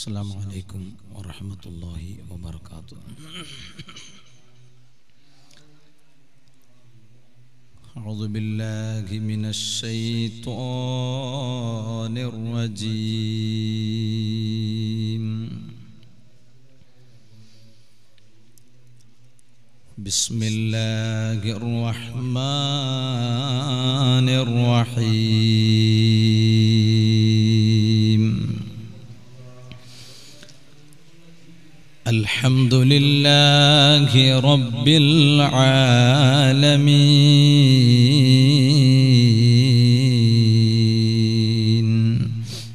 السلام عليكم ورحمة الله وبركاته أعوذ بالله من الشيطان الرجيم بسم الله الرحمن الرحيم الحمد لله رب العالمين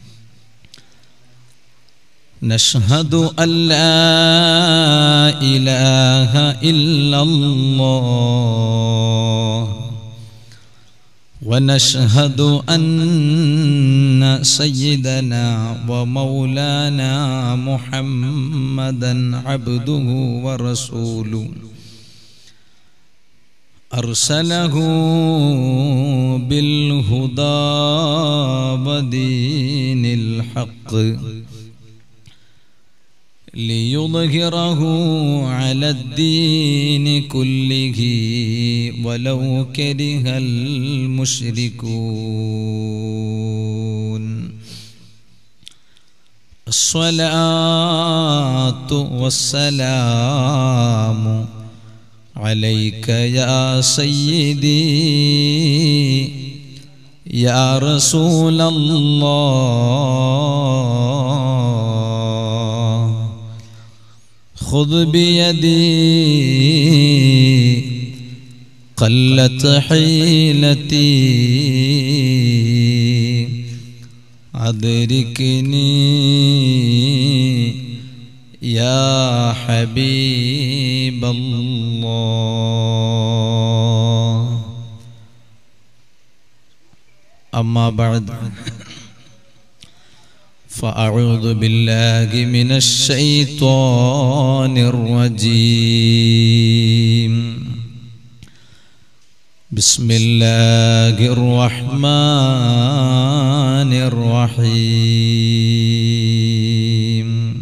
نشهد أن لا إله إلا الله ونشهد أن سيدنا ومولانا محمدا عبده ورسوله أرسله بالهدى ودين الحق ليظهره على الدين كله ولو كره المشركون الصلاة والسلام عليك يا سيدي يا رسول الله خذ بيدي قلت حيلتي أدركني يا حبيب الله أما بعد فأعوذ بالله من الشيطان الرجيم بسم الله الرحمن الرحيم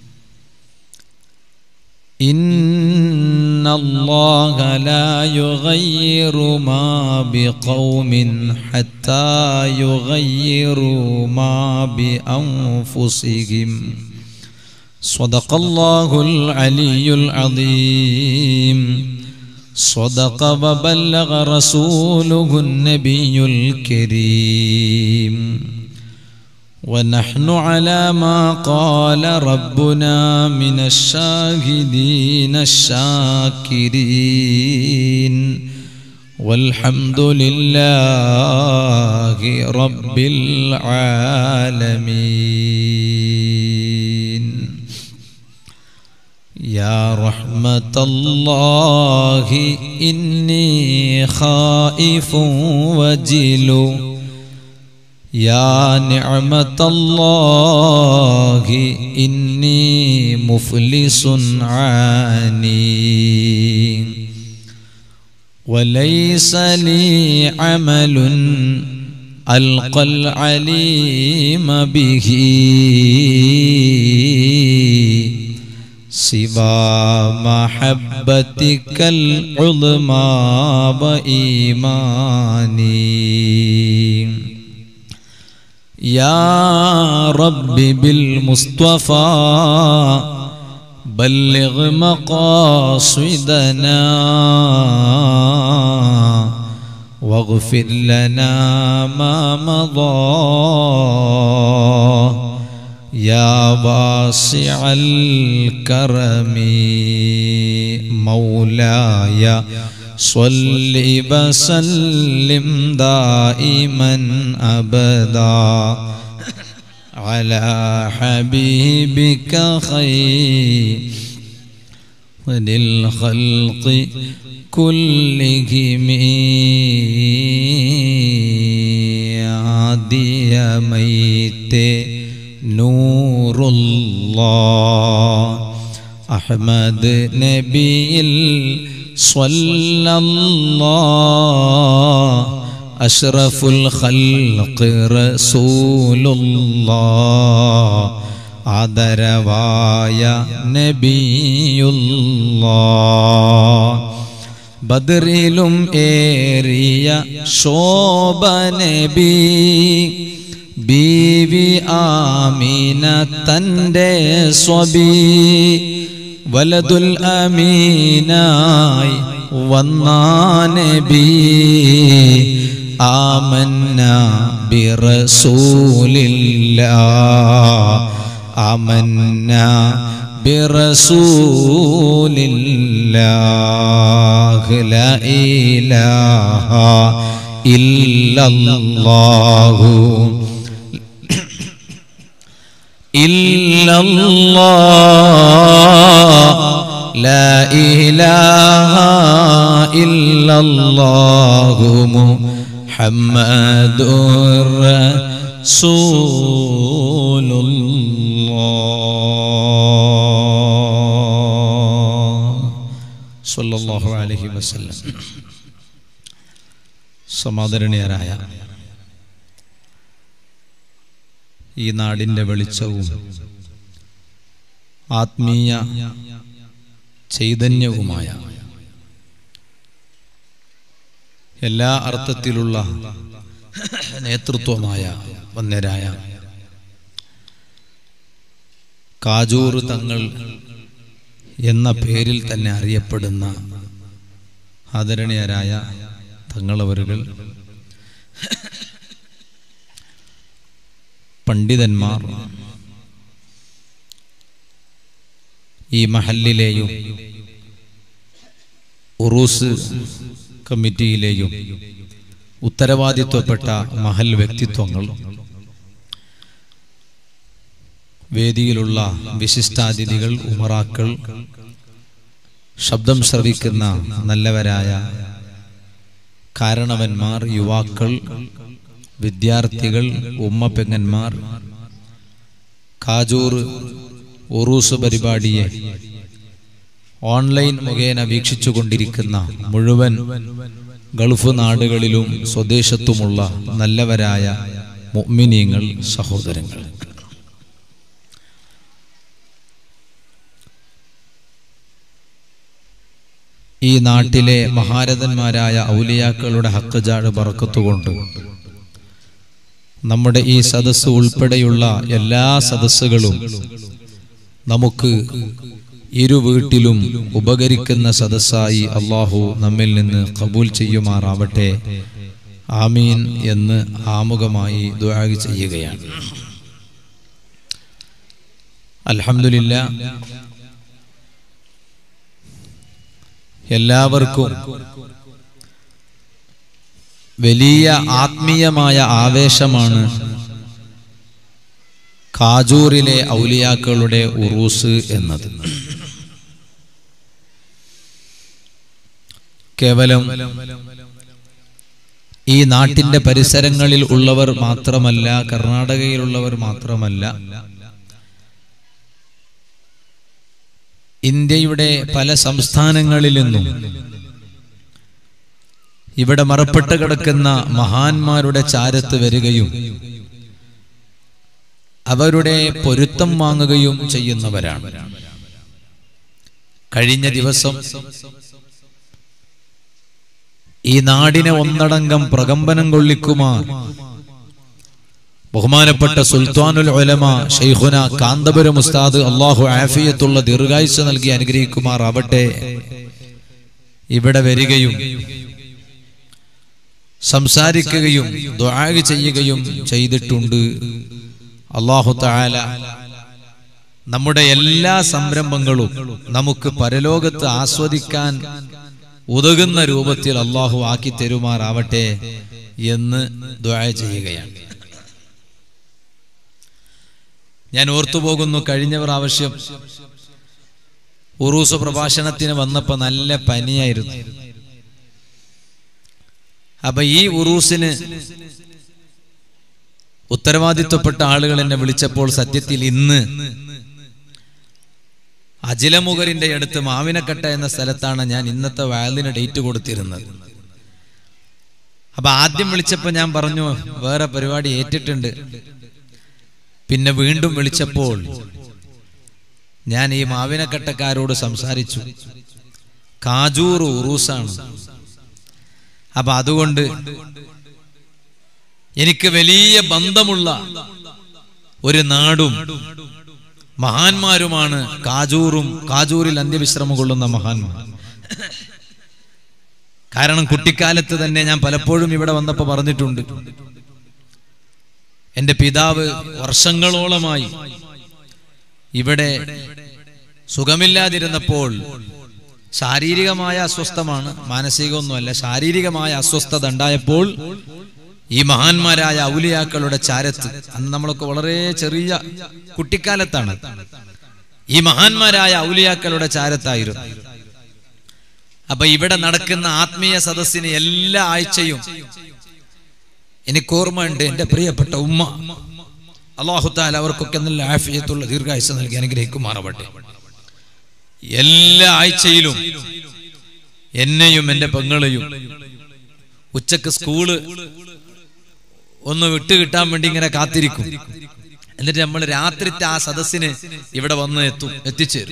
إن الله لا يغير ما بقوم حتى يغيروا ما بأنفسهم صدق الله العلي العظيم صدق وبلغ رسوله النبي الكريم ونحن على ما قال ربنا من الشاهدين الشاكرين والحمد لله رب العالمين يا رحمة الله إني خائف وجل يا نعمة الله إني مفلس عاني وليس لي عمل ألقى العليم به سوى محبتك العظمى وإيماني يا رب بالمصطفى بلغ مقاصدنا واغفر لنا ما مضى يا واسع الكرم مولاي صل وسلم دائما ابدا على حبيبك خير للخلق كلهم عادي ميت نور الله أحمد نبي صلى الله أشرف الخلق رسول الله ആദരവായ നബിയുള്ള ബദറിലും ഏറിയ ശോഭ നബി ബീവി ആമീന തൻ്റെ സ്വബി വലതുൽ അമീനായി വന്നാനബി ആമന്ന ബിറസൂലില്ല ആമന്ന ബിറസൂലില്ലാഹ് ലാ ഇലാഹ ഇല്ലല്ലാഹു إلا الله لا إله إلا الله محمد رسول الله صلى الله عليه وسلم സമാദരണീയരായ ഈ നാടിൻ്റെ വെളിച്ചവും ആത്മീയ ചൈതന്യവുമായ എല്ലാ അർത്ഥത്തിലുള്ള നേതൃത്വമായ വന്യരായ കാജൂർ തങ്ങൾ എന്ന പേരിൽ തന്നെ അറിയപ്പെടുന്ന ആദരണീയരായ തങ്ങളവരുകൾ പണ്ഡിതന്മാർ ഈ മഹല്ലിലെയും ഉറൂസ് കമ്മിറ്റിയിലെയും ഉത്തരവാദിത്വപ്പെട്ട മഹൽ വ്യക്തിത്വങ്ങൾ വേദിയിലുള്ള വിശിഷ്ടാതിഥികൾ ഉമറാക്കൾ ശബ്ദം ശ്രവിക്കുന്ന നല്ലവരായ കാരണവന്മാർ യുവാക്കൾ വിദ്യാർത്ഥികൾ ഉമ്മപ്പെങ്ങന്മാർ കാജൂർ ഉറൂസ് പരിപാടിയെ ഓൺലൈൻ മുഖേന വീക്ഷിച്ചുകൊണ്ടിരിക്കുന്ന മുഴുവൻ ഗൾഫ് നാടുകളിലും സ്വദേശത്തുമുള്ള നല്ലവരായ മുഅ്മിനീങ്ങൾ സഹോദരങ്ങൾ ഈ നാട്ടിലെ മഹാരഥന്മാരായ ഔലിയാക്കളുടെ ഹക്കജാട് പറക്കത്തുകൊണ്ട് നമ്മുടെ ഈ സദസ്സ് ഉൾപ്പെടെയുള്ള എല്ലാ സദസ്സുകളും നമുക്ക് ഇരു വീട്ടിലും ഉപകരിക്കുന്ന സദസ്സായി അള്ളാഹു നമ്മിൽ നിന്ന് കബൂൽ ചെയ്യുമാറാവട്ടെ ആമീൻ എന്ന് ആമുഖമായി ദുആ ചെയ്യുകയാണ് അൽഹംദുലില്ല എല്ലാവർക്കും വലിയ ആത്മീയമായ ആവേശമാണ് കാജൂറിലെ ഔലിയാക്കളുടെ ഉറൂസ് എന്നത് കേവലം ഈ നാട്ടിന്റെ പരിസരങ്ങളിൽ ഉള്ളവർ മാത്രമല്ല കർണാടകയിലുള്ളവർ മാത്രമല്ല ഇന്ത്യയുടെ പല സംസ്ഥാനങ്ങളിൽ നിന്നും ഇവിടെ മറപ്പെട്ട് കിടക്കുന്ന മഹാന്മാരുടെ ചാരത്ത് വരികയും അവരുടെ പൊരുത്തം വാങ്ങുകയും ചെയ്യുന്നവരാണ് കഴിഞ്ഞ ദിവസം ഈ നാടിനെ ഒന്നടങ്കം പ്രകമ്പനം കൊള്ളിക്കുമാർ ബഹുമാനപ്പെട്ട സുൽത്താനുൽ ഉലമ ഷെയ്ഖുന കാന്തപുരം ഉസ്താദ് അള്ളാഹു ആഫിയത്തുള്ള ദീർഘായുസ് നൽകി അനുഗ്രഹിക്കുമാർ ആവട്ടെ ഇവിടെ വരികയും സംസാരിക്കുകയും ദുആ ചെയ്യുകയും ചെയ്തിട്ടുണ്ട് അള്ളാഹു താല നമ്മുടെ എല്ലാ സംരംഭങ്ങളും നമുക്ക് പരലോകത്ത് ആസ്വദിക്കാൻ ഉതകുന്ന രൂപത്തിൽ അള്ളാഹു ആക്കി തരുമാറാവട്ടെ എന്ന് ദുആ ചെയ്യുകയാണ് ഞാൻ ഓർത്തുപോകുന്നു കഴിഞ്ഞ പ്രാവശ്യം ഉറൂസ് പ്രഭാഷണത്തിന് വന്നപ്പോ നല്ല പനിയായിരുന്നു അപ്പൊ ഈ ഉറൂസിന് ഉത്തരവാദിത്വപ്പെട്ട ആളുകൾ എന്നെ വിളിച്ചപ്പോൾ സത്യത്തിൽ ഇന്ന് അജിലമുഖരിന്റെ അടുത്ത് മാവിനക്കട്ട എന്ന സ്ഥലത്താണ് ഞാൻ ഇന്നത്തെ വയലിന് ഡേറ്റ് കൊടുത്തിരുന്നത് അപ്പൊ ആദ്യം വിളിച്ചപ്പോ ഞാൻ പറഞ്ഞു വേറെ പരിപാടി ഏറ്റിട്ടുണ്ട് പിന്നെ വീണ്ടും വിളിച്ചപ്പോൾ ഞാൻ ഈ മാവിനക്കട്ടക്കാരോട് സംസാരിച്ചു കാജൂർ ഉറൂസാണ് അപ്പൊ അതുകൊണ്ട് എനിക്ക് വലിയ ബന്ധമുള്ള ഒരു നാടും മഹാന്മാരുമാണ് കാജൂറും കാജൂരിൽ അന്ത്യവിശ്രമം കൊള്ളുന്ന മഹാന്മാർ കാരണം കുട്ടിക്കാലത്ത് തന്നെ ഞാൻ പലപ്പോഴും ഇവിടെ വന്നപ്പോ പറഞ്ഞിട്ടുണ്ട് എന്റെ പിതാവ് വർഷങ്ങളോളമായി ഇവിടെ സുഖമില്ലാതിരുന്നപ്പോൾ ശാരീരികമായ അസ്വസ്ഥമാണ് മാനസികമൊന്നുമല്ല ശാരീരികമായ അസ്വസ്ഥത ഉണ്ടായപ്പോൾ ഈ മഹാന്മാരായ ഔലിയാക്കളുടെ ചാരത്ത് അന്ന് നമ്മളൊക്കെ വളരെ ചെറിയ കുട്ടിക്കാലത്താണ് ഈ മഹാന്മാരായ ഔലിയാക്കളുടെ ചാരത്തായിരുന്നു അപ്പൊ ഇവിടെ നടക്കുന്ന ആത്മീയ സദസ്സിന് എല്ലാ ആഴ്ചയും എനിക്ക് ഓർമ്മയുണ്ട് എന്റെ പ്രിയപ്പെട്ട ഉമ്മ അള്ളാഹുത്താൽ അവർക്കൊക്കെ നല്ല ആഫിയത്തുള്ള ദീർഘായുസ് നൽകി അനുഗ്രഹിക്കുമാറാവട്ടെ എല്ലാ ആഴ്ചയിലും എന്നെയും എന്റെ പെങ്ങളെയും ഉച്ചക്ക് സ്കൂള് ഒന്ന് വിട്ട് കിട്ടാൻ വേണ്ടി ഇങ്ങനെ കാത്തിരിക്കും എന്നിട്ട് നമ്മൾ രാത്രിത്തെ ആ സദസ്സിന് ഇവിടെ വന്ന് എത്തും എത്തിച്ചേരും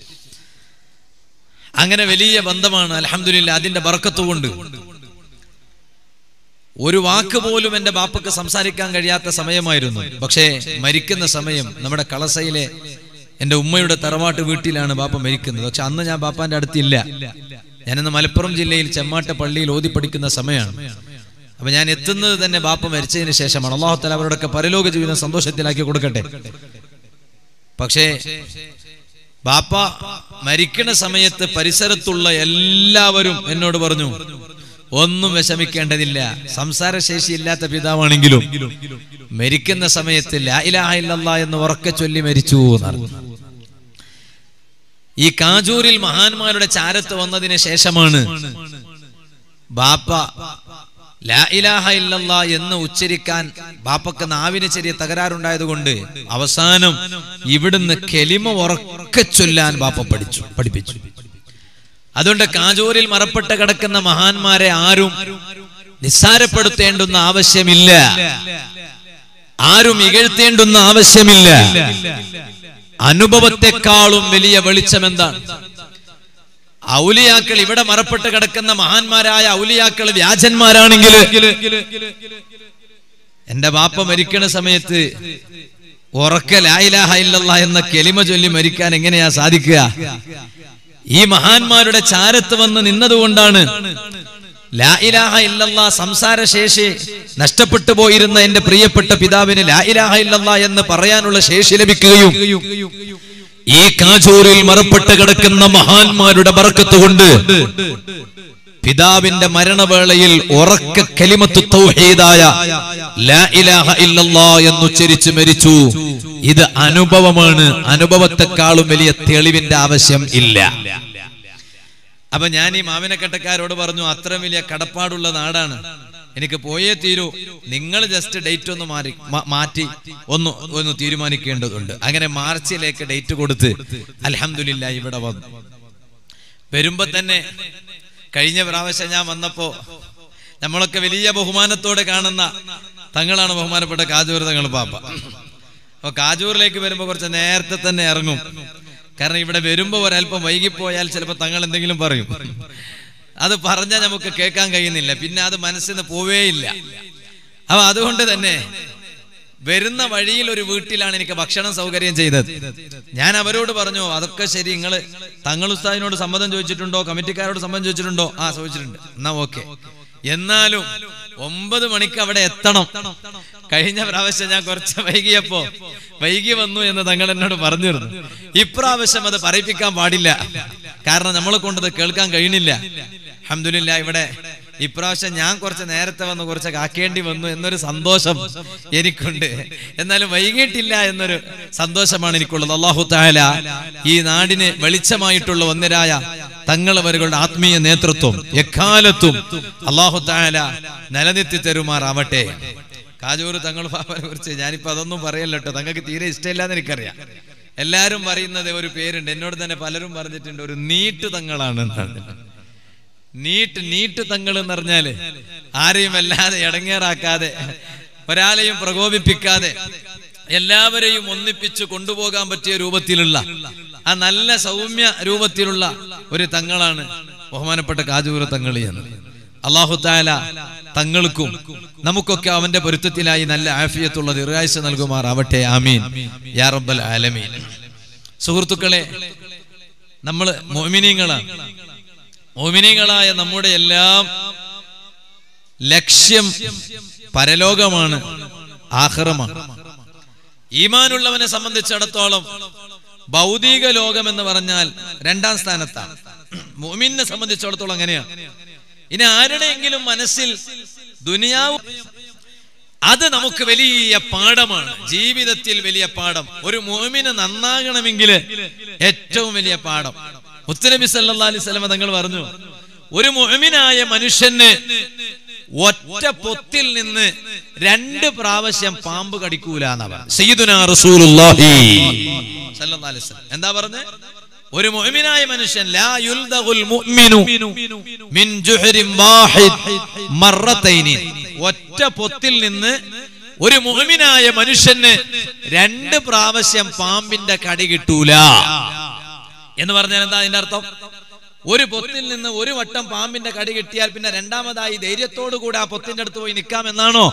അങ്ങനെ വലിയ ബന്ധമാണ് അലഹമില്ല അതിന്റെ ബർക്കത്ത് കൊണ്ട് ഒരു വാക്ക് പോലും എന്റെ ബാപ്പക്ക് സംസാരിക്കാൻ കഴിയാത്ത സമയമായിരുന്നു പക്ഷേ മരിക്കുന്ന സമയം നമ്മുടെ കളസയിലെ എന്റെ ഉമ്മയുടെ തറവാട്ട് വീട്ടിലാണ് ബാപ്പ മരിക്കുന്നത് പക്ഷെ അന്ന് ഞാൻ ബാപ്പാന്റെ അടുത്തില്ല ഞാനിന്ന് മലപ്പുറം ജില്ലയിൽ ചെമ്മാട്ട പള്ളിയിൽ ഓതി പഠിക്കുന്ന സമയമാണ് അപ്പൊ ഞാൻ എത്തുന്നത് തന്നെ ബാപ്പ മരിച്ചതിന് ശേഷമാണ് അള്ളാഹുത്തല അവരുടെയൊക്കെ പരലോക ജീവിതം സന്തോഷത്തിലാക്കി കൊടുക്കട്ടെ പക്ഷേ ബാപ്പ മരിക്കുന്ന സമയത്ത് പരിസരത്തുള്ള എല്ലാവരും എന്നോട് പറഞ്ഞു ഒന്നും വിഷമിക്കേണ്ടതില്ല സംസാരശേഷി ഇല്ലാത്ത പിതാവാണെങ്കിലും മരിക്കുന്ന സമയത്ത് ലാ ഇലാഹ ഇല്ലല്ലാ എന്ന് ഉറക്കെ ചൊല്ലി മരിച്ചു എന്നറിഞ്ഞു ഈ കാജൂരിൽ മഹാന്മാരുടെ ചാരത്ത് വന്നതിന് ശേഷമാണ് ബാപ്പ ലാ ഇലാഹ ഇല്ലല്ലാ എന്ന് ഉച്ചരിക്കാൻ ബാപ്പക്ക് നാവിന് ചെറിയ തകരാറുണ്ടായത് കൊണ്ട് അവസാനം ഇവിടുന്ന് കെലിമ ഉറക്കെ ചൊല്ലാൻ ബാപ്പ പഠിച്ചു പഠിപ്പിച്ചു അതുകൊണ്ട് കാജൂരിൽ മറപ്പെട്ട് കിടക്കുന്ന മഹാന്മാരെ ആരും നിസ്സാരപ്പെടുത്തേണ്ടുന്ന ആവശ്യമില്ല ആരും ഇകഴ്ത്തേണ്ടുന്ന ആവശ്യമില്ല അനുഭവത്തെക്കാളും വലിയ വെളിച്ചം എന്താണ് ഔലിയാക്കൾ ഇവിടെ മറപ്പെട്ട് കിടക്കുന്ന മഹാന്മാരായ ഔലിയാക്കൾ വ്യാജന്മാരാണെങ്കിൽ എന്റെ ബാപ്പ മരിക്കണ സമയത്ത് ഉറക്ക ലായിലാഹ ഇല്ലല്ലാ എന്ന കെലിമ ചൊല്ലി മരിക്കാൻ എങ്ങനെയാ സാധിക്കുക ഈ മഹാന്മാരുടെ ചാരത്ത് വന്ന് നിന്നതുകൊണ്ടാണ് ലാ ഇലാഹ ഇല്ലല്ലാ സംസാരശേഷി നഷ്ടപ്പെട്ടു പോയിരുന്ന എന്റെ പ്രിയപ്പെട്ട പിതാവിന് ലാ ഇലാഹ ഇല്ലല്ലാ എന്ന് പറയാനുള്ള ശേഷി ലഭിക്കുകയും ഈ കാജൂരിൽ മറപ്പെട്ട് കിടക്കുന്ന മഹാന്മാരുടെ ബർക്കത്ത് കൊണ്ട് പിതാവിന്റെ മരണവേളയിൽ ഉറക്ക കലിമത്ത് തൗഹീദായ ലാ ഇലാഹ ഇല്ലല്ലാ എന്നുച്ചരിച്ച് മരിച്ചു ഇത് അനുഭവമാണ് അനുഭവത്തെക്കാളും വലിയ തെളിവിന്റെ ആവശ്യം ഇല്ല അപ്പൊ ഞാൻ ഈ മാവിനക്കട്ടക്കാരോട് പറഞ്ഞു അത്ര വലിയ കടപ്പാടുള്ള നാടാണ് എനിക്ക് പോയേ തീരൂ നിങ്ങൾ ജസ്റ്റ് ഡേറ്റ് ഒന്ന് മാറി മാ- മാറ്റി ഒന്ന് ഒന്ന് തീരുമാനിക്കേണ്ടതുണ്ട് അങ്ങനെ മാർച്ചിലേക്ക് ഡേറ്റ് കൊടുത്ത് അൽഹംദുലില്ലാ ഇവിടെ വന്നു വരുമ്പോ തന്നെ കഴിഞ്ഞ പ്രാവശ്യം ഞാൻ വന്നപ്പോ നമ്മളൊക്കെ വലിയ ബഹുമാനത്തോടെ കാണുന്ന തങ്ങളാണ് ബഹുമാനപ്പെട്ട കാജൂർ തങ്ങൾ പാപ്പ അപ്പൊ കാജൂറിലേക്ക് വരുമ്പോ കുറച്ച് നേരത്തെ തന്നെ ഇറങ്ങും കാരണം ഇവിടെ വരുമ്പോ ഒരല്പം വൈകിപ്പോയാൽ ചിലപ്പോ തങ്ങൾ എന്തെങ്കിലും പറയും അത് പറഞ്ഞാൽ നമുക്ക് കേൾക്കാൻ കഴിയുന്നില്ല പിന്നെ അത് മനസ്സിൽ നിന്ന് പോവേയില്ല അപ്പൊ അതുകൊണ്ട് തന്നെ വരുന്ന വഴിയിൽ ഒരു വീട്ടിലാണ് എനിക്ക് ഭക്ഷണം സൗകര്യം ചെയ്തത് ഞാൻ അവരോട് പറഞ്ഞു അതൊക്കെ ശരി നിങ്ങൾ തങ്ങൾ ഉസ്താദിനോട് സമ്മതം ചോദിച്ചിട്ടുണ്ടോ കമ്മിറ്റിക്കാരോട് സമ്മതം ചോദിച്ചിട്ടുണ്ടോ ആ ചോദിച്ചിട്ടുണ്ട് എന്നാ ഓക്കെ എന്നാലും ഒമ്പത് മണിക്ക് അവിടെ എത്തണം കഴിഞ്ഞ പ്രാവശ്യം ഞാൻ കുറച്ച് വൈകിയപ്പോ വൈകി വന്നു എന്ന് തങ്ങൾ എന്നോട് പറഞ്ഞിരുന്നു ഇപ്രാവശ്യം അത് പറയിപ്പിക്കാൻ പാടില്ല കാരണം നമ്മളെ കൊണ്ടത് കേൾക്കാൻ കഴിയണില്ല അഹമ്മദില്ല ഇവിടെ ഇപ്രാവശ്യം ഞാൻ കുറച്ച് നേരത്തെ വന്ന് കുറച്ച് കാക്കേണ്ടി വന്നു എന്നൊരു സന്തോഷം എനിക്കുണ്ട് എന്നാലും വൈകിട്ടില്ല എന്നൊരു സന്തോഷമാണ് എനിക്കുള്ളത് അള്ളാഹു താല ഈ നാടിന് വെളിച്ചമായിട്ടുള്ള ഒന്നരായ തങ്ങളവരുടെ ആത്മീയ നേതൃത്വം എക്കാലത്തും അള്ളാഹു താല നിലനിർത്തി തരുമാറാവട്ടെ കാജൂർ തങ്ങൾ ബാബനെ കുറിച്ച് ഞാനിപ്പോ അതൊന്നും പറയല്ലോ കേട്ടോ തങ്ങൾക്ക് തീരെ ഇഷ്ടമില്ലാന്ന് എനിക്കറിയാം എല്ലാരും പറയുന്നത് ഒരു പേരുണ്ട് എന്നോട് തന്നെ പലരും പറഞ്ഞിട്ടുണ്ട് ഒരു നീട്ട് തങ്ങളാണ് എന്നാണ് നീട്ട് നീട്ട് തങ്ങൾ എന്ന് പറഞ്ഞാല് ആരെയും വല്ലാതെ ഇടങ്ങേറാക്കാതെ ഒരാളെയും പ്രകോപിപ്പിക്കാതെ എല്ലാവരെയും ഒന്നിപ്പിച്ച് കൊണ്ടുപോകാൻ പറ്റിയ രൂപത്തിലുള്ള ആ നല്ല സൗമ്യ രൂപത്തിലുള്ള ഒരു തങ്ങളാണ് ബഹുമാനപ്പെട്ട കാജൂര തങ്ങളി എന്ന് അള്ളാഹു താല തങ്ങൾക്കും നമുക്കൊക്കെ അവന്റെ പൊരുത്തത്തിലായി നല്ല ആഫിയത്തുള്ള ദീർഘായുസ് നൽകുമാറാവട്ടെ ആമീൻ യാ റബ്ബൽ ആലമീൻ സുഹൃത്തുക്കളെ നമ്മള് മോമിനിയങ്ങളാണ് മോമിനിയങ്ങളായ നമ്മുടെ എല്ലാം ലക്ഷ്യം പരലോകമാണ് ആഹ്റമാണ് ഈമാനുള്ളവനെ സംബന്ധിച്ചിടത്തോളം ഭൗതിക ലോകം എന്ന് പറഞ്ഞാൽ രണ്ടാം സ്ഥാനത്താണ് മോമിനെ സംബന്ധിച്ചിടത്തോളം അങ്ങനെയാണ് ഇനി ആരുടെയെങ്കിലും മനസ്സിൽ ദുനിയാവ് അത് നമുക്ക് വലിയ പാഠമാണ് ജീവിതത്തിൽ വലിയ പാഠം ഒരു മോമിന് നന്നാകണമെങ്കിൽ ഏറ്റവും വലിയ പാഠം മുത്തനബി സല്ലാ അലൈഹി സ്വലമ തങ്ങൾ പറഞ്ഞു ഒരു മുഅ്മിനായ മനുഷ്യന് ഒറ്റ പൊത്തിൽ നിന്ന് രണ്ട് പ്രാവശ്യം പാമ്പ് കടിക്കൂല എന്നാ പറഞ്ഞത് സയ്യിദുനാ റസൂലുള്ളാഹി സല്ലല്ലാഹു അലൈഹി വസല്ലം എന്താ പറഞ്ഞത് ഒരു മുഅ്മിനായ മനുഷ്യൻ ലാ യുൽദഗുൽ മുഅ്മിനു മിൻ ജുഹരിൻ വാഹിദ് മറത്തൈനി ഒറ്റ പൊത്തിൽ നിന്ന് ഒരു മുഅ്മിനായ മനുഷ്യന് രണ്ട് പ്രാവശ്യം പാമ്പിന്റെ കടി കിട്ടൂല എന്ന് പറഞ്ഞാൽ എന്താ അതിന്റെ അർത്ഥം ഒരു പൊത്തിൽ നിന്ന് ഒരു വട്ടം പാമ്പിന്റെ കടി കിട്ടിയാൽ പിന്നെ രണ്ടാമതായി ധൈര്യത്തോടു കൂടെ ആ പൊത്തിന്റെ അടുത്ത് പോയി നിൽക്കാം എന്നാണോ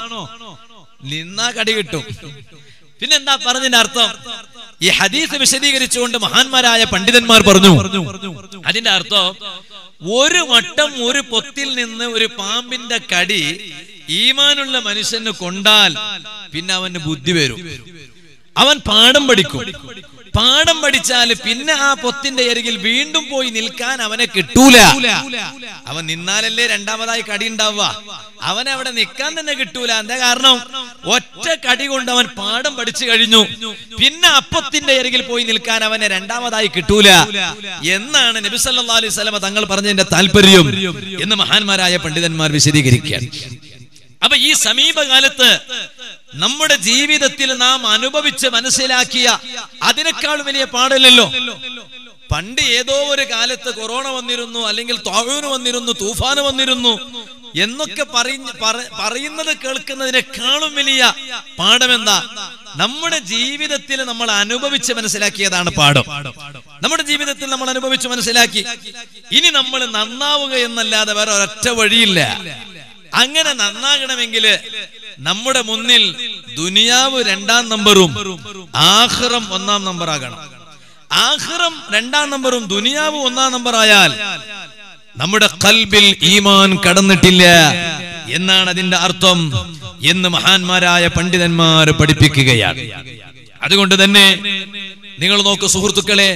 നിന്നാ കടി കിട്ടും പിന്നെന്താ പറഞ്ഞതിന്റെ അർത്ഥം ഈ ഹദീസ് വിശദീകരിച്ചുകൊണ്ട് മഹാന്മാരായ പണ്ഡിതന്മാർ പറഞ്ഞു അതിന്റെ അർത്ഥം ഒരു വട്ടം ഒരു പൊത്തിൽ നിന്ന് ഒരു പാമ്പിന്റെ കടി ഈമാനുള്ള മനുഷ്യന് കൊണ്ടാൽ പിന്നെ അവന് ബുദ്ധി വരും അവൻ പാഠം പഠിക്കും പാഠം പഠിച്ചാൽ പിന്നെ ആ പൊത്തിന്റെ അരികിൽ വീണ്ടും പോയി നിൽക്കാൻ അവനെ കിട്ടൂല അവൻ നിന്നാലല്ലേ രണ്ടാമതായി കടി ഉണ്ടാവുക അവൻ അവിടെ നിൽക്കാൻ തന്നെ കിട്ടൂല എന്താ കാരണം ഒറ്റ കടി കൊണ്ട് അവൻ പാഠം പഠിച്ചു കഴിഞ്ഞു പിന്നെ അപ്പത്തിന്റെ അരികിൽ പോയി നിൽക്കാൻ അവനെ രണ്ടാമതായി കിട്ടൂല എന്നാണ് നബിസല്ലാ അലൈഹി സ്വലമ തങ്ങൾ പറഞ്ഞതിന്റെ താല്പര്യം എന്ന് മഹാന്മാരായ പണ്ഡിതന്മാർ വിശദീകരിക്കുകയാണ് അപ്പൊ ഈ സമീപകാലത്ത് നമ്മുടെ ജീവിതത്തിൽ നാം അനുഭവിച്ച് മനസ്സിലാക്കിയ അതിനേക്കാൾ വലിയ പാടില്ലല്ലോ പണ്ട് ഏതോ ഒരു കാലത്ത് കൊറോണ വന്നിരുന്നു അല്ലെങ്കിൽ തൊഴൂന് വന്നിരുന്നു തൂഫാന് വന്നിരുന്നു എന്നൊക്കെ പറഞ്ഞ് പറ- പറയുന്നത് കേൾക്കുന്നതിനേക്കാളും വലിയ പാഠമെന്താ നമ്മുടെ ജീവിതത്തിൽ നമ്മൾ അനുഭവിച്ച് മനസ്സിലാക്കിയതാണ് പാഠം നമ്മുടെ ജീവിതത്തിൽ നമ്മൾ അനുഭവിച്ച് മനസ്സിലാക്കി ഇനി നമ്മൾ നന്നാവുക എന്നല്ലാതെ വേറെ ഒരൊറ്റ വഴിയില്ല അങ്ങനെ നന്നാകണമെങ്കിൽ നമ്മുടെ മുന്നിൽ ദുനിയാവ് രണ്ടാം നമ്പറും ആഹ്റം ഒന്നാം നമ്പർ ആകണം ആഹ്റം രണ്ടാം നമ്പറും ദുനിയാവ് ഒന്നാം നമ്പർ ആയാൽ നമ്മുടെ കൽബിൽ ഈമാൻ കടന്നിട്ടില്ല എന്നാണ് അതിന്റെ അർത്ഥം എന്ന് മഹാന്മാരായ പണ്ഡിതന്മാർ പഠിപ്പിക്കുകയാണ് അതുകൊണ്ട് തന്നെ നിങ്ങൾ നോക്കൂ സുഹൃത്തുക്കളെ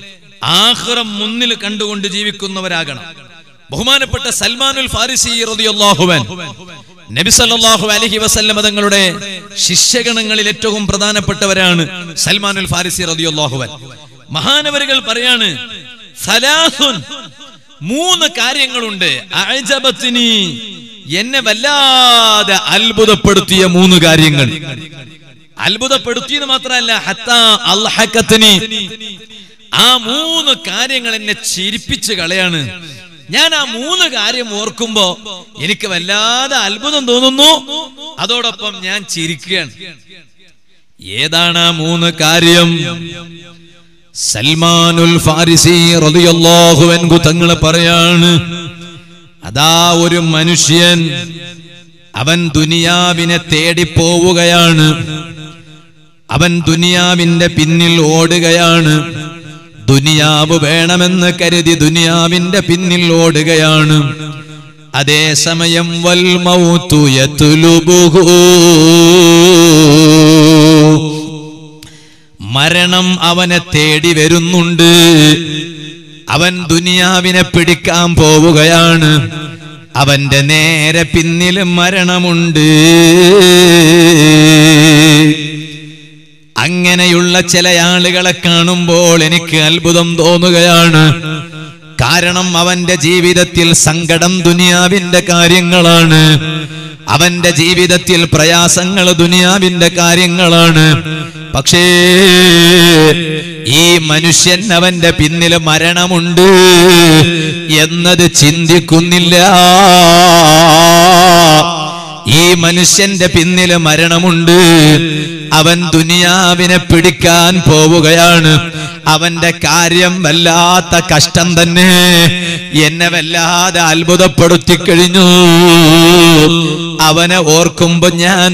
ആഹ്റം മുന്നിൽ കണ്ടുകൊണ്ട് ജീവിക്കുന്നവരാകണം ബഹുമാനപ്പെട്ട സൽമാനുൽ ഫാരിസി റളിയല്ലാഹുവൻ നബി സല്ലല്ലാഹു അലൈഹി വസല്ലം തങ്ങളുടെ ശിഷ്യഗണങ്ങളിൽ ഏറ്റവും പ്രധാനപ്പെട്ടവരാണ് സൽമാനുൽ ഫാരിസി റളിയല്ലാഹുവൻ മഹാനവരുകൾ പറയാണ് സലാസുൻ മൂന്ന് കാര്യങ്ങളുണ്ട് അഅജബത്തിനി എന്നെ വല്ലാതെ അത്ഭുതപ്പെടുത്തിയ മൂന്ന് കാര്യങ്ങൾ അത്ഭുതപ്പെടുത്തിയെന്ന് മാത്രമല്ല ഹത്താ അൽഹക്കത്തിനി ആ മൂന്ന് കാര്യങ്ങൾ എന്നെ ചിരിപ്പിച്ച് കളയാണ് ഞാൻ ആ മൂന്ന് കാര്യം ഓർക്കുമ്പോ എനിക്ക് വല്ലാതെ അത്ഭുതം തോന്നുന്നു അതോടൊപ്പം ഞാൻ ചിരിക്കുകയാണ് ഏതാണ് ആ മൂന്ന് കാര്യം സൽമാനുൽ ഫാരിസി റളിയല്ലാഹു അൻഹു തങ്ങൾ പറയാണ് അതാ ഒരു മനുഷ്യൻ അവൻ ദുനിയാവിനെ തേടി പോവുകയാണ് അവൻ ദുനിയാവിന്റെ പിന്നിൽ ഓടുകയാണ് ദുനിയാവ് വേണമെന്ന് കരുതി ദുനിയാവിന്റെ പിന്നിൽ ഓടുകയാണ് അതേ സമയം വൽ മൗതു യത്ലുബുഹു മരണം അവനെ തേടി വരുന്നുണ്ട് അവൻ ദുനിയാവിനെ പിടിക്കാൻ പോവുകയാണ് അവന്റെ നേരെ പിന്നിൽ മരണമുണ്ട് അങ്ങനെയുള്ള ചില ആളുകളെ കാണുമ്പോൾ എനിക്ക് അത്ഭുതം തോന്നുകയാണ് കാരണം അവന്റെ ജീവിതത്തിൽ സങ്കടം ദുനിയാവിന്റെ കാര്യങ്ങളാണ് അവന്റെ ജീവിതത്തിൽ പ്രയാസങ്ങൾ ദുനിയാവിന്റെ കാര്യങ്ങളാണ് പക്ഷേ ഈ മനുഷ്യൻ അവന്റെ പിന്നിൽ മരണമുണ്ട് എന്നത് ചിന്തിക്കുന്നില്ല ഈ മനുഷ്യന്റെ പിന്നില് മരണമുണ്ട് അവൻ ദുനിയാവിനെ പിടിക്കാൻ പോവുകയാണ് അവന്റെ കാര്യം വല്ലാത്ത കഷ്ടം തന്നെ എന്നെ വല്ലാതെ അത്ഭുതപ്പെടുത്തി കഴിഞ്ഞു അവനെ ഓർക്കുമ്പോ ഞാൻ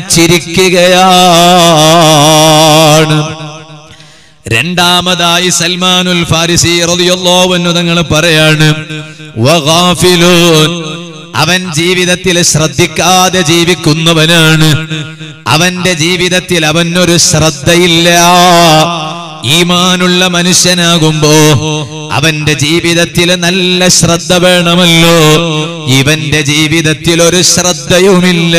ചിരിക്കുകയാണ് രണ്ടാമതായി സൽമാനുൽ ഫാരിസി റളിയല്ലാഹു തങ്ങൾ പറയാണ് വഗാഫിലൂൻ അവൻ ജീവിതത്തിൽ ശ്രദ്ധിക്കാതെ ജീവിക്കുന്നവനാണ് അവന്റെ ജീവിതത്തിൽ അവനൊരു ശ്രദ്ധയില്ല ഈമാനുള്ള മനുഷ്യനാകുമ്പോ അവന്റെ ജീവിതത്തിൽ നല്ല ശ്രദ്ധ വേണമല്ലോ ഇവന്റെ ജീവിതത്തിൽ ഒരു ശ്രദ്ധയുമില്ല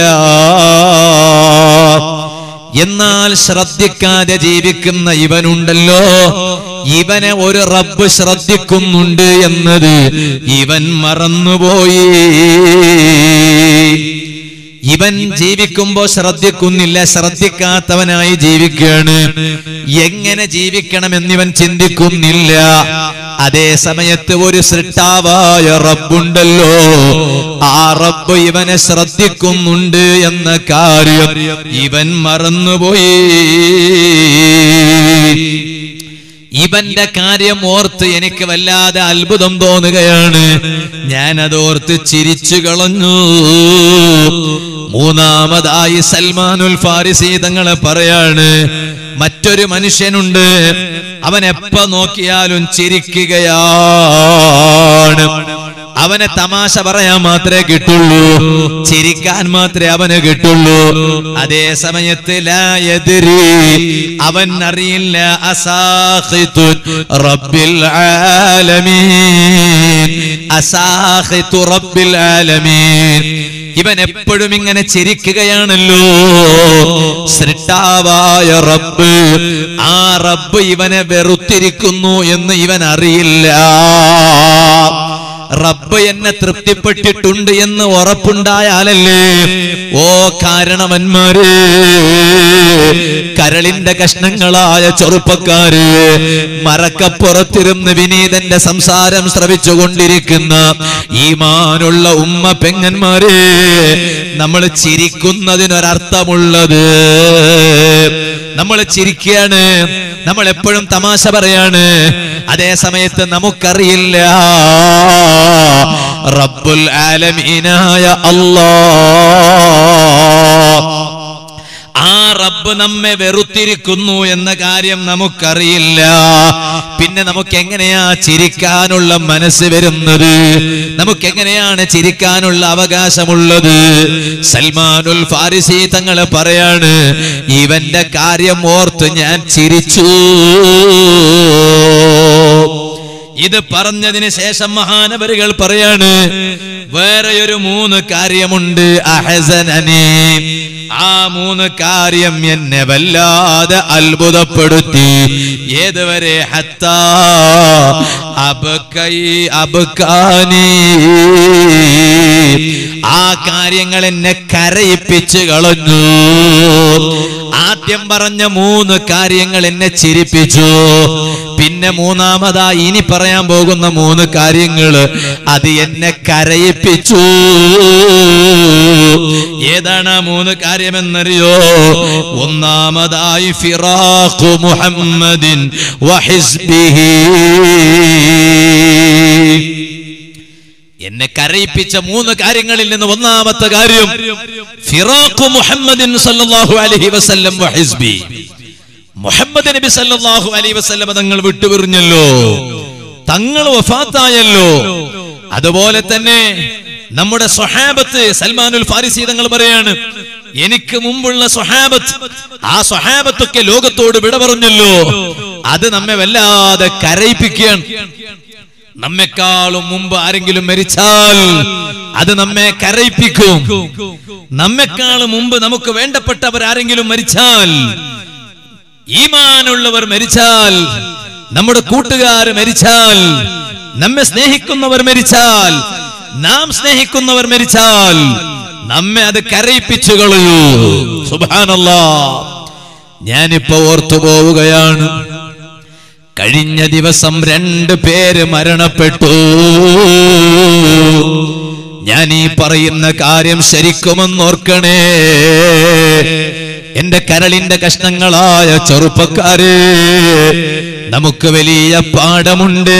എന്നാൽ ശ്രദ്ധിക്കാതെ ജീവിക്കുന്ന ഇവനുണ്ടല്ലോ ഇവനെ ഒരു റബ്ബ് ശ്രദ്ധിക്കുന്നുണ്ട് എന്നത് ഇവൻ മറന്നുപോയി ഇവൻ ജീവിക്കുമ്പോ ശ്രദ്ധിക്കുന്നില്ല ശ്രദ്ധിക്കാത്തവനായി ജീവിക്കുകയാണ് എങ്ങനെ ജീവിക്കണമെന്നിവൻ ചിന്തിക്കുന്നില്ല അതേ സമയത്ത് ഒരു സൃഷ്ടാവായ റബ്ബുണ്ടല്ലോ ആ റബ്ബ് ഇവനെ ശ്രദ്ധിക്കുന്നുണ്ട് എന്ന കാര്യം ഇവൻ മറന്നുപോയി ഇവന്റെ കാര്യം ഓർത്ത് എനിക്ക് വല്ലാതെ അത്ഭുതം തോന്നുകയാണ് ഞാനത് ഓർത്ത് ചിരിച്ചു കളഞ്ഞു മൂന്നാമതായി സൽമാനുൽ ഫാരിസി തങ്ങളെ പറയാണ് മറ്റൊരു മനുഷ്യനുണ്ട് അവൻ എപ്പ നോക്കിയാലും ചിരിക്കുകയാണ് അവനെ തമാശ പറയാൻ മാത്രമേ കിട്ടുള്ളൂ ചിരിക്കാൻ മാത്രമേ അവന് കിട്ടുള്ളൂ അതേ സമയത്ത് ലായതിരി അവൻ അറിയില്ല അസാഖിത്തു റബ്ബിൽ ആലമീൻ അസാഖിത്തു റബ്ബിൽ ആലമീൻ ഇവൻ എപ്പോഴും ഇങ്ങനെ ചിരിക്കുകയാണല്ലോ സൃഷ്ടാവായ റബ്ബ് ആ റബ്ബ് ഇവനെ വെറുത്തിരിക്കുന്നു എന്ന് ഇവൻ അറിയില്ല റബ്ബ് എന്നെ തൃപ്തിപ്പെട്ടിട്ടുണ്ട് എന്ന് ഉറപ്പുണ്ടായാലല്ലേ ഓ കാരണവന്മാര് കരളിന്റെ കഷ്ണങ്ങളായ ചെറുപ്പക്കാര് മറക്കപ്പുറത്തിരുന്ന് വിനീതന്റെ സംസാരം ശ്രവിച്ചുകൊണ്ടിരിക്കുന്ന ഈമാനുള്ള ഉമ്മ പെങ്ങന്മാര് നമ്മൾ ചിരിക്കുന്നതിനൊരർത്ഥമുള്ളത് നമ്മൾ ചിരിക്കുകയാണ് നമ്മൾ എപ്പോഴും തമാശ പറയാണ് അതേ സമയത്ത് നമുക്കറിയില്ല റബ്ബുൽ ആലമീനായ അല്ലാ ആ റബ്ബ് നമ്മെ വെറുത്തിരിക്കുന്നു എന്ന കാര്യം നമുക്കറിയില്ല പിന്നെ നമുക്ക് എങ്ങനെയാ ചിരിക്കാനുള്ള മനസ്സ് വരുന്നത് നമുക്ക് എങ്ങനെയാണ് ചിരിക്കാനുള്ള അവകാശമുള്ളത് സൽമാനുൽ ഫാരിസി തങ്ങൾ പറയാണ് ഇവന്റെ കാര്യം ഓർത്ത് ഞാൻ ചിരിച്ചു ഇത് പറഞ്ഞതിന് ശേഷം മഹാനവരുകൾ പറയാണ് വേറെ ഒരു മൂന്ന് കാര്യമുണ്ട് അഹസനനെ ആ മൂന്ന് കാര്യം എന്നെ വല്ലാതെ അത്ഭുതപ്പെടുത്തി ഏതുവരെ ഹത്താ അബക്കൈ അബക്കാനി ആ കാര്യങ്ങൾ എന്നെ കരയിപ്പിച്ച് കളഞ്ഞു ആദ്യം പറഞ്ഞ മൂന്ന് കാര്യങ്ങൾ എന്നെ ചിരിപ്പിച്ചു പിന്നെ മൂന്നാമതാ ഇനി പറയാൻ പോകുന്ന മൂന്ന് കാര്യങ്ങൾ അത് എന്നെ കരയിപ്പിച്ചു ഏതാണ് ആ മൂന്ന് കാര്യമെന്നറിയോ ഒന്നാമതായി ഫിറാഖു മുഹമ്മദിൻ വഹിസ്ബിഹി എന്നെ കരയിപ്പിച്ച മൂന്ന് കാര്യങ്ങളിൽ നിന്ന് ഒന്നാമത്തെ കാര്യം ഫിറാഖു മുഹമ്മദിൻ സല്ലല്ലാഹു അലൈഹി വസല്ലം വഹിസ്ബി മുഹമ്മദ് നബി സല്ലല്ലാഹു അലൈഹി വസല്ലം തങ്ങൾ വിട്ടുപിരിഞ്ഞല്ലോ തങ്ങൾ വഫാത്തായല്ലോ അതുപോലെ തന്നെ നമ്മുടെ സ്വഹാബത്ത് സൽമാനുൽ ഫാരിസി തങ്ങൾ പറയാണ് എനിക്ക് മുമ്പുള്ള സ്വഹാബത്ത് ആ സ്വഹാബത്തൊക്കെ ലോകത്തോട് വിട പറഞ്ഞല്ലോ അത് നമ്മെ വല്ലാതെ കരയിപ്പിക്കുകയാണ് നമ്മെക്കാളും മുമ്പ് ആരെങ്കിലും മരിച്ചാൽ അത് നമ്മെ കരയിപ്പിക്കും നമ്മെക്കാളും മുമ്പ് നമുക്ക് വേണ്ടപ്പെട്ടവർ ആരെങ്കിലും മരിച്ചാൽ ഈമാനുള്ളവർ മരിച്ചാൽ നമ്മുടെ കൂട്ടുകാർ മരിച്ചാൽ നമ്മെ സ്നേഹിക്കുന്നവർ മരിച്ചാൽ നാം സ്നേഹിക്കുന്നവർ മരിച്ചാൽ നമ്മെ അത് കരയിപ്പിച്ചു കളയൂ സുബാനല്ലാ ഞാനിപ്പോ ഓർത്തു പോവുകയാണ് കഴിഞ്ഞ ദിവസം രണ്ട് പേര് മരണപ്പെട്ടു ഞാൻ ഈ പറയുന്ന കാര്യം ശരിക്കുമെന്നോർക്കണേ എന്റെ കരളിന്റെ കഷ്ണങ്ങളായ ചെറുപ്പക്കാര് നമുക്ക് വലിയ പാഠമുണ്ട്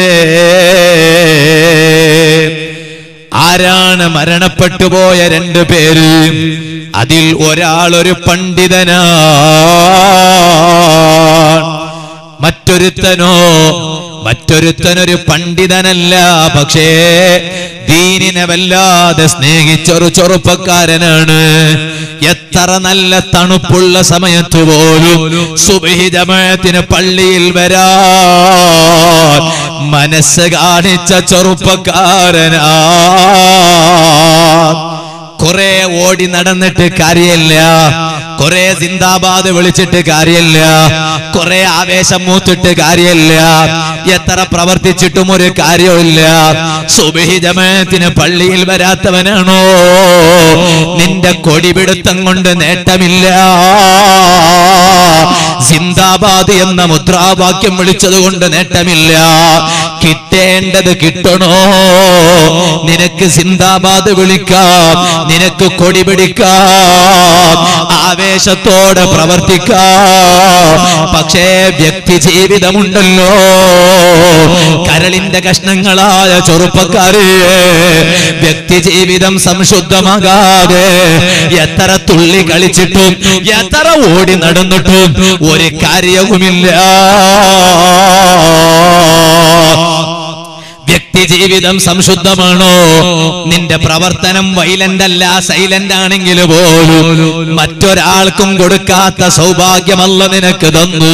ആരാണ് മരണപ്പെട്ടു പോയ രണ്ടു പേര് അതിൽ ഒരാൾ ഒരു പണ്ഡിതനാ മറ്റൊരുത്തനോ മറ്റൊരുത്തനൊരു പണ്ഡിതനല്ല പക്ഷേ ദീനിനെ വല്ലാതെ സ്നേഹിച്ചൊരു ചെറുപ്പക്കാരനാണ് എത്ര നല്ല തണുപ്പുള്ള സമയത്ത് പോലും സുബഹി ജമാഅത്തിന് പള്ളിയിൽ വരാ മനസ്സ് കാണിച്ച ചെറുപ്പക്കാരനാ കുറെ ഓടി നടന്നിട്ട് കാര്യമില്ല കുറെ സിന്ദാബാദ് വിളിച്ചിട്ട് കാര്യമില്ല കുറെ ആവേശം മൂത്തിട്ട് കാര്യമില്ല എത്ര പ്രവർത്തിച്ചിട്ടും ഒരു കാര്യമില്ല സുബഹി ജമാഅത്തിന് പള്ളിയിൽ വരാത്തവനാണോ നിന്റെ കൊടിപിടുത്തം കൊണ്ട് നേട്ടമില്ല സിന്ദാബാദ് എന്ന മുദ്രാവാക്യം വിളിച്ചത് കൊണ്ട് നേട്ടമില്ല കിട്ടേണ്ടത് കിട്ടണോ നിനക്ക് സിന്ദാബാദ് വിളിക്കാം നിനക്ക് കൊടി പിടിക്കാം ആവേശത്തോടെ പ്രവർത്തിക്കാം പക്ഷേ വ്യക്തി ജീവിതമുണ്ടല്ലോ കരളിന്റെ കഷ്ണങ്ങളായ ചെറുപ്പക്കാര് വ്യക്തി ജീവിതം സംശുദ്ധമാകാതെ എത്ര തുള്ളി കളിച്ചിട്ടും എത്ര ഓടി നടന്നിട്ടും ഒരു കാര്യവുമില്ല വ്യക്തി ജീവിതം സംശുദ്ധമാണോ നിന്റെ പ്രവർത്തനം വൈലന്റ് അല്ല സൈലന്റ് ആണെങ്കിൽ പോലും മറ്റൊരാൾക്കും കൊടുക്കാത്ത സൗഭാഗ്യമല്ല നിനക്ക് തന്നു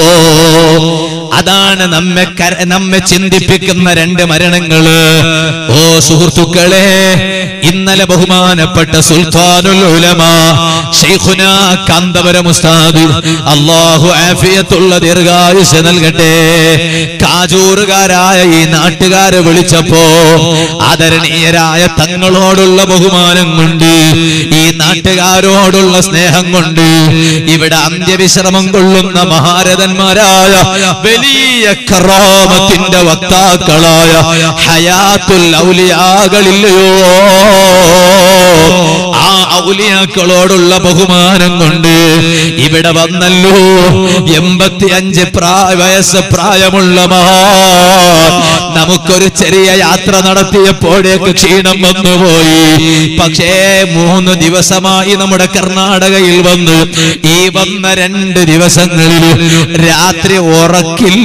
അതാണ് നമ്മെ കര- നമ്മെ ചിന്തിപ്പിക്കുന്ന രണ്ട് മരണങ്ങള് ഓ സുഹൃത്തുക്കളെ ഇന്നലെ ബഹുമാനപ്പെട്ട സുൽത്താനുൽ ഉലമ ശൈഖുന കാന്തപുരം ഉസ്താദ് അള്ളാഹു ആഫിയത്തുള്ള ദീർഘായുസ് നൽകട്ടെ കാജൂറുകാരായ ഈ നാട്ടുകാരെ വിളിച്ചപ്പോ ആദരണീയരായ തങ്ങളോടുള്ള ബഹുമാനം കൊണ്ട് ഈ നാട്ടുകാരോടുള്ള സ്നേഹം കൊണ്ട് ഇവിടെ അന്ത്യവിശ്രമം കൊള്ളുന്ന മഹാരഥന്മാരായ വലിയ കറാമത്തിന്റെ വക്താക്കളായ ഹയാത്തുൽ ഔലിയാകളില്ലയോ ആ ഔലിയാക്കളോടുള്ള ബഹുമാനം കൊണ്ട് ഇവിടെ വന്നല്ലോ എൺപത്തി അഞ്ച് വയസ്സ് പ്രായമുള്ള മഹാ നമുക്കൊരു ചെറിയ യാത്ര നടത്തിയപ്പോഴേക്ക് ക്ഷീണം വന്നുപോയി പക്ഷേ മൂന്ന് ദിവസമായി നമ്മുടെ കർണാടകയിൽ വന്ന് ഈ വന്ന രണ്ട് ദിവസങ്ങളിൽ രാത്രി ഉറക്കില്ല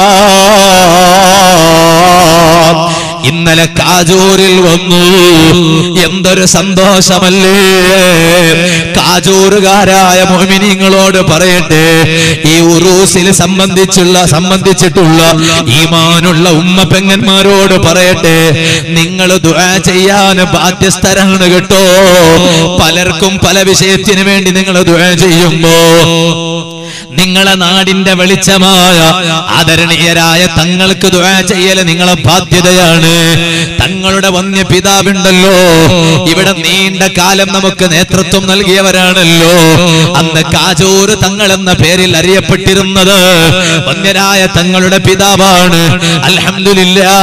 ഇന്നലെ കാജൂരിൽ വന്നു എന്തൊരു സന്തോഷമല്ലേ കാജൂറുകാരായ മോമിനിങ്ങളോട് പറയട്ടെ ഈ ഉറൂസിൽ സംബന്ധിച്ചുള്ള സംബന്ധിച്ചിട്ടുള്ള ഈമാനുള്ള ഉമ്മ പെങ്ങന്മാരോട് പറയട്ടെ നിങ്ങൾ ദുആ ചെയ്യാൻ ബാധ്യസ്ഥരാണ് കേട്ടോ പലർക്കും പല വിഷയത്തിന് വേണ്ടി നിങ്ങൾ ദുആ ചെയ്യുമ്പോ നിങ്ങളെ നാടിന്റെ വെളിച്ചമായ ആദരണീയരായ തങ്ങൾക്ക് ദുആ ചെയ്യല് നിങ്ങളെ ബാധ്യതയാണ് തങ്ങളുടെ വന്യ പിതാവുണ്ടല്ലോ ഇവിടെ നീണ്ട കാലം നമുക്ക് നേതൃത്വം നൽകിയവരാണല്ലോ അന്ന് കാജൂര് തങ്ങൾ എന്ന പേരിൽ അറിയപ്പെട്ടിരുന്നത് വന്യരായ തങ്ങളുടെ പിതാവാണ് അൽഹംദുലില്ലാ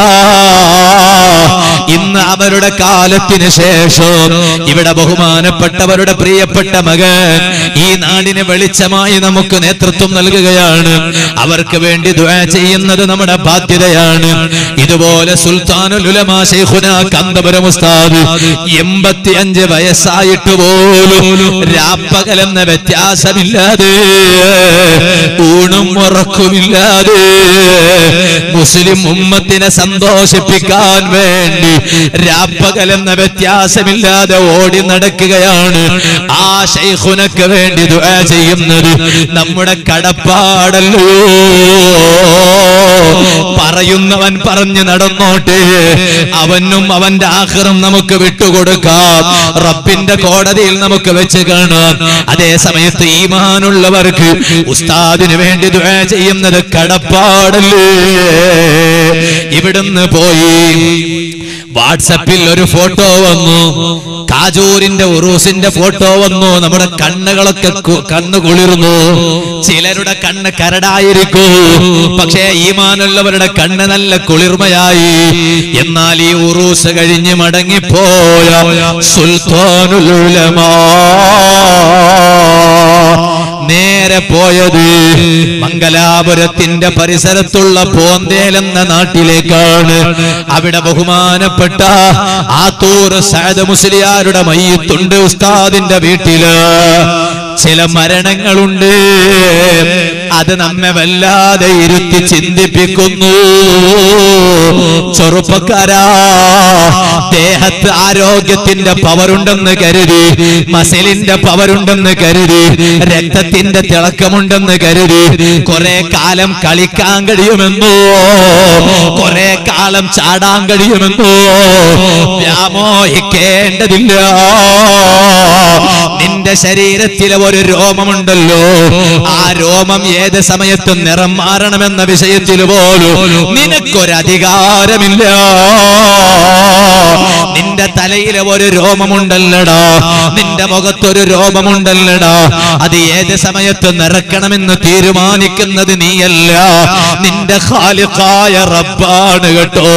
ഇന്ന് അവരുടെ കാലത്തിന് ശേഷം ഇവിടെ ബഹുമാനപ്പെട്ടവരുടെ പ്രിയപ്പെട്ട മകൻ ഈ നാടിന് വെളിച്ചമായി നമുക്ക് നേതൃത്വം നൽകുകയാണ് അവർക്ക് വേണ്ടി ദുആ ചെയ്യുന്നത് നമ്മുടെ ബാധ്യതയാണ് ഇതുപോലെ സുൽത്താനുൽ ഉലമാ ശൈഖുന കന്തപുരം ഉസ്താദ് എൺപത്തിയഞ്ച് വയസ്സായിട്ട് പോലും രാപ്പകലെന്ന വ്യത്യാസമില്ലാതെ ഊണും ഉറക്കുമില്ലാതെ മുസ്ലിം ഉമ്മത്തിനെ സന്തോഷിപ്പിക്കാൻ വേണ്ടി രാപ്പകലെന്ന വ്യത്യാസമില്ലാതെ ഓടി നടക്കുകയാണ് ആ ശൈഖുനക്ക് വേണ്ടി ദുആ ചെയ്യുന്നത് നമ്മുടെ കടപ്പാടല്ലോ പറയുന്നവൻ പറഞ്ഞു നടന്നോട്ടെ അവനും അവന്റെ ആഹ്റം നമുക്ക് വിട്ടുകൊടുക്കാം റബ്ബിന്റെ കോടതിയിൽ നമുക്ക് വെച്ച് കാണാം അതേ സമയത്ത് ഈമാനുള്ളവർക്ക് ഉസ്താദിന് വേണ്ടി ദുആ ചെയ്യുന്നത് കടപ്പാടല്ലേ ഇവിടുന്ന് പോയി വാട്സപ്പിൽ ഒരു ഫോട്ടോ വന്നു കാജൂരിന്റെ ഉറൂസിന്റെ ഫോട്ടോ വന്നു നമ്മുടെ കണ്ണുകളൊക്കെ കു- കണ്ണ് കുളിർന്നു ചിലരുടെ കണ്ണ് കരടായിരിക്കൂ പക്ഷേ ഈമാനുള്ളവരുടെ കണ്ണ് നല്ല കുളിർമയായി എന്നാൽ ഈ ഉറൂസ് കഴിഞ്ഞ് മടങ്ങിപ്പോയ സുൽത്താനുൽ ഉലമാ നേരെ പോയത് മംഗലാപുരത്തിന്റെ പരിസരത്തുള്ള പോന്തേൽ എന്ന നാട്ടിലേക്കാണ് അവിടെ ബഹുമാനപ്പെട്ട ആത്തൂർ സഅദ് മുസ്ലിയാരുടെ മയ്യത്തുണ്ട് ഉസ്താദിന്റെ വീട്ടില് ചില മരണങ്ങളുണ്ട് അത് നമ്മെ വല്ലാതെ ഇരുത്തി ചിന്തിപ്പിക്കുന്നു ചെറുപ്പക്കാരാ ദേഹത്ത് ആരോഗ്യത്തിന്റെ പവറുണ്ടെന്ന് കരുതി മസിലിന്റെ പവറുണ്ടെന്ന് കരുതി രക്തത്തിന്റെ തിളക്കമുണ്ടെന്ന് കരുതി കുറെ കാലം കളിക്കാൻ കഴിയുമെന്നോ കുറെ കാലം ചാടാൻ കഴിയുമെന്നോ വ്യാമോഹിക്കേണ്ടതില്ല നിന്റെ ശരീരത്തിലെ ഒരു രോമമുണ്ടല്ലോ ആ രോമം ഏത് സമയത്തും നിറം മാറണമെന്ന വിഷയത്തിൽ പോലും നിനക്കൊരധികാരമില്ല നിന്റെ തലയിലെ ഒരു രോമമുണ്ടല്ലടാ നിന്റെ മുഖത്തൊരു രോമമുണ്ടല്ലടാ അത് ഏത് സമയത്ത് നിറക്കണമെന്ന് തീരുമാനിക്കുന്നത് നീയല്ല നിന്റെ ഖാലിഖായ റബ്ബാണ് കേട്ടോ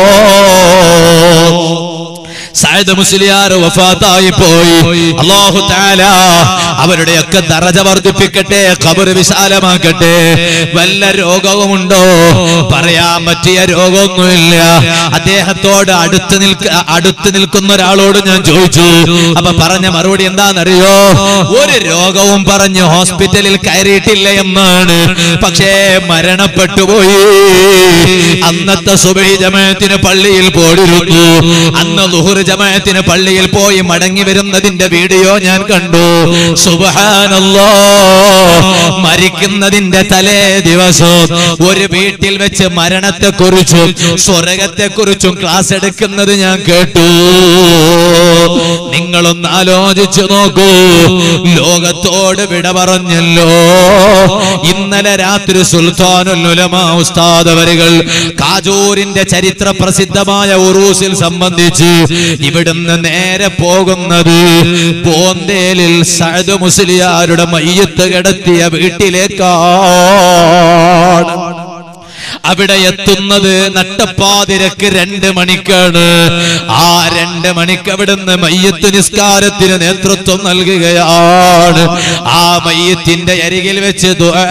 സയ്യിദ് മുസ്ലിയാർ വഫാത്തായി പോയി അല്ലാഹു തആല അവരുടെയൊക്കെ ദറജ വർദ്ധിപ്പിക്കട്ടെ ഖബർ വിശാലമാക്കട്ടെ വല്ല രോഗവുമുണ്ടോ പറയാൻ പറ്റിയ രോഗമൊന്നുമില്ല അദ്ദേഹത്തോട് അടുത്ത് നിൽക്ക അടുത്ത് നിൽക്കുന്ന ഒരാളോട് ഞാൻ ചോദിച്ചു അപ്പൊ പറഞ്ഞ മറുപടി എന്താണെന്നറിയോ ഒരു രോഗവും പറഞ്ഞ് ഹോസ്പിറ്റലിൽ കയറിയിട്ടില്ല എന്നാണ് പക്ഷേ മരണപ്പെട്ടു പോയി അന്നത്തെ സുബഹി ജമാഅത്തിന് പള്ളിയിൽ പോടിരുന്നു അന്ന് ലുഹുർ ജമാഅത്തിന് പള്ളിയിൽ പോയി മടങ്ങി വരുന്നതിന്റെ വീഡിയോ ഞാൻ കണ്ടു സുബ്ഹാനല്ലാ മരിക്കുന്നതിന്റെ തലേ ദിവസം ഒരു വീട്ടിൽ വെച്ച് മരണത്തെ കുറിച്ചും സ്വർഗത്തെ കുറിച്ചും ക്ലാസ് എടുക്കുന്നത് ഞാൻ കേട്ടു നിങ്ങളൊന്ന് ആലോചിച്ചു നോക്കൂ ലോകത്തോട് വിട പറഞ്ഞല്ലോ ഇന്നലെ രാത്രി സുൽത്താനുൽ ഉലമാ ഉസ്താദ് അവരുകൾ കാജൂരിന്റെ ചരിത്ര പ്രസിദ്ധമായ ഉറൂസിൽ സംബന്ധിച്ച് ഇവിടുന്ന് നേരെ പോകുന്നത് പോന്തേലിൽ സഅദ് മുസ്ലിയാരുടെ മയ്യത്ത് കിടത്തിയ വീട്ടിലേക്കാണ് അവിടെ എത്തുന്നത് നട്ടപ്പാതിരക്ക് രണ്ട് മണിക്കാണ് ആ രണ്ട് മണിക്ക് അവിടുന്ന് മയ്യത്ത് നിസ്കാരത്തിന് നേതൃത്വം നൽകുകയാണ് ആ മയ്യത്തിന്റെ അരികിൽ വെച്ച് ദുആ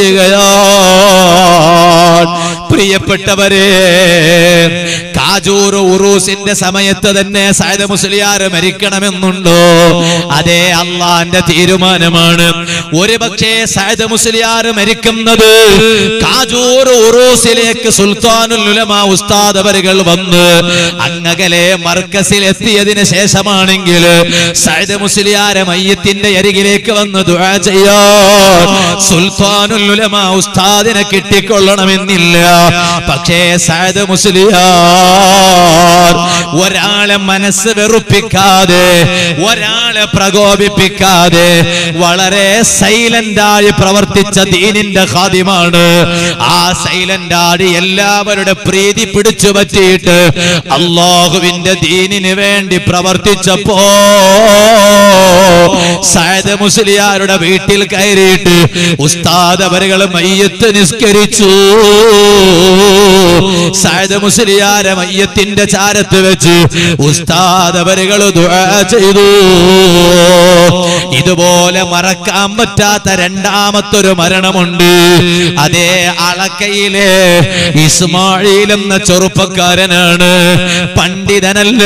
ചെയ്യുകയാണ് പ്രിയപ്പെട്ടവരെ കാജൂർ ഉറൂസിന്റെ സമയത്ത് തന്നെ സൈദ മുസ്ലിയാർ മരിക്കണമെന്നുണ്ടോ അതേ അള്ളാന്റെ തീരുമാനമാണ് ഒരു പക്ഷേ സൈദ മുസ്ലിയാർ മരിക്കുന്നത് കാജൂർ ഉറൂസിലേക്ക് സുൽത്താനുൽ ഉലമ ഉസ്താദ് അവരുകൾ വന്ന് അങ്ങകലെ മർക്കസിൽ എത്തിയതിന് ശേഷമാണെങ്കിൽ സൈദ മുസ്ലിയാരെ മയ്യത്തിന്റെ അരികിലേക്ക് വന്ന് ദുആ ചെയ്യാൻ സുൽത്താനുൽ ഉലമ ഉസ്താദിനെ കിട്ടിക്കൊള്ളണമെന്നില്ല പക്ഷേ സൈദ് മുസ്ലിയാർ ഒരാളെ മനസ്സ് വെറുപ്പിക്കാതെ ഒരാളെ പ്രകോപിപ്പിക്കാതെ വളരെ സൈലന്റ് ആയി പ്രവർത്തിച്ച ദീനിന്റെ ഖാദിമാണ് ആ സൈലന്റ് ആടി എല്ലാവരുടെ പ്രീതി പിടിച്ചു പറ്റിയിട്ട് അള്ളാഹുവിന്റെ ദീനിന് വേണ്ടി പ്രവർത്തിച്ചപ്പോ സയദ് മുസ്ലിയാരുടെ വീട്ടിൽ കയറിയിട്ട് ഉസ്താദ് അവരുകൾ മയ്യത്ത് നിസ്കരിച്ചു സയദ് മുസ്ലിയാരെ മയ്യത്തിന്റെ ചാരത്ത് വെച്ച് ഉസ്താദ് അവരുകൾ ദുആ ചെയ്തു ഇതുപോലെ മറക്കാൻ പറ്റാത്ത രണ്ടാമത്തൊരു മരണമുണ്ട് അതേ അളക്കയിലെ ഇസ്മായിൽ എന്ന ചെറുപ്പക്കാരനാണ് പണ്ഡിതനല്ല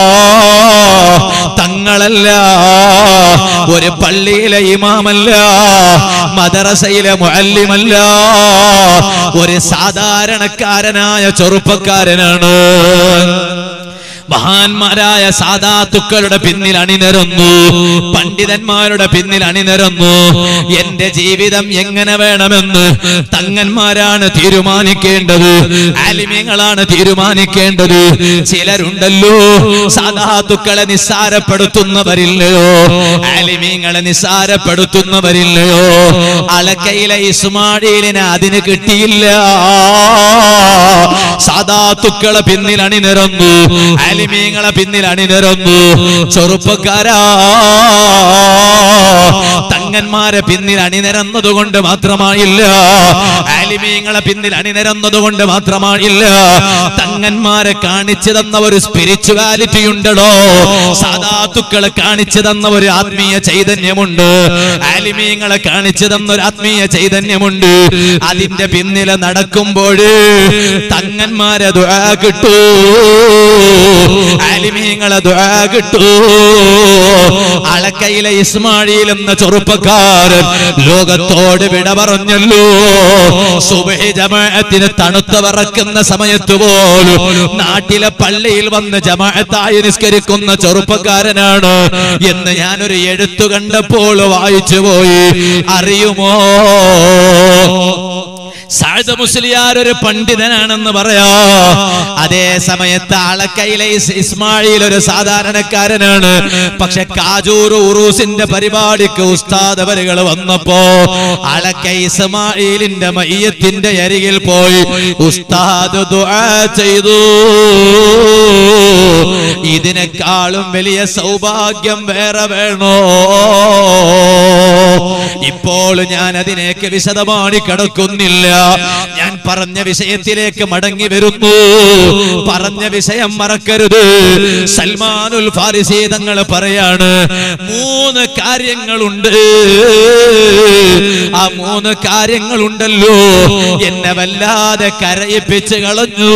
തങ്ങളല്ല ഒരു പള്ളിയിലെ ഇമാമല്ല മദ്രസയിലെ മുഅല്ലിമല്ല ഒരു സാധാരണക്കാരനായ ചെറുപ്പക്കാരനാണ് മഹാന്മാരായ സാധാത്തുക്കളുടെ പിന്നിൽ അണിനിരന്നു പണ്ഡിതന്മാരുടെ പിന്നിൽ അണിനിരന്നു എന്റെ ജീവിതം എങ്ങനെ വേണമെന്ന് തങ്ങന്മാരാണ് തീരുമാനിക്കേണ്ടത് ആലിമ്യങ്ങളാണ് തീരുമാനിക്കേണ്ടത് ചിലരുണ്ടല്ലോ സാധാത്തുക്കളെ നിസ്സാരപ്പെടുത്തുന്നവരില്ലയോ ആലിമീങ്ങളെ നിസ്സാരപ്പെടുത്തുന്നവരില്ലയോ അളക്കയിലെ ഇസ്മായിലിനെ അതിന് കിട്ടിയില്ല സാധാത്തുക്കളെ പിന്നിൽ അണിനിരന്നു അലിമീങ്ങളെ പിന്നിൽ അണിനിരന്നു ചെറുപ്പക്കാരാ തങ്ങന്മാരെ പിന്നിൽ അണിനിരന്നത് കൊണ്ട് മാത്രമായില്ല ആലിമീങ്ങളെ പിന്നിൽ അണിനിരന്നത് കൊണ്ട് മാത്രമായില്ല തങ്ങന്മാരെ കാണിച്ചു തന്ന ഒരു സ്പിരിച്വാലിറ്റി ഉണ്ടല്ലോ സാധാത്തുക്കളെ കാണിച്ചു തന്ന ഒരു ആത്മീയ ചൈതന്യമുണ്ട് ആലിമീങ്ങളെ കാണിച്ചു തന്ന ഒരു ആത്മീയ ചൈതന്യമുണ്ട് അതിന്റെ പിന്നിലെ നടക്കുമ്പോൾ തങ്ങന്മാരെ ദുആ കിട്ടൂ ആലിമീങ്ങളെ ദുആ കിട്ടൂ അളക്കയിലെ ഇസ്മായിൽ എന്ന ചെറുപ്പക്കാരൻ ലോകത്തോട് വിട പറഞ്ഞല്ലോ സുബഹി ജമാഅത്തിന് തണുത്ത വിറക്കുന്ന സമയത്ത് പോലും നാട്ടിലെ പള്ളിയിൽ വന്ന് ജമാഅത്തായി നിസ്കരിക്കുന്ന ചെറുപ്പക്കാരനാണ് എന്ന് ഞാനൊരു എഴുത്തു കണ്ടപ്പോൾ വായിച്ചു പോയി അറിയുമോ സാഴ്ദ മുസ്ലിയാർ ഒരു പണ്ഡിതനാണെന്ന് പറയാ അതേ സമയത്ത് അളക്കയിലെ ഇസ് ഇസ്മായിൽ ഒരു സാധാരണക്കാരനാണ് പക്ഷെ കാജൂർ ഉറൂസിന്റെ പരിപാടിക്ക് ഉസ്താദ് അവരുകൾ വന്നപ്പോ അളക്ക ഇസ്മായിലിന്റെ മയ്യത്തിന്റെ അരികിൽ പോയി ഉസ്താദ് ദുആ ചെയ്തു ഇതിനേക്കാളും വലിയ സൗഭാഗ്യം വേറെ വേണോ ഇപ്പോൾ ഞാൻ അതിനേക്ക് വിശദമായി കിടക്കുന്നില്ല ഞാൻ പറഞ്ഞ വിഷയത്തിലേക്ക് മടങ്ങി വരുന്നു പറഞ്ഞ വിഷയം മറക്കരുത് സൽമാനുൽ ഫാരിസി തങ്ങൾ പറയാണ് മൂന്ന് കാര്യങ്ങളുണ്ട് ആ മൂന്ന് കാര്യങ്ങളുണ്ടല്ലോ എന്നെ വല്ലാതെ കരയിപ്പിച്ച് കളഞ്ഞു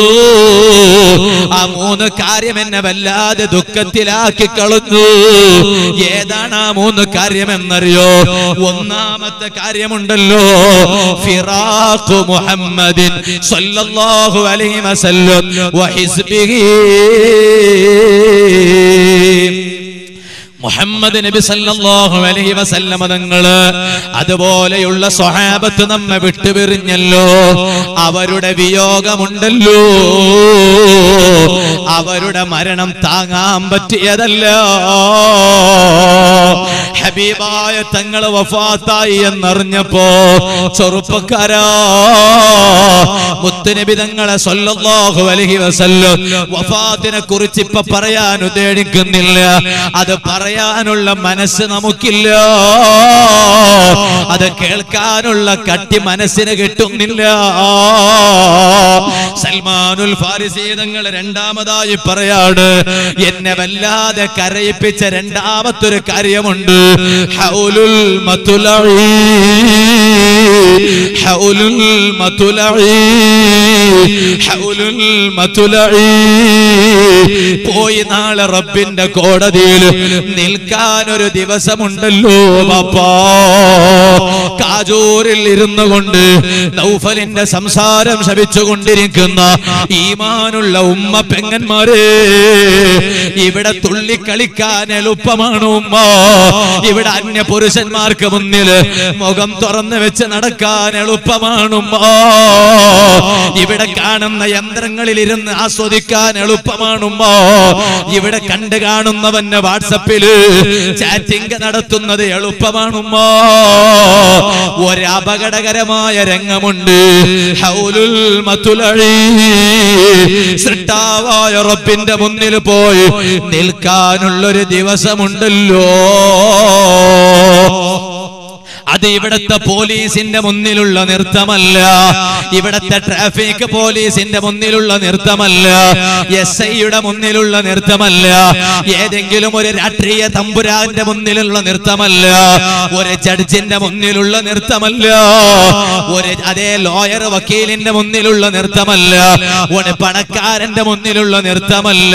ആ മൂന്ന് കാര്യം എന്നെ വല്ലാതെ ദുഃഖത്തിലാക്കി കളഞ്ഞു ഏതാണ് ആ മൂന്ന് കാര്യം എന്നറിയോ ഒന്നാമത്തെ കാര്യമുണ്ടല്ലോ ഫിറാഖു മുഹമ്മദിൻ സല്ലല്ലാഹു അലൈഹി വസല്ലം വഹിസ്ബിഹി മുഹമ്മദ് നബി സല്ലല്ലാഹു അലൈഹി വസല്ലമ തങ്ങള് അതുപോലെയുള്ള സ്വഹാബത്ത് നമ്മെ വിട്ടുപിരിഞ്ഞല്ലോ അവരുടെ വിയോഗമുണ്ടല്ലോ അവരുടെ മരണം താങ്ങാൻ പറ്റിയതല്ല ഹബീബായ തങ്ങള് വഫാത്തായി എന്നറിഞ്ഞപ്പോ ചെറുപ്പക്കാരാ മുത്തുനബി തങ്ങളെ സല്ലല്ലാഹു അലൈഹി വസല്ലം വഫാത്തിനെ കുറിച്ച് ഇപ്പൊ പറയാൻ ഉദ്ദേശിക്കുന്നില്ല അത് പറയാനുള്ള മനസ്സ് നമുക്കില്ല അത് കേൾക്കാനുള്ള കട്ടി മനസ്സിന് കിട്ടുന്നില്ല സൽമാനുൽ ഫാരിസി തങ്ങൾ രണ്ടാമതായി പറയാണ് എന്നെ വല്ലാതെ കരയിപ്പിച്ച രണ്ടാമത്തൊരു കാര്യമുണ്ട് ഹൗലുൽ മതുലഈ ഹൗലുൽ മതുലഈ ഹൗലുൽ മതുലഈ പോയി നാളെ റബ്ബിന്റെ കോടതിയിൽ നിൽക്കാൻ ഒരു ദിവസമുണ്ടല്ലോ ബാപ്പാ കാജൂരിൽ ഇരുന്നു കൊണ്ട് നൗഫലിന്റെ സംസാരം ശപിച്ചുകൊണ്ടിരിക്കുന്ന ഈമാനുള്ള ഉമ്മ പെങ്ങന്മാരെ ഇവിടെ തുള്ളിക്കളിക്കാൻ എളുപ്പമാണ് ഉമ്മ ഇവിടെ അന്യ പുരുഷന്മാർക്ക് മുന്നിൽ മുഖം തുറന്നു വെച്ച് നടക്കാൻ എളുപ്പമാണ് ഉമ്മ ഇവിടെ കാണുന്ന യന്ത്രങ്ങളിൽ ഇരുന്ന് ആസ്വദിക്കാൻ എളുപ്പമാണ് ഉമ്മ ഇവിടെ കണ്ടു കാണുന്നവന്റെ വാട്സപ്പില് ചാറ്റിംഗ് നടത്തുന്നത് എളുപ്പമാണ് ഉമ്മ ഒരു അപകടകരമായ രംഗമുണ്ട് ഹൗലുൽ മതുലഈ സൃഷ്ടാവായ റബ്ബിന്റെ മുന്നിൽ പോയി നിൽക്കാനുള്ളൊരു ദിവസമുണ്ടല്ലോ അത് ഇവിടത്തെ പോലീസിന്റെ മുന്നിലുള്ള നൃത്തമല്ല ഇവിടത്തെ ട്രാഫിക് പോലീസിന്റെ മുന്നിലുള്ള നൃത്തമല്ല എസ് ഐയുടെ മുന്നിലുള്ള നൃത്തമല്ല ഏതെങ്കിലും ഒരു രാഷ്ട്രീയ തമ്പുരാന്റെ മുന്നിലുള്ള നൃത്തമല്ല ഒരു ജഡ്ജിന്റെ മുന്നിലുള്ള നൃത്തമല്ല ഒരു അതേ ലോയർ വക്കീലിന്റെ മുന്നിലുള്ള നൃത്തമല്ല ഒരു പണക്കാരന്റെ മുന്നിലുള്ള നൃത്തമല്ല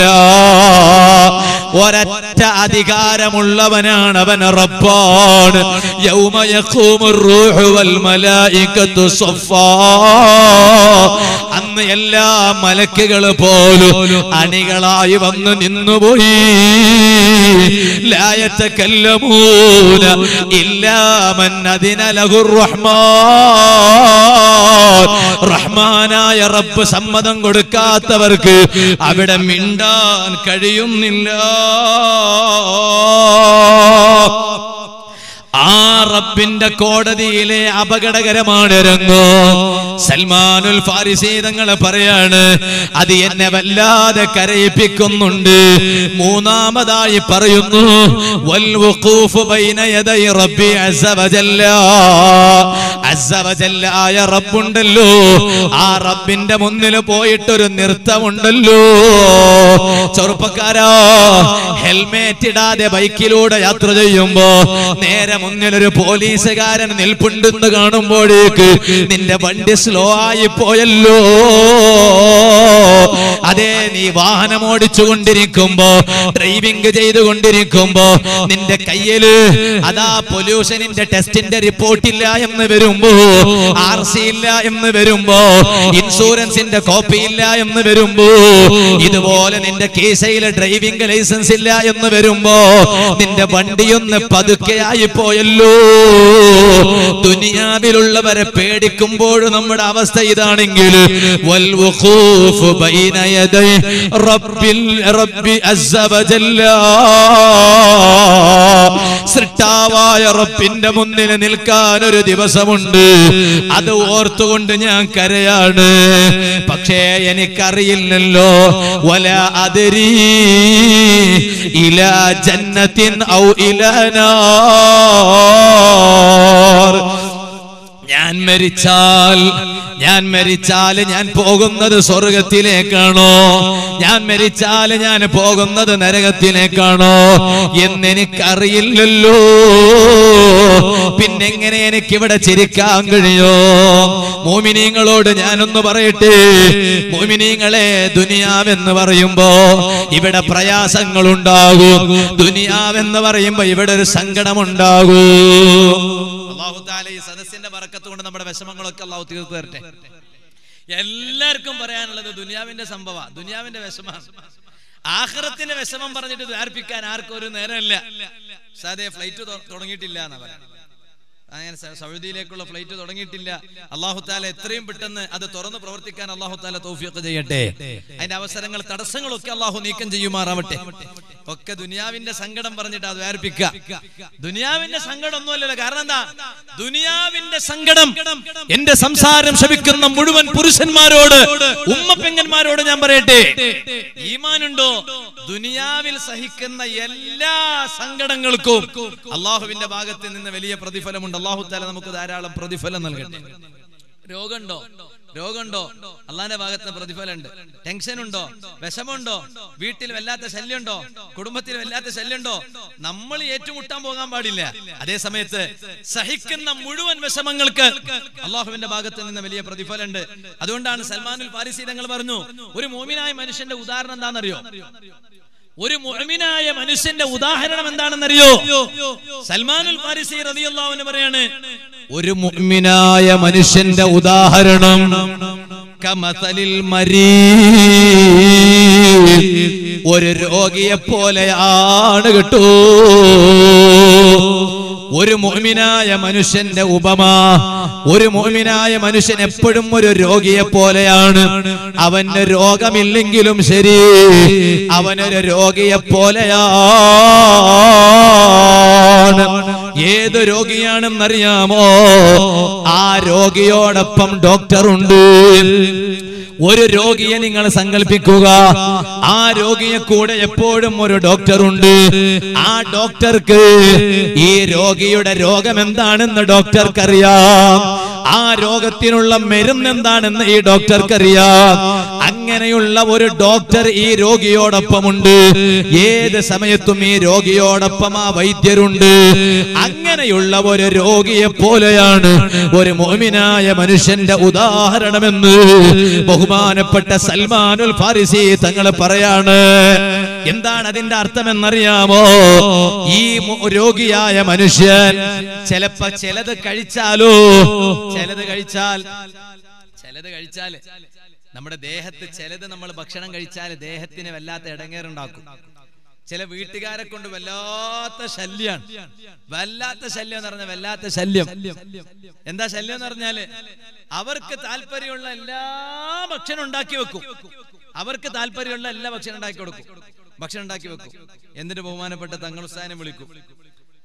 ഒരൊറ്റ അധികാരമുള്ളവനാണ് അവൻ റബ്ബാണ് യൗമ യഖൂമു റൂഹു വൽ മലായികത്തു സഫാ അന്ന് എല്ലാ മലക്കുകൾ പോലും അണികളായി വന്ന് നിന്നുപോയി ലാ യതകല്ലമൂന ഇല്ലാ മൻ അദിന ലഹുർ റഹ്മാൻ റഹ്മാനായ റബ്ബ് സമ്മതം കൊടുക്കാത്തവർക്ക് അവിടെ മിണ്ടാൻ കഴിയുന്നില്ല ആ റബ്ബിന്റെ കോടതിയിലെ അപകടകരമാണ് രംഗം സൽമാനുൽ ഫാരിസി തങ്ങൾ പറയാണ് അത് എന്നെ വല്ലാതെ കരയിപ്പിക്കുന്നുണ്ട് മൂന്നാമതായി പറയുന്നു വൽ വഖൂഫ് ബൈന യദൈ റബ്ബി അസ്സ വജല്ല അസ്സ വജല്ല ആയ റബ്ബുണ്ടല്ലോ ആ റബ്ബിന്റെ മുന്നിൽ പോയിട്ടൊരു നൃത്തമുണ്ടല്ലോ ചെറുപ്പക്കാരാ ഹെൽമേറ്റ് ഇടാതെ ബൈക്കിലൂടെ യാത്ര ചെയ്യുമ്പോ നേരെ മുന്നിൽ ഒരു പോലീസുകാരൻ നിൽപ്പുണ്ടെന്ന് കാണുമ്പോഴേക്ക് നിന്റെ വണ്ടി സ്ലോ ആയി പോയല്ലോ അതെ നീ വാഹനം ഓടിച്ചു കൊണ്ടിരിക്കുമ്പോ ഡ്രൈവിംഗ് ചെയ്തുകൊണ്ടിരിക്കുമ്പോ നിന്റെ കയ്യില് അതാ പൊല്യൂഷനിന്റെ ടെസ്റ്റിന്റെ റിപ്പോർട്ട് ഇല്ല എന്ന് വരുമ്പോ ആർ സി ഇല്ല എന്ന് വരുമ്പോ ഇൻഷുറൻസിന്റെ കോപ്പി ഇല്ല എന്ന് വരുമ്പോ ഇതുപോലെ നിന്റെ കേസയിലെ ഡ്രൈവിംഗ് ലൈസൻസ് ഇല്ല എന്ന് വരുമ്പോ നിന്റെ വണ്ടിയൊന്ന് പതുക്കെയായി പോയല്ലോ ദുനിയാവിലുള്ളവരെ പേടിക്കുമ്പോൾ നമ്മുടെ അവസ്ഥ ഇതാണെങ്കിൽ വൽ വഖൂഫ് ബൈന യദൈ റബ്ബിൽ റബ്ബി അസ്സ വജല്ല സൃഷ്ടാവായ റബ്ബിന്റെ മുന്നിൽ നിൽക്കാൻ ഒരു ദിവസമുണ്ട് അത് ഓർത്തുകൊണ്ട് ഞാൻ കരയാണ് പക്ഷേ എനിക്കറിയില്ലല്ലോ വല അതിരി ഇല ജന്നത്തിൻ ഔ ഇലനാർ ഞാൻ മരിച്ചാൽ ഞാൻ മരിച്ചാൽ ഞാൻ പോകുന്നത് സ്വർഗത്തിലേക്കാണോ ഞാൻ മരിച്ചാൽ ഞാൻ പോകുന്നത് നരകത്തിലേക്കാണോ എന്നെനിക്കറിയില്ലല്ലോ പിന്നെങ്ങനെ എനിക്കിവിടെ ചിരിക്കാൻ കഴിയോ മോമിനീങ്ങളോട് ഞാനൊന്ന് പറയട്ടെ മോമിനീങ്ങളെ ദുനിയാവെന്ന് പറയുമ്പോ ഇവിടെ പ്രയാസങ്ങൾ ഉണ്ടാകും ദുനിയാവെന്ന് പറയുമ്പോ ഇവിടെ ഒരു സങ്കടമുണ്ടാകൂ അള്ളാഹു താല ഈ സദസ്സിന്റെ വറക്കത്ത് കൊണ്ട് നമ്മുടെ വിഷമങ്ങളൊക്കെ അള്ളാഹു തീർത്തു തരട്ടെ എല്ലാവർക്കും പറയാനുള്ളത് ദുനിയാവിന്റെ സംഭവ ദുനിയാവിന്റെ വിഷമാണ് ആഹ്റത്തിന്റെ വിഷമം പറഞ്ഞിട്ട് ദ്വാർപ്പിക്കാൻ ആർക്കും ഒരു നേരമില്ല സാധേ ഫ്ലൈറ്റ് തുടങ്ങിയിട്ടില്ല എന്നാ പറയാം അങ്ങനെ സ- സൗദിയിലേക്കുള്ള ഫ്ലൈറ്റ് തുടങ്ങിയിട്ടില്ല അള്ളാഹു താല എത്രയും പെട്ടെന്ന് അത് തുറന്ന് പ്രവർത്തിക്കാൻ അള്ളാഹു താല തൗഫീഖ് ചെയ്യട്ടെ അതിന്റെ അവസരങ്ങൾ തടസ്സങ്ങളൊക്കെ അള്ളാഹു നീക്കം ചെയ്യുമാറാവട്ടെ ഒക്കെ ദുനിയാവിന്റെ സങ്കടം പറഞ്ഞിട്ട് അത് വേർപ്പിക്കുക ദുനിയാവിന്റെ സങ്കടം ഒന്നുമല്ലല്ലോ കാരണം എന്താ ദുനിയാവിന്റെ സങ്കടം എന്റെ സംസാരം ശപിക്കുന്ന മുഴുവൻ പുരുഷന്മാരോട് ഉമ്മപ്പെങ്ങന്മാരോട് ഞാൻ പറയട്ടെ ഈമാനുണ്ടോ ദുനിയാവിൽ സഹിക്കുന്ന എല്ലാ സങ്കടങ്ങൾക്കും അള്ളാഹുവിന്റെ ഭാഗത്ത് നിന്ന് വലിയ പ്രതിഫലമുണ്ട് അള്ളാഹു താല നമുക്ക് ധാരാളം പ്രതിഫലം നൽകട്ടെ രോഗമുണ്ടോ രോഗമുണ്ടോ അള്ളാന്റെ ഭാഗത്ത് നിന്ന് പ്രതിഫലമുണ്ട് ടെൻഷൻ ഉണ്ടോ വിഷമുണ്ടോ വീട്ടിൽ വല്ലാത്ത ശല്യമുണ്ടോ കുടുംബത്തിൽ വല്ലാത്ത ശല്യമുണ്ടോ നമ്മൾ ഏറ്റുമുട്ടാൻ പോകാൻ പാടില്ല അതേ സമയത്ത് സഹിക്കുന്ന മുഴുവൻ വിഷമങ്ങൾക്ക് അള്ളാഹുവിന്റെ ഭാഗത്ത് നിന്ന് വലിയ പ്രതിഫലമുണ്ട് അതുകൊണ്ടാണ് സൽമാനുൽ പാരിസി തങ്ങൾ പറഞ്ഞു ഒരു മോമിനായ മനുഷ്യന്റെ ഉദാഹരണം എന്താണെന്നറിയോ ഒരു മുഅ്മിനായ മനുഷ്യന്റെ ഉദാഹരണം എന്താണെന്നറിയോ സൽമാനുൽ ഫാരിസി റളിയല്ലാഹു അൻഹു പറയാണ് ഒരു മുഅ്മിനായ മനുഷ്യന്റെ ഉദാഹരണം കമസലിൽ മരീ ഒരു രോഗിയെ പോലെയാണ് കേട്ടോ ഒരു മോമിനായ മനുഷ്യന്റെ ഉപമ ഒരു മോമിനായ മനുഷ്യൻ എപ്പോഴും ഒരു രോഗിയെ പോലെയാണ് അവന് രോഗമില്ലെങ്കിലും ശരി അവനൊരു രോഗിയെ പോലെയാണ് ഏത് രോഗിയാണെന്നറിയാമോ ആ രോഗിയോടൊപ്പം ഡോക്ടറുണ്ട് ഒരു രോഗിയെ നിങ്ങൾ സങ്കല്പിക്കുക ആ രോഗിയെ കൂടെ എപ്പോഴും ഒരു ഡോക്ടറുണ്ട് ആ ഡോക്ടർക്ക് ഈ രോഗിയുടെ രോഗം എന്താണെന്ന് ഡോക്ടർക്ക് അറിയാം ആ രോഗത്തിനുള്ള മരുന്ന് എന്താണെന്ന് ഈ ഡോക്ടർക്ക് അറിയാം അങ്ങനെയുള്ള ഒരു ഡോക്ടർ ഈ രോഗിയോടൊപ്പമുണ്ട് ഏത് സമയത്തും ഈ രോഗിയോടൊപ്പം ആ വൈദ്യരുണ്ട് അങ്ങനെയുള്ള ഒരു രോഗിയെ പോലെയാണ് ഒരു മോമിനായ മനുഷ്യന്റെ ഉദാഹരണമെന്ന് ബഹുമാനപ്പെട്ട സൽമാനുൽ ഫാരിസി തങ്ങൾ പറയാണ് എന്താണ് അതിന്റെ അർത്ഥം എന്നറിയാമോ ഈ മു- രോഗിയായ മനുഷ്യൻ ചിലപ്പോ ചിലത് കഴിച്ചാലോ ചിലത് കഴിച്ചാൽ ചിലത് കഴിച്ചാൽ നമ്മുടെ ദേഹത്ത് ചിലത് നമ്മൾ ഭക്ഷണം കഴിച്ചാൽ ദേഹത്തിന് വല്ലാത്ത ഇടങ്ങേറുണ്ടാക്കും ചില വീട്ടുകാരെ കൊണ്ട് വല്ലാത്ത ശല്യാണ് വല്ലാത്ത ശല്യം എന്ന് പറഞ്ഞാൽ വല്ലാത്ത ശല്യം എന്താ ശല്യം എന്ന് പറഞ്ഞാല് അവർക്ക് താല്പര്യമുള്ള എല്ലാ ഭക്ഷണം ഉണ്ടാക്കി വെക്കും അവർക്ക് താല്പര്യമുള്ള എല്ലാ ഭക്ഷണം ഉണ്ടാക്കി കൊടുക്കും ഭക്ഷണം ഉണ്ടാക്കി വെക്കും എന്നിട്ട് ബഹുമാനപ്പെട്ട തങ്ങളുസ്ഥാനം വിളിക്കും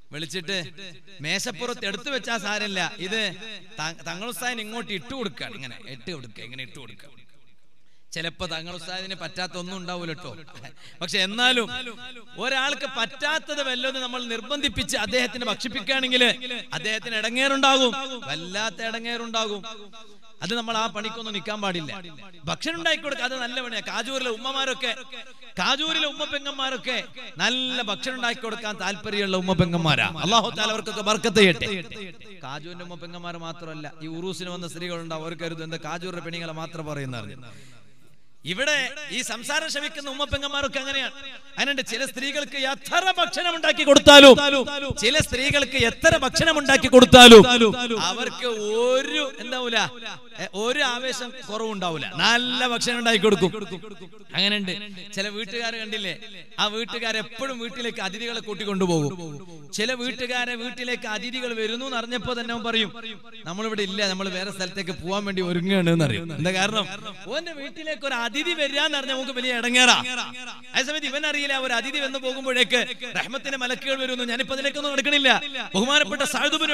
വിളിച്ചിട്ട് മേശപ്പുറത്ത് എടുത്തു വെച്ചാ സാരല്ല ഇത് തങ്ങളുസ്ഥാൻ ഇങ്ങോട്ട് ഇട്ട് കൊടുക്കാണ് ഇങ്ങനെ ഇട്ട് കൊടുക്കുക ഇങ്ങനെ ഇട്ട് കൊടുക്കുക ചിലപ്പോ തങ്ങൾ ഉസ്താദിന് പറ്റാത്ത ഒന്നും ഉണ്ടാവൂല കേട്ടോ പക്ഷെ എന്നാലും ഒരാൾക്ക് പറ്റാത്തത് വല്ലതും നമ്മൾ നിർബന്ധിപ്പിച്ച് അദ്ദേഹത്തിന് ഭക്ഷിപ്പിക്കുകയാണെങ്കിൽ അദ്ദേഹത്തിന് ഇടങ്ങേറുണ്ടാകും വല്ലാത്ത ഇടങ്ങേറുണ്ടാകും അത് നമ്മൾ ആ പണിക്കൊന്നും നിൽക്കാൻ പാടില്ല ഭക്ഷണം ഉണ്ടാക്കി കൊടുക്കുക അത് നല്ല പണിയാ കാജൂരിലെ ഉമ്മമാരൊക്കെ കാജൂരിലെ ഉമ്മ പെങ്ങന്മാരൊക്കെ നല്ല ഭക്ഷണം ഉണ്ടാക്കി കൊടുക്കാൻ താല്പര്യമുള്ള ഉമ്മ പെങ്ങന്മാരാ അള്ളാഹു താല അവർക്കൊക്കെ ബർക്കത്ത് ചെയ്യട്ടെ കാജൂരിന്റെ ഉമ്മ പെങ്ങന്മാർ മാത്രമല്ല ഈ ഉറൂസിന് വന്ന സ്ത്രീകളുണ്ട് അവർ കരുതും എന്താ കാജൂരിന്റെ പെണ്ണുങ്ങളെ മാത്രം പറയുന്നറിഞ്ഞു ഇവിടെ ഈ സംസാരം ശ്രമിക്കുന്ന ഉമ്മപ്പെങ്ങന്മാരൊക്കെ അങ്ങനെയാണ് അതിനുണ്ട് ചില സ്ത്രീകൾക്ക് എത്ര ഭക്ഷണം ഉണ്ടാക്കി കൊടുത്താലും ചില സ്ത്രീകൾക്ക് എത്ര ഭക്ഷണം ഉണ്ടാക്കി കൊടുത്താലും അവർക്ക് ഒരു എന്താവൂല എ, ഒരു ആവേശം കുറവുണ്ടാവൂല നല്ല ഭക്ഷണം ഉണ്ടാക്കി കൊടുക്കും അങ്ങനെയുണ്ട് ചില വീട്ടുകാർ കണ്ടില്ലേ ആ വീട്ടുകാർ എപ്പോഴും വീട്ടിലേക്ക് അതിഥികളെ കൂട്ടിക്കൊണ്ടുപോകും ചില വീട്ടുകാരെ വീട്ടിലേക്ക് അതിഥികൾ വരുന്നു എന്ന് അറിഞ്ഞപ്പോ തന്നെ അവൻ പറയും നമ്മളിവിടെ ഇല്ല നമ്മൾ വേറെ സ്ഥലത്തേക്ക് പോകാൻ വേണ്ടി ഒരുങ്ങുകയാണ് എന്നറിയും എന്താ കാരണം ഓന്റെ വീട്ടിലേക്ക് ഒരു അതിഥി വരിക എന്ന് പറഞ്ഞാൽ നമുക്ക് വലിയ ഇടങ്ങേറാ അതേസമയത്ത് ഇവൻ അറിയില്ല ഒരു അതിഥി വന്നു പോകുമ്പോഴേക്ക് റഹ്മത്തിന്റെ മലക്കുകൾ വരുന്നു ഞാനിപ്പോ അതിലേക്കൊന്നും നടക്കണില്ല ബഹുമാനപ്പെട്ട സായുധുബിൻ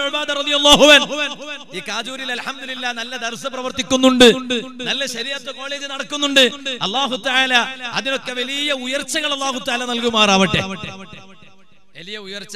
ഈ കാജൂരിൽ അലഹമില്ല നല്ല ദർശ പ്രവർത്തിക്കുന്നുണ്ട് നല്ല ശരിയത്ത് കോളേജ് നടക്കുന്നുണ്ട് അള്ളാഹു താല അതിനൊക്കെ വലിയ ഉയർച്ചകൾ അള്ളാഹു താല നൽകുമാറാവട്ടെ വലിയ ഉയർച്ച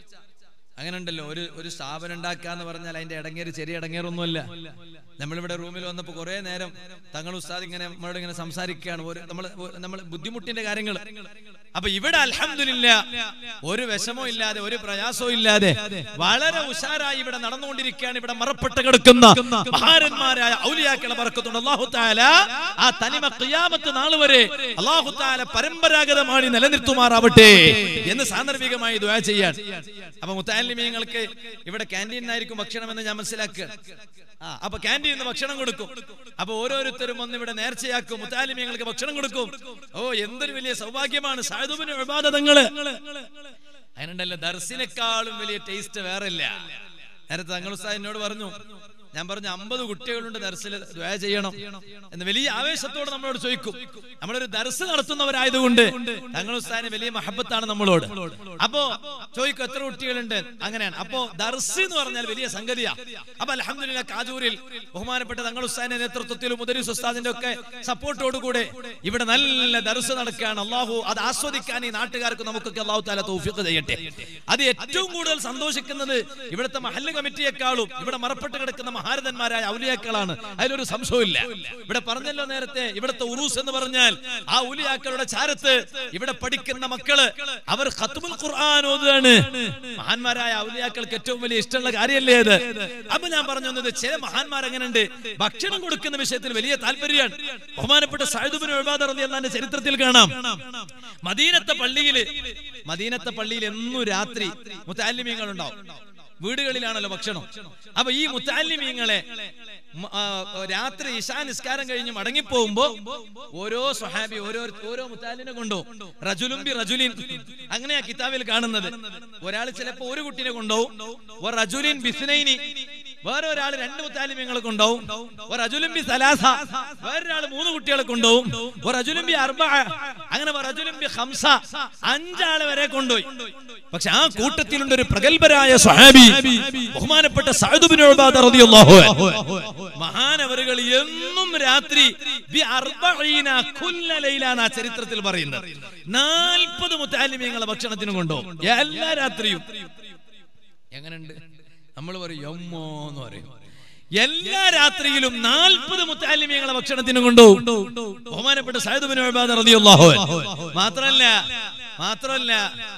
അങ്ങനെ ഉണ്ടല്ലോ ഒരു ഒരു സ്ഥാപനം ഉണ്ടാക്കാന്ന് പറഞ്ഞാൽ അതിന്റെ ഇടങ്ങേറ് ചെറിയ ഇടങ്ങേറൊന്നുമല്ല നമ്മളിവിടെ റൂമിൽ വന്നപ്പോൾ കുറെ നേരം തങ്ങൾ ഉസ്താദ് ഇങ്ങനെ നമ്മളോട് ഇങ്ങനെ സംസാരിക്കുകയാണ് ഒരു നമ്മൾ നമ്മൾ ബുദ്ധിമുട്ടിന്റെ കാര്യങ്ങൾ അപ്പൊ ഇവിടെ അൽഹംദുലില്ല ഒരു വിഷമവും ഇല്ലാതെ ഒരു പ്രയാസവും ഇല്ലാതെ വളരെ ഉഷാറായി ഇവിടെ നടന്നുകൊണ്ടിരിക്കുകയാണ് ഇവിടെ മറപ്പെട്ട് കിടക്കുന്ന മഹാരന്മാരായ ഔലിയാക്കളെ പറക്കുന്നുണ്ട് അള്ളാഹു താല ആ തനിമ ഖിയാമത്ത് നാൾ വരെ അള്ളാഹു താല പരമ്പരാഗതമായി നിലനിർത്തുമാറാവട്ടെ എന്ന് സാന്ദർഭികമായി ദുആ ചെയ്യാൻ അപ്പൊ മുത്താലിമീങ്ങൾക്ക് ഇവിടെ ക്യാൻറ്റീനായിരിക്കും ഭക്ഷണം എന്ന് ഞാൻ മനസ്സിലാക്കുക ആ അപ്പൊ ക്യാൻറ്റീനിൽ നിന്ന് ഭക്ഷണം കൊടുക്കും അപ്പൊ ഓരോരുത്തരും വന്ന് ഇവിടെ നേർച്ചയാക്കും മുത്താലിമീങ്ങൾക്ക് ഭക്ഷണം കൊടുക്കും ഓ എന്തൊരു വലിയ സൗഭാഗ്യമാണ് സായുധുബിന് വിവാദതങ്ങള് അതിനുണ്ടല്ലോ ദർസിനേക്കാളും വലിയ ടേസ്റ്റ് വേറെ ഇല്ല നേരത്തെ തങ്ങൾ ഉസ്താദ് എന്നോട് പറഞ്ഞു ഞാൻ പറഞ്ഞു അമ്പത് കുട്ടികളുണ്ട് ദർസിൽ ദ്വയ ചെയ്യണം എന്ന് വലിയ ആവേശത്തോടെ നമ്മളോട് ചോദിക്കും നമ്മളൊരു ദർസ് നടത്തുന്നവരായതുകൊണ്ട് തങ്ങൾ ഉസ്താദിന് വലിയ മഹബത്താണ് നമ്മളോട് അപ്പോ ചോദിക്കും എത്ര കുട്ടികളുണ്ട് അങ്ങനെയാണ് അപ്പോ ദർസ് എന്ന് പറഞ്ഞാൽ വലിയ സംഗതിയാ അപ്പൊ അലഹമില്ല കാജൂരിൽ ബഹുമാനപ്പെട്ട തങ്ങൾ ഉസ്താദിന്റെ നേതൃത്വത്തിലും മുദരീസ് ഉസ്താദിന്റെ ഒക്കെ സപ്പോർട്ടോടുകൂടെ ഇവിടെ നല്ല ദർസ് നടക്കുകയാണ് അള്ളാഹു അത് ആസ്വദിക്കാൻ ഈ നാട്ടുകാർക്ക് നമുക്കൊക്കെ അള്ളാഹു താല തൗഫീഖ് ചെയ്യട്ടെ അത് ഏറ്റവും കൂടുതൽ സന്തോഷിക്കുന്നത് ഇവിടുത്തെ മഹല്ല് കമ്മിറ്റിയെക്കാളും ഇവിടെ മറപ്പെട്ട് കിടക്കുന്ന മഹാരഥന്മാരായ ഔലിയാക്കളാണ് അതിലൊരു സംശയമില്ല ഇവിടെ പറഞ്ഞല്ലോ നേരത്തെ ഇവിടുത്തെ ഉറൂസ് എന്ന് പറഞ്ഞാൽ ആ ഔലിയാക്കളുടെ ചാരത്ത് ഇവിടെ പഠിക്കുന്ന മക്കള് അവർ ഖത്മുൽ ഖുർആൻ ഓതുകയാണ് മഹാന്മാരായ ഔലിയാക്കൾക്ക് ഏറ്റവും വലിയ ഇഷ്ടമുള്ള കാര്യമല്ലേ അത് അപ്പൊ ഞാൻ പറഞ്ഞു വന്നത് ചില മഹാന്മാർ എങ്ങനെയുണ്ട് ഭക്ഷണം കൊടുക്കുന്ന വിഷയത്തിൽ വലിയ താല്പര്യമാണ് ബഹുമാനപ്പെട്ട സായുധുബിന് എഴുതാതെ ചരിത്രത്തിൽ കാണാം മദീനത്തെ പള്ളിയില് മദീനത്തെ പള്ളിയിൽ എന്നും രാത്രി മുത്താലിമ്യങ്ങൾ ഉണ്ടാവും വീടുകളിലാണല്ലോ ഭക്ഷണം അപ്പൊ ഈ മുത്താലിമീങ്ങളെ മ- ആ, രാത്രി ഇശാ നിസ്കാരം കഴിഞ്ഞ് മടങ്ങിപ്പോകുമ്പോ ഓരോ സ്വഹാബി ഓരോ ഓരോ മുത്താലിനെ കൊണ്ടുപോകും റജുലുംബി റജുലിൻ അങ്ങനെയാ കിതാബിൽ കാണുന്നത് ഒരാൾ ചിലപ്പോ ഒരു കുട്ടിനെ കൊണ്ടുപോകും ഒരു റജുലിൻ ബിസ്നൈനി വേറെ ഒരാൾ രണ്ട് മുത്താലിമ്യങ്ങളെ കൊണ്ടുപോകും ഒരു അജുലുംബി സലാസ വേറൊരാൾ മൂന്ന് കുട്ടികളെ കൊണ്ടുപോകും ഒരു അജുലുംബി അർബ അങ്ങനെ ഒരു അജുലുംബി ഹംസ അഞ്ചാളെ വരെ കൊണ്ടുപോയി പക്ഷെ ആ കൂട്ടത്തിലുണ്ട് ഒരു പ്രഗത്ഭരായ സ്വഹാബി ബഹുമാനപ്പെട്ട സഅദ് ഉബാദ റളിയല്ലാഹു അൻഹു മഹാനവറുകൾ എന്നും രാത്രി ബി അർബഈന കുല്ല ലൈല എന്നാ ചരിത്രത്തിൽ പറയുന്നത് നാൽപ്പത് മുത്താലിമീങ്ങളെ ഭക്ഷണത്തിന് കൊണ്ടുപോകും എല്ലാ രാത്രിയും എങ്ങനെയുണ്ട് നമ്മൾ പറയും യമ്മോ എന്ന് പറയും എല്ലാ രാത്രിയിലും നാൽപ്പത് മുത്താലിമീങ്ങളെ ഭക്ഷണത്തിന് കൊണ്ടുപോകും ബഹുമാനപ്പെട്ട സൈദുബിൻ റളിയല്ലാഹു അൻഹു മാത്രമല്ല മാത്രമല്ല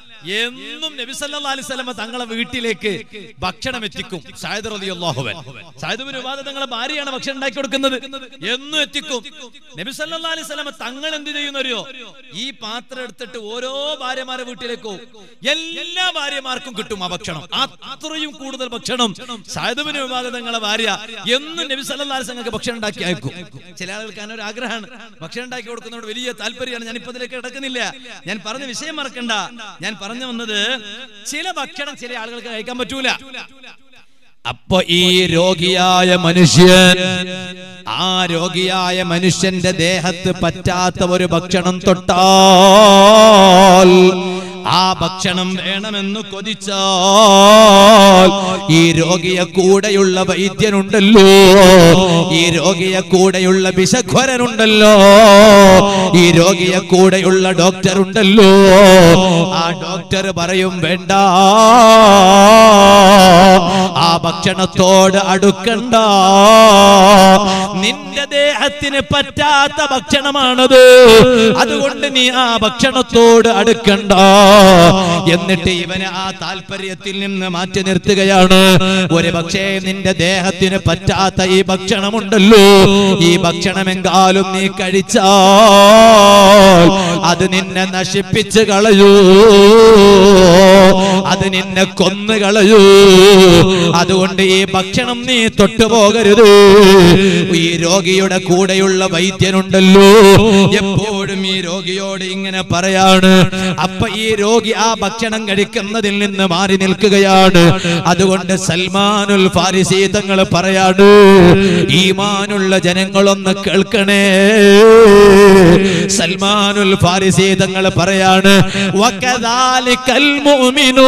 എന്നും നബി സല്ലല്ലാഹു അലൈഹി വസല്ലമ തങ്ങളെ വീട്ടിലേക്ക് ഭക്ഷണം എത്തിക്കും സായിദ് റളിയല്ലാഹു അൻഹു സായിദ് ബിൻ ഉബാദ തങ്ങളെ ഭാര്യയാണ് ഭക്ഷണം ഉണ്ടാക്കി കൊടുക്കുന്നത് എന്നും എത്തിക്കും നബി സല്ലല്ലാഹു അലൈഹി വസല്ലമ തങ്ങൾ എന്ത് ചെയ്യുന്നറിയോ ഈ പാത്രം എടുത്തിട്ട് ഓരോ ഭാര്യമാരെ വീട്ടിലേക്ക് പോകും എല്ലാ ഭാര്യമാർക്കും കിട്ടും ആ ഭക്ഷണം അത്രയും കൂടുതൽ ഭക്ഷണം സായിദ് ബിൻ ഉബാദ തങ്ങളെ ഭാര്യ എന്നും നബി സല്ലല്ലാഹു അലൈഹി വസല്ലമക്ക് ഭക്ഷണം ഉണ്ടാക്കി അയക്കും ചില ആളുകൾക്ക് അങ്ങനെ ഒരു ആഗ്രഹമാണ് ഭക്ഷണം ഉണ്ടാക്കി കൊടുക്കുന്നതോട് വലിയ താല്പര്യമാണ് ഞാൻ ഇപ്പൊ അതിലേക്ക് കിടക്കുന്നില്ല ഞാൻ പറഞ്ഞ വിഷയം മറക്കണ്ട ഞാൻ പറഞ്ഞു വന്നത് ചില ഭക്ഷണം ചില ആളുകൾക്ക് കഴിക്കാൻ പറ്റൂല അപ്പൊ ഈ രോഗിയായ മനുഷ്യൻ ആ രോഗിയായ മനുഷ്യന്റെ ദേഹത്ത് പറ്റാത്ത ഒരു ഭക്ഷണം തൊട്ടാൽ ആ ഭക്ഷണം വേണമെന്ന് കൊതിച്ചാൽ ഈ രോഗിയെ കൂടെയുള്ള വൈദ്യനുണ്ടല്ലോ ഈ രോഗിയെ കൂടെയുള്ള വിഷഖ്വരനുണ്ടല്ലോ ഈ രോഗിയെ കൂടെയുള്ള ഡോക്ടർ ഉണ്ടല്ലോ ആ ഡോക്ടർ പറയും വേണ്ട ആ ഭക്ഷണത്തോട് അടുക്കണ്ട നിന്റെ ദേഹത്തിന് പറ്റാത്ത ഭക്ഷണമാണത് അതുകൊണ്ട് നീ ആ ഭക്ഷണത്തോട് അടുക്കണ്ട എന്നിട്ട് ഇവനെ ആ താല്പര്യത്തിൽ നിന്ന് മാറ്റി നിർത്തുകയാണ് ഒരു പക്ഷേ നിന്റെ ദേഹത്തിന് പറ്റാത്ത ഈ ഭക്ഷണമുണ്ടല്ലോ ഈ ഭക്ഷണമെങ്കാലും നീ കഴിച്ചാൽ അത് നിന്നെ നശിപ്പിച്ച് കളയൂ അത് നിന്നെ കൊന്നു കളയൂ അതുകൊണ്ട് ഈ ഭക്ഷണം നീ തൊട്ടുപോകരുത് ഈ രോഗിയുടെ കൂടെയുള്ള വൈദ്യനുണ്ടല്ലോ എപ്പോഴും ഈ രോഗിയോട് ഇങ്ങനെ പറയാണ് അപ്പൊ ഈ രോഗി ആ ഭക്ഷണം കഴിക്കുന്നതിൽ നിന്ന് മാറി നിൽക്കുകയാണ് അതുകൊണ്ട് സൽമാനുൽ ഫാരിസി തങ്ങൾ പറയാണ് ഈമാനുള്ള ജനങ്ങളൊന്ന് കേൾക്കണേ സൽമാനുൽ ഫാരിസി തങ്ങൾ പറയാണ് വകദാലികൽ മുഅ്മിനൂ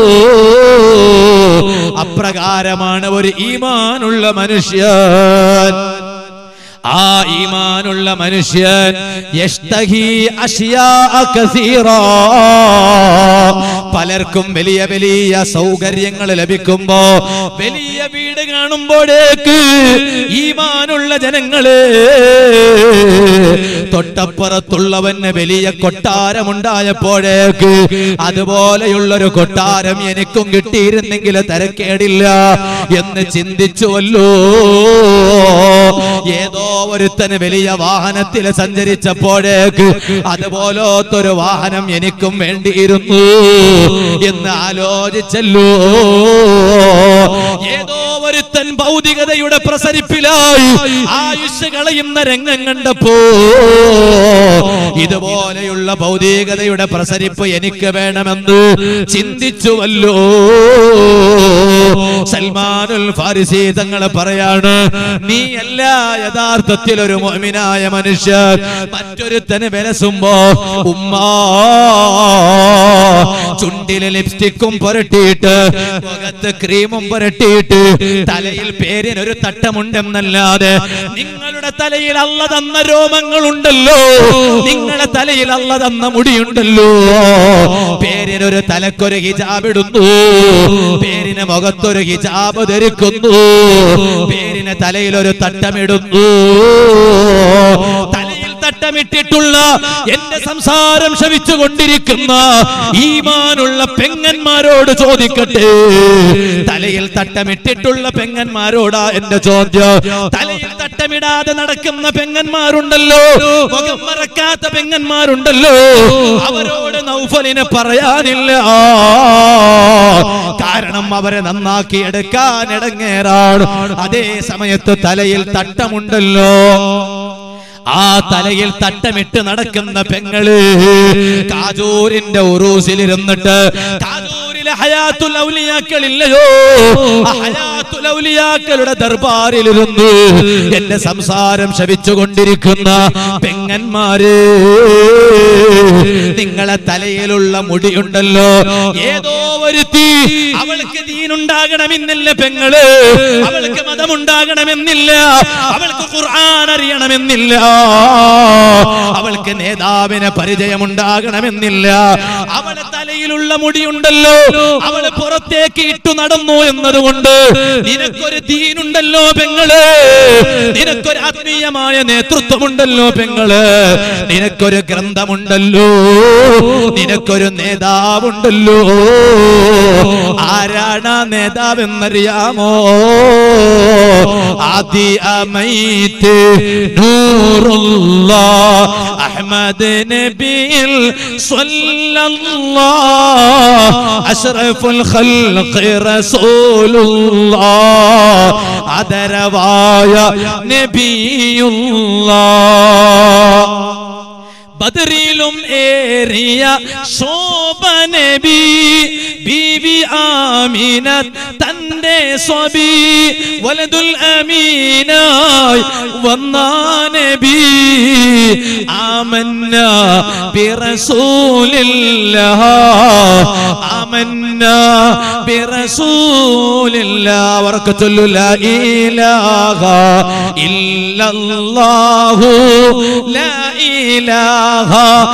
അപ്രകാരമാണ് ഒരു ഈമാനുള്ള മനുഷ്യൻ ആ ഈമാനുള്ള മനുഷ്യൻ യഷ്തഹി അഷ്യാ കസീറ പലർക്കും വലിയ വലിയ സൗകര്യങ്ങൾ ലഭിക്കുമ്പോ വലിയ വീട് കാണുമ്പോഴേക്ക് ഈമാനുള്ള ജനങ്ങള് തൊട്ടപ്പുറത്തുള്ളവന് വലിയ കൊട്ടാരമുണ്ടായപ്പോഴേക്ക് അതുപോലെയുള്ളൊരു കൊട്ടാരം എനിക്കും കിട്ടിയിരുന്നെങ്കിൽ തരക്കേടില്ല എന്ന് ചിന്തിച്ചുവല്ലോ ഏതോ ഒരുത്തന് വലിയ വാഹനത്തിൽ സഞ്ചരിച്ചപ്പോഴേക്ക് അതുപോലത്തൊരു വാഹനം എനിക്കും വേണ്ടിയിരുന്നു എന്ന് ആലോചിച്ചല്ലോ ഏതോ ഒരുത്തൻ ഭൗതികതയുടെ പ്രസരിപ്പിലായി ആയുഷ് കളയുന്ന രംഗം കണ്ടപ്പോ ഇതുപോലെയുള്ള ഭൗതികതയുടെ പ്രസരിപ്പ് എനിക്ക് വേണമെന്ന് ചിന്തിച്ചുവല്ലോ സൽമാനുൽ ഫാരിസി തങ്ങൾ പറയാണ് നീ എല്ലാ യഥാർത്ഥത്തിൽ ഒരു മോമിനായ മനുഷ്യൻ മറ്റൊരുത്തന് വിലസുമ്പോ ഉമ്മാ ചുണ്ടില് ലിപ്സ്റ്റിക്കും പുരട്ടിയിട്ട് മുഖത്ത് ക്രീമും പുരട്ടിയിട്ട് തലയിൽ പേരിനൊരു തട്ടമുണ്ടെന്നല്ലാതെ നിങ്ങളുടെ തലയിൽ അല്ല തന്ന രോമങ്ങളുണ്ടല്ലോ നിങ്ങളുടെ തലയിൽ അല്ല തന്ന മുടിയുണ്ടല്ലോ പേരിനൊരു തലക്കൊരു ഹിജാബ് ഇടുന്നു പേരിന് മുഖത്തൊരു ഹിജാബ് ധരിക്കുന്നു പേരിന് തലയിൽ ഒരു തട്ടമിടുന്നു തലയിൽ തട്ടമിട്ടിട്ടുള്ള എന്റെ സംസാരം ശവിച്ചുകൊണ്ടിരിക്കുന്ന ഈമാനുള്ള പെങ്ങന്മാരോട് ചോദിക്കട്ടെ തലയിൽ തട്ടമിട്ടിട്ടുള്ള പെങ്ങന്മാരോടാ എന്റെ ചോദ്യം തലയിൽ തട്ടമിടാതെ നടക്കുന്ന പെങ്ങന്മാരുണ്ടല്ലോ മുഖം മറക്കാത്ത പെങ്ങന്മാരുണ്ടല്ലോ അവരോട് നൗഫലിനെ പറയാനില്ല കാരണം അവരെ നന്നാക്കി എടുക്കാൻ ഇടങ്ങേറാണ് അതേ സമയത്ത് തലയിൽ തട്ടമുണ്ടല്ലോ ആ തലയിൽ തട്ടമിട്ട് നടക്കുന്ന പെങ്ങള് കാജൂരിന്റെ ഉറൂസിലിരുന്നിട്ട് കാജൂരിലെ ഹയാത്തുൽ ഔലിയാക്കളില്ലയോ ആ ഹയാത്തുൽ ഔലിയാക്കളുടെ ദർബാറിലിരുന്ന് എന്റെ സംസാരം ശവിച്ചുകൊണ്ടിരിക്കുന്ന പെങ്ങന്മാര് നിങ്ങളെ തലയിലുള്ള മുടിയുണ്ടല്ലോ ഏതോ ഒരുത്തി അവൾക്ക് ദീനുണ്ടാകണമെന്നില്ല പെങ്ങള് അവൾക്ക് മതമുണ്ടാകണമെന്നില്ല അവൾക്ക് ഖുർആൻ അറിയണമെന്നില്ല അവൾക്ക് നേതാവിന് പരിചയമുണ്ടാകണമെന്നില്ല അവളെ തലയിലുള്ള മുടിയുണ്ടല്ലോ അവള് പുറത്തേക്ക് ഇട്ടു നടന്നു എന്നതുകൊണ്ട് നിനക്കൊരു ദീനുണ്ടല്ലോ പെങ്ങള് നിനക്കൊരു ആത്മീയമായ നേതൃത്വമുണ്ടല്ലോ പെങ്ങള് നിനക്കൊരു ഗ്രന്ഥമുണ്ടല്ലോ നിനക്കൊരു നേതാവുണ്ടല്ലോ ആരാണ് ആ നേതാവെന്നറിയാമോ ആദി അമൈത്ത് നൂറുള്ള അഹ്മദ് നബിയിൽ സ്വല്ലല്ലാഹ് അഷ്റഫുൽ ഖൽഖി റസൂലുള്ളാഹ് ആദരവായ നബിയുള്ളാഹ് ബദറിലും ഏറിയ ശോഭനബി ബീവി ആമിന തന്റെ അവിടെ സ്വാബി വലതുൽ അമീനായി വന്നാ നബി ആമന്ന ബിറസൂലില്ലാ ആമന്ന ബിറസൂലില്ലാ അവർക്ക് ചൊല്ലു ലാ ഇലാഹ ഇല്ലല്ലാഹു ലാ ഇലാഹ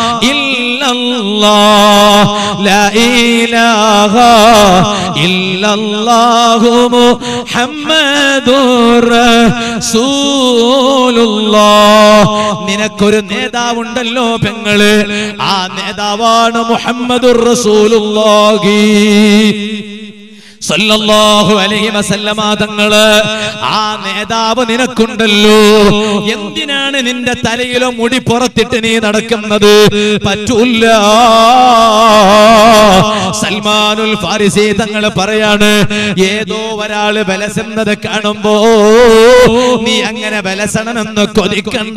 ഇല്ലല്ലാഹ് ലാ ഇലാഹ ഇല്ലല്ലാഹു മുഹമ്മദുർ റസൂലുള്ളാഹ് നിനക്കൊരു നേതാവുണ്ടല്ലോ പെങ്ങള് ആ നേതാവാണ് മുഹമ്മദുർ റസൂലുള്ളാഹി സല്ലല്ലാഹു അലൈഹി വസല്ലമ തങ്ങള് ആ നേതാവ് നിനക്കുണ്ടല്ലോ എന്തിനാണ് നിന്റെ തലയിലോ മുടി പുറത്തിട്ട് നീ നടക്കുന്നത് പറ്റൂല സൽമാനുൽ ഫാരിസി തങ്ങൾ പറയാണ് ഏതോ ഒരാള് ബലസെന്നത് കാണുമ്പോ നീ അങ്ങനെ ബലസണമെന്ന് കൊതിക്കണ്ട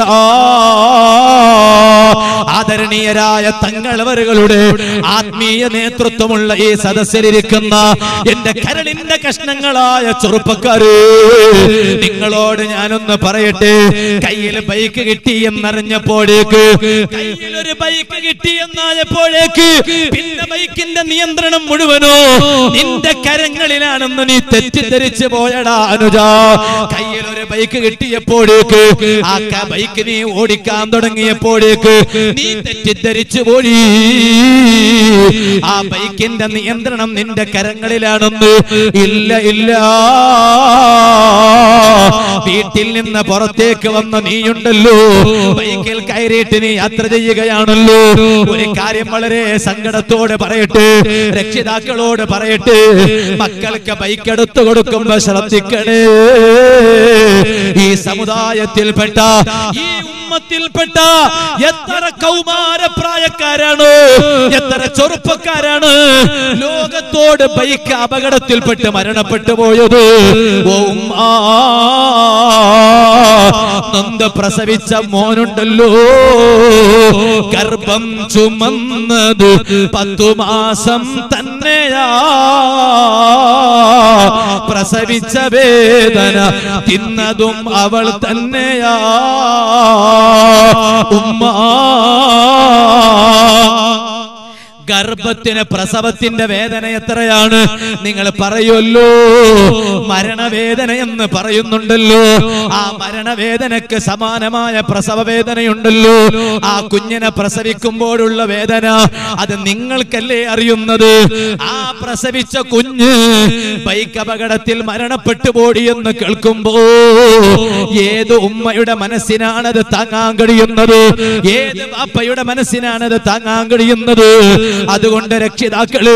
ആദരണീയരായ തങ്ങളവരുകളുടെ ആത്മീയ നേതൃത്വമുള്ള ഈ സദസ്സിലിരിക്കുന്ന എന്റെ കരളിന്റെ കഷ്ണങ്ങളായ ചെറുപ്പക്കാര് നിങ്ങളോട് ഞാനൊന്ന് പറയട്ടെ കയ്യിൽ ബൈക്ക് കിട്ടി എന്നറിഞ്ഞപ്പോഴേക്ക് കയ്യിൽ ഒരു ബൈക്ക് കിട്ടി എന്നായപ്പോഴേക്ക് പിന്നെ ബൈക്കിന്റെ നിയന്ത്രണം മുഴുവനോ നിന്റെ കരങ്ങളിലാണെന്ന് നീ തെറ്റിദ്ധരിച്ചു പോയടാ അനുജ കയ്യിൽ ഒരു ബൈക്ക് കിട്ടിയപ്പോഴേക്ക് ആ ക- ബൈക്ക് നീ ഓടിക്കാൻ തുടങ്ങിയപ്പോഴേക്ക് നീ തെറ്റിദ്ധരിച്ചു പോയി ആ ബൈക്കിന്റെ നിയന്ത്രണം നിന്റെ കരങ്ങളിലാണെന്ന് ഇല്ല ഇല്ല വീട്ടിൽ നിന്ന് പുറത്തേക്ക് വന്ന നീയുണ്ടല്ലോ ബൈക്കിൽ കയറിയിട്ട് നീ യാത്ര ചെയ്യുകയാണല്ലോ ഒരു കാര്യം വളരെ സങ്കടത്തോടെ പറയട്ടെ രക്ഷിതാക്കളോട് പറയട്ടെ മക്കൾക്ക് ബൈക്ക് എടുത്തു കൊടുക്കുമ്പോ ശ്രദ്ധിക്കണേ ഈ സമുദായത്തിൽപ്പെട്ട ഈ ഉമ്മത്തിൽപ്പെട്ട എത്ര കൗമാരപ്രായക്കാരാണ് എത്ര ചെറുപ്പക്കാരാണ് ലോകത്തോട് ബൈക്ക് അപകടത്തിൽപ്പെട്ട് മരണപ്പെട്ടു പോയത് ഓ ഉമ്മാ, നൊന്ത് പ്രസവിച്ച മോനുണ്ടല്ലോ ഗർഭം ചുമന്നത് പത്തു മാസം തന്നെയാ പ്രസവിച്ച വേദന തിന്നതും അവൾ തന്നെയാ ഉമ്മ ഗർഭത്തിന് പ്രസവത്തിന്റെ വേദന എത്രയാണ് നിങ്ങൾ പറയുമല്ലോ മരണവേദന എന്ന് പറയുന്നുണ്ടല്ലോ ആ മരണവേദനക്ക് സമാനമായ പ്രസവ വേദനയുണ്ടല്ലോ ആ കുഞ്ഞിനെ പ്രസവിക്കുമ്പോഴുള്ള വേദന അത് നിങ്ങൾക്കല്ലേ അറിയുന്നത് ആ പ്രസവിച്ച കുഞ്ഞ് ബൈക്ക് അപകടത്തിൽ മരണപ്പെട്ടു പോടി എന്ന് കേൾക്കുമ്പോ ഏത് ഉമ്മയുടെ മനസ്സിനാണത് താങ്ങാൻ കഴിയുന്നത് ഏത് ബാപ്പയുടെ മനസ്സിനാണത് താങ്ങാൻ കഴിയുന്നത് അതുകൊണ്ട് രക്ഷിതാക്കള്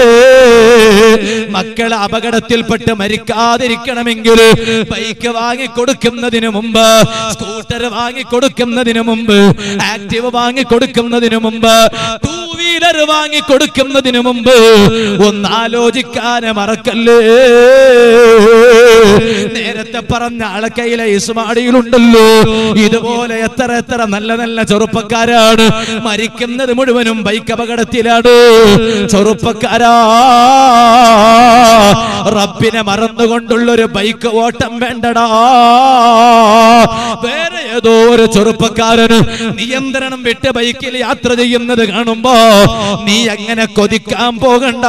മക്കളെ അപകടത്തിൽപ്പെട്ട് മരിക്കാതിരിക്കണമെങ്കിൽ ബൈക്ക് വാങ്ങിക്കൊടുക്കുന്നതിന് മുമ്പ് സ്കൂട്ടർ വാങ്ങിക്കൊടുക്കുന്നതിന് മുമ്പ് ആക്റ്റീവ് വാങ്ങിക്കൊടുക്കുന്നതിന് മുമ്പ് ടൂ വീലർ വാങ്ങിക്കൊടുക്കുന്നതിന് മുമ്പ് ഒന്ന് ആലോചിക്കാൻ മറക്കല്ലേ നേരത്തെ പറഞ്ഞ ആളക്കയിലെ ഇസ്മാടിയിലുണ്ടല്ലോ ഇതുപോലെ എത്ര എത്ര നല്ല നല്ല ചെറുപ്പക്കാരാണ് മരിക്കുന്നത് മുഴുവനും ബൈക്ക് അപകടത്തിലാണ് ചെറുപ്പക്കാരാ റബ്ബിനെ മറന്നുകൊണ്ടുള്ള ഒരു ബൈക്ക് ഓട്ടം വേണ്ടടാ വേറെ ഏതോ ഒരു ചെറുപ്പക്കാരന് നിയന്ത്രണം വിട്ട് ബൈക്കിൽ യാത്ര ചെയ്യുന്നത് കാണുമ്പോ നീ അങ്ങനെ കൊതിക്കാൻ പോകണ്ട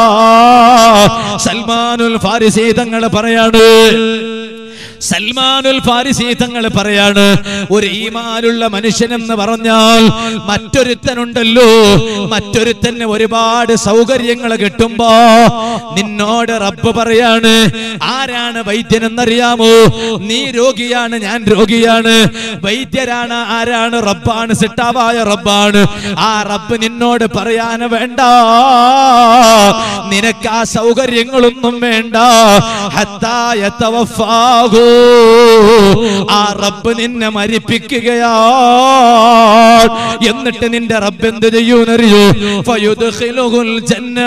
സൽമാനുൽ ഫാരിസി തങ്ങൾ പറയാണ് സൽമാനുൽ ഫാരിസി തങ്ങൾ പറയാണ് ഒരു ഈമാനുള്ള മനുഷ്യൻ എന്ന് പറഞ്ഞാൽ മറ്റൊരുത്തനുണ്ടല്ലോ മറ്റൊരുത്തന് ഒരുപാട് സൗകര്യങ്ങൾ കിട്ടുമ്പോ നിന്നോട് റബ്ബ് പറയാണ് ആരാണ് വൈദ്യൻ എന്നറിയാമോ നീ രോഗിയാണ് ഞാൻ രോഗിയാണ് വൈദ്യരാണ് ആരാണ് റബ്ബാണ് സിട്ടാവായ റബ്ബാണ് ആ റബ്ബ് നിന്നോട് പറയാൻ വേണ്ട നിനക്ക് ആ സൗകര്യങ്ങളൊന്നും വേണ്ട ഹത്താ യതവഫാഹു. ആ റബ്ബ് നിന്നെ മരിപ്പിക്കുകയാ എന്നിട്ട് നിന്റെ റബ്ബ് എന്ത് ചെയ്യൂന്നറിയോ ഫയുദ്ഖിലുഹുൽ ജന്ന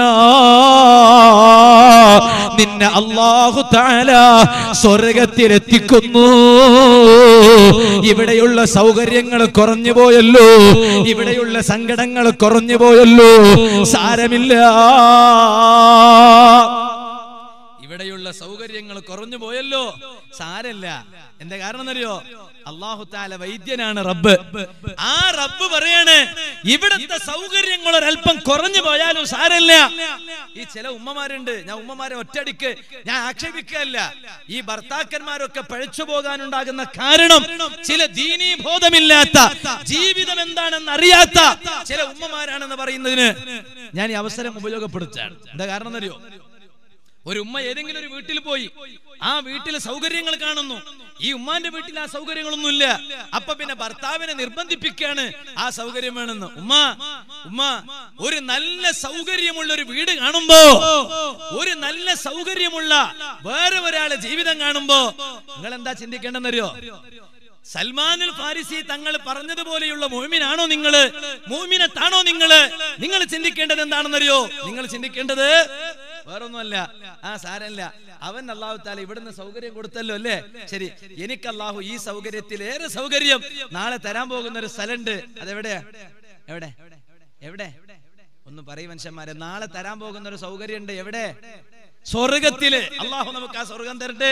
നിന്നെ അല്ലാഹു തആല സ്വർഗത്തിലെത്തിക്കുന്നു ഇവിടെയുള്ള സൗകര്യങ്ങൾ കുറഞ്ഞു പോയല്ലോ ഇവിടെയുള്ള സങ്കടങ്ങൾ കുറഞ്ഞു പോയല്ലോ സാരമില്ല ഇവിടെയുള്ള സൗകര്യങ്ങൾ കുറഞ്ഞു പോയല്ലോ സാരല്ല എന്താ കാരണം എന്നറിയോ അള്ളാഹു താല വൈദ്യനാണ് റബ്ബ് ആ റബ്ബ് പറയാണ് ഇവിടത്തെ സൗകര്യങ്ങൾ ഒരല്പം കുറഞ്ഞു പോയാലും സാരല്ല ഈ ചില ഉമ്മമാരുണ്ട് ഞാൻ ഉമ്മമാരെ ഒറ്റടിക്ക് ഞാൻ ആക്ഷേപിക്കല്ല ഈ ഭർത്താക്കന്മാരൊക്കെ പഴച്ചു പോകാനുണ്ടാകുന്ന കാരണം ചില ദീനീ ബോധമില്ലാത്ത ജീവിതം എന്താണെന്ന് അറിയാത്ത ചില ഉമ്മമാരാണെന്ന് പറയുന്നതിന് ഞാൻ ഈ അവസരം ഉപയോഗപ്പെടുത്താണ് എന്താ കാരണം എന്നറിയോ ഒരു ഉമ്മ ഏതെങ്കിലും ഒരു വീട്ടിൽ പോയി ആ വീട്ടിൽ സൗകര്യങ്ങൾ കാണുന്നു ഈ ഉമ്മാന്റെ വീട്ടിൽ ആ സൗകര്യങ്ങളൊന്നുമില്ല അപ്പൊ പിന്നെ ഭർത്താവിനെ നിർബന്ധിപ്പിക്കാണ് ആ സൗകര്യം വേണമെന്ന് ഉമ്മ ഉമ്മ ഒരു നല്ല സൗകര്യമുള്ള ഒരു വീട് കാണുമ്പോ ഒരു നല്ല സൗകര്യമുള്ള വേറെ ഒരാളെ ജീവിതം കാണുമ്പോ നിങ്ങൾ എന്താ ചിന്തിക്കേണ്ടെന്നറിയോ സൽമാനുൽ ഫാരിസി തങ്ങൾ പറഞ്ഞതുപോലെയുള്ള മോമിനാണോ നിങ്ങള് മോമിനത്താണോ നിങ്ങള് നിങ്ങൾ ചിന്തിക്കേണ്ടത് എന്താണെന്നറിയോ നിങ്ങൾ ചിന്തിക്കേണ്ടത് വേറൊന്നുമല്ല ആ സാരല്ല അവൻ അള്ളാഹു താല ഇവിടുന്ന് സൗകര്യം കൊടുത്തല്ലോ അല്ലേ ശരി എനിക്ക് അള്ളാഹു ഈ സൗകര്യത്തിലേറെ സൗകര്യം നാളെ തരാൻ പോകുന്ന ഒരു സ്ഥലമുണ്ട് അതെവിടെ എവിടെ എവിടെ ഒന്ന് പറയും മനുഷ്യന്മാരെ നാളെ തരാൻ പോകുന്ന ഒരു സൗകര്യം ഉണ്ട് എവിടെ സ്വർഗത്തില് അള്ളാഹു നമുക്ക് ആ സ്വർഗം തരട്ടെ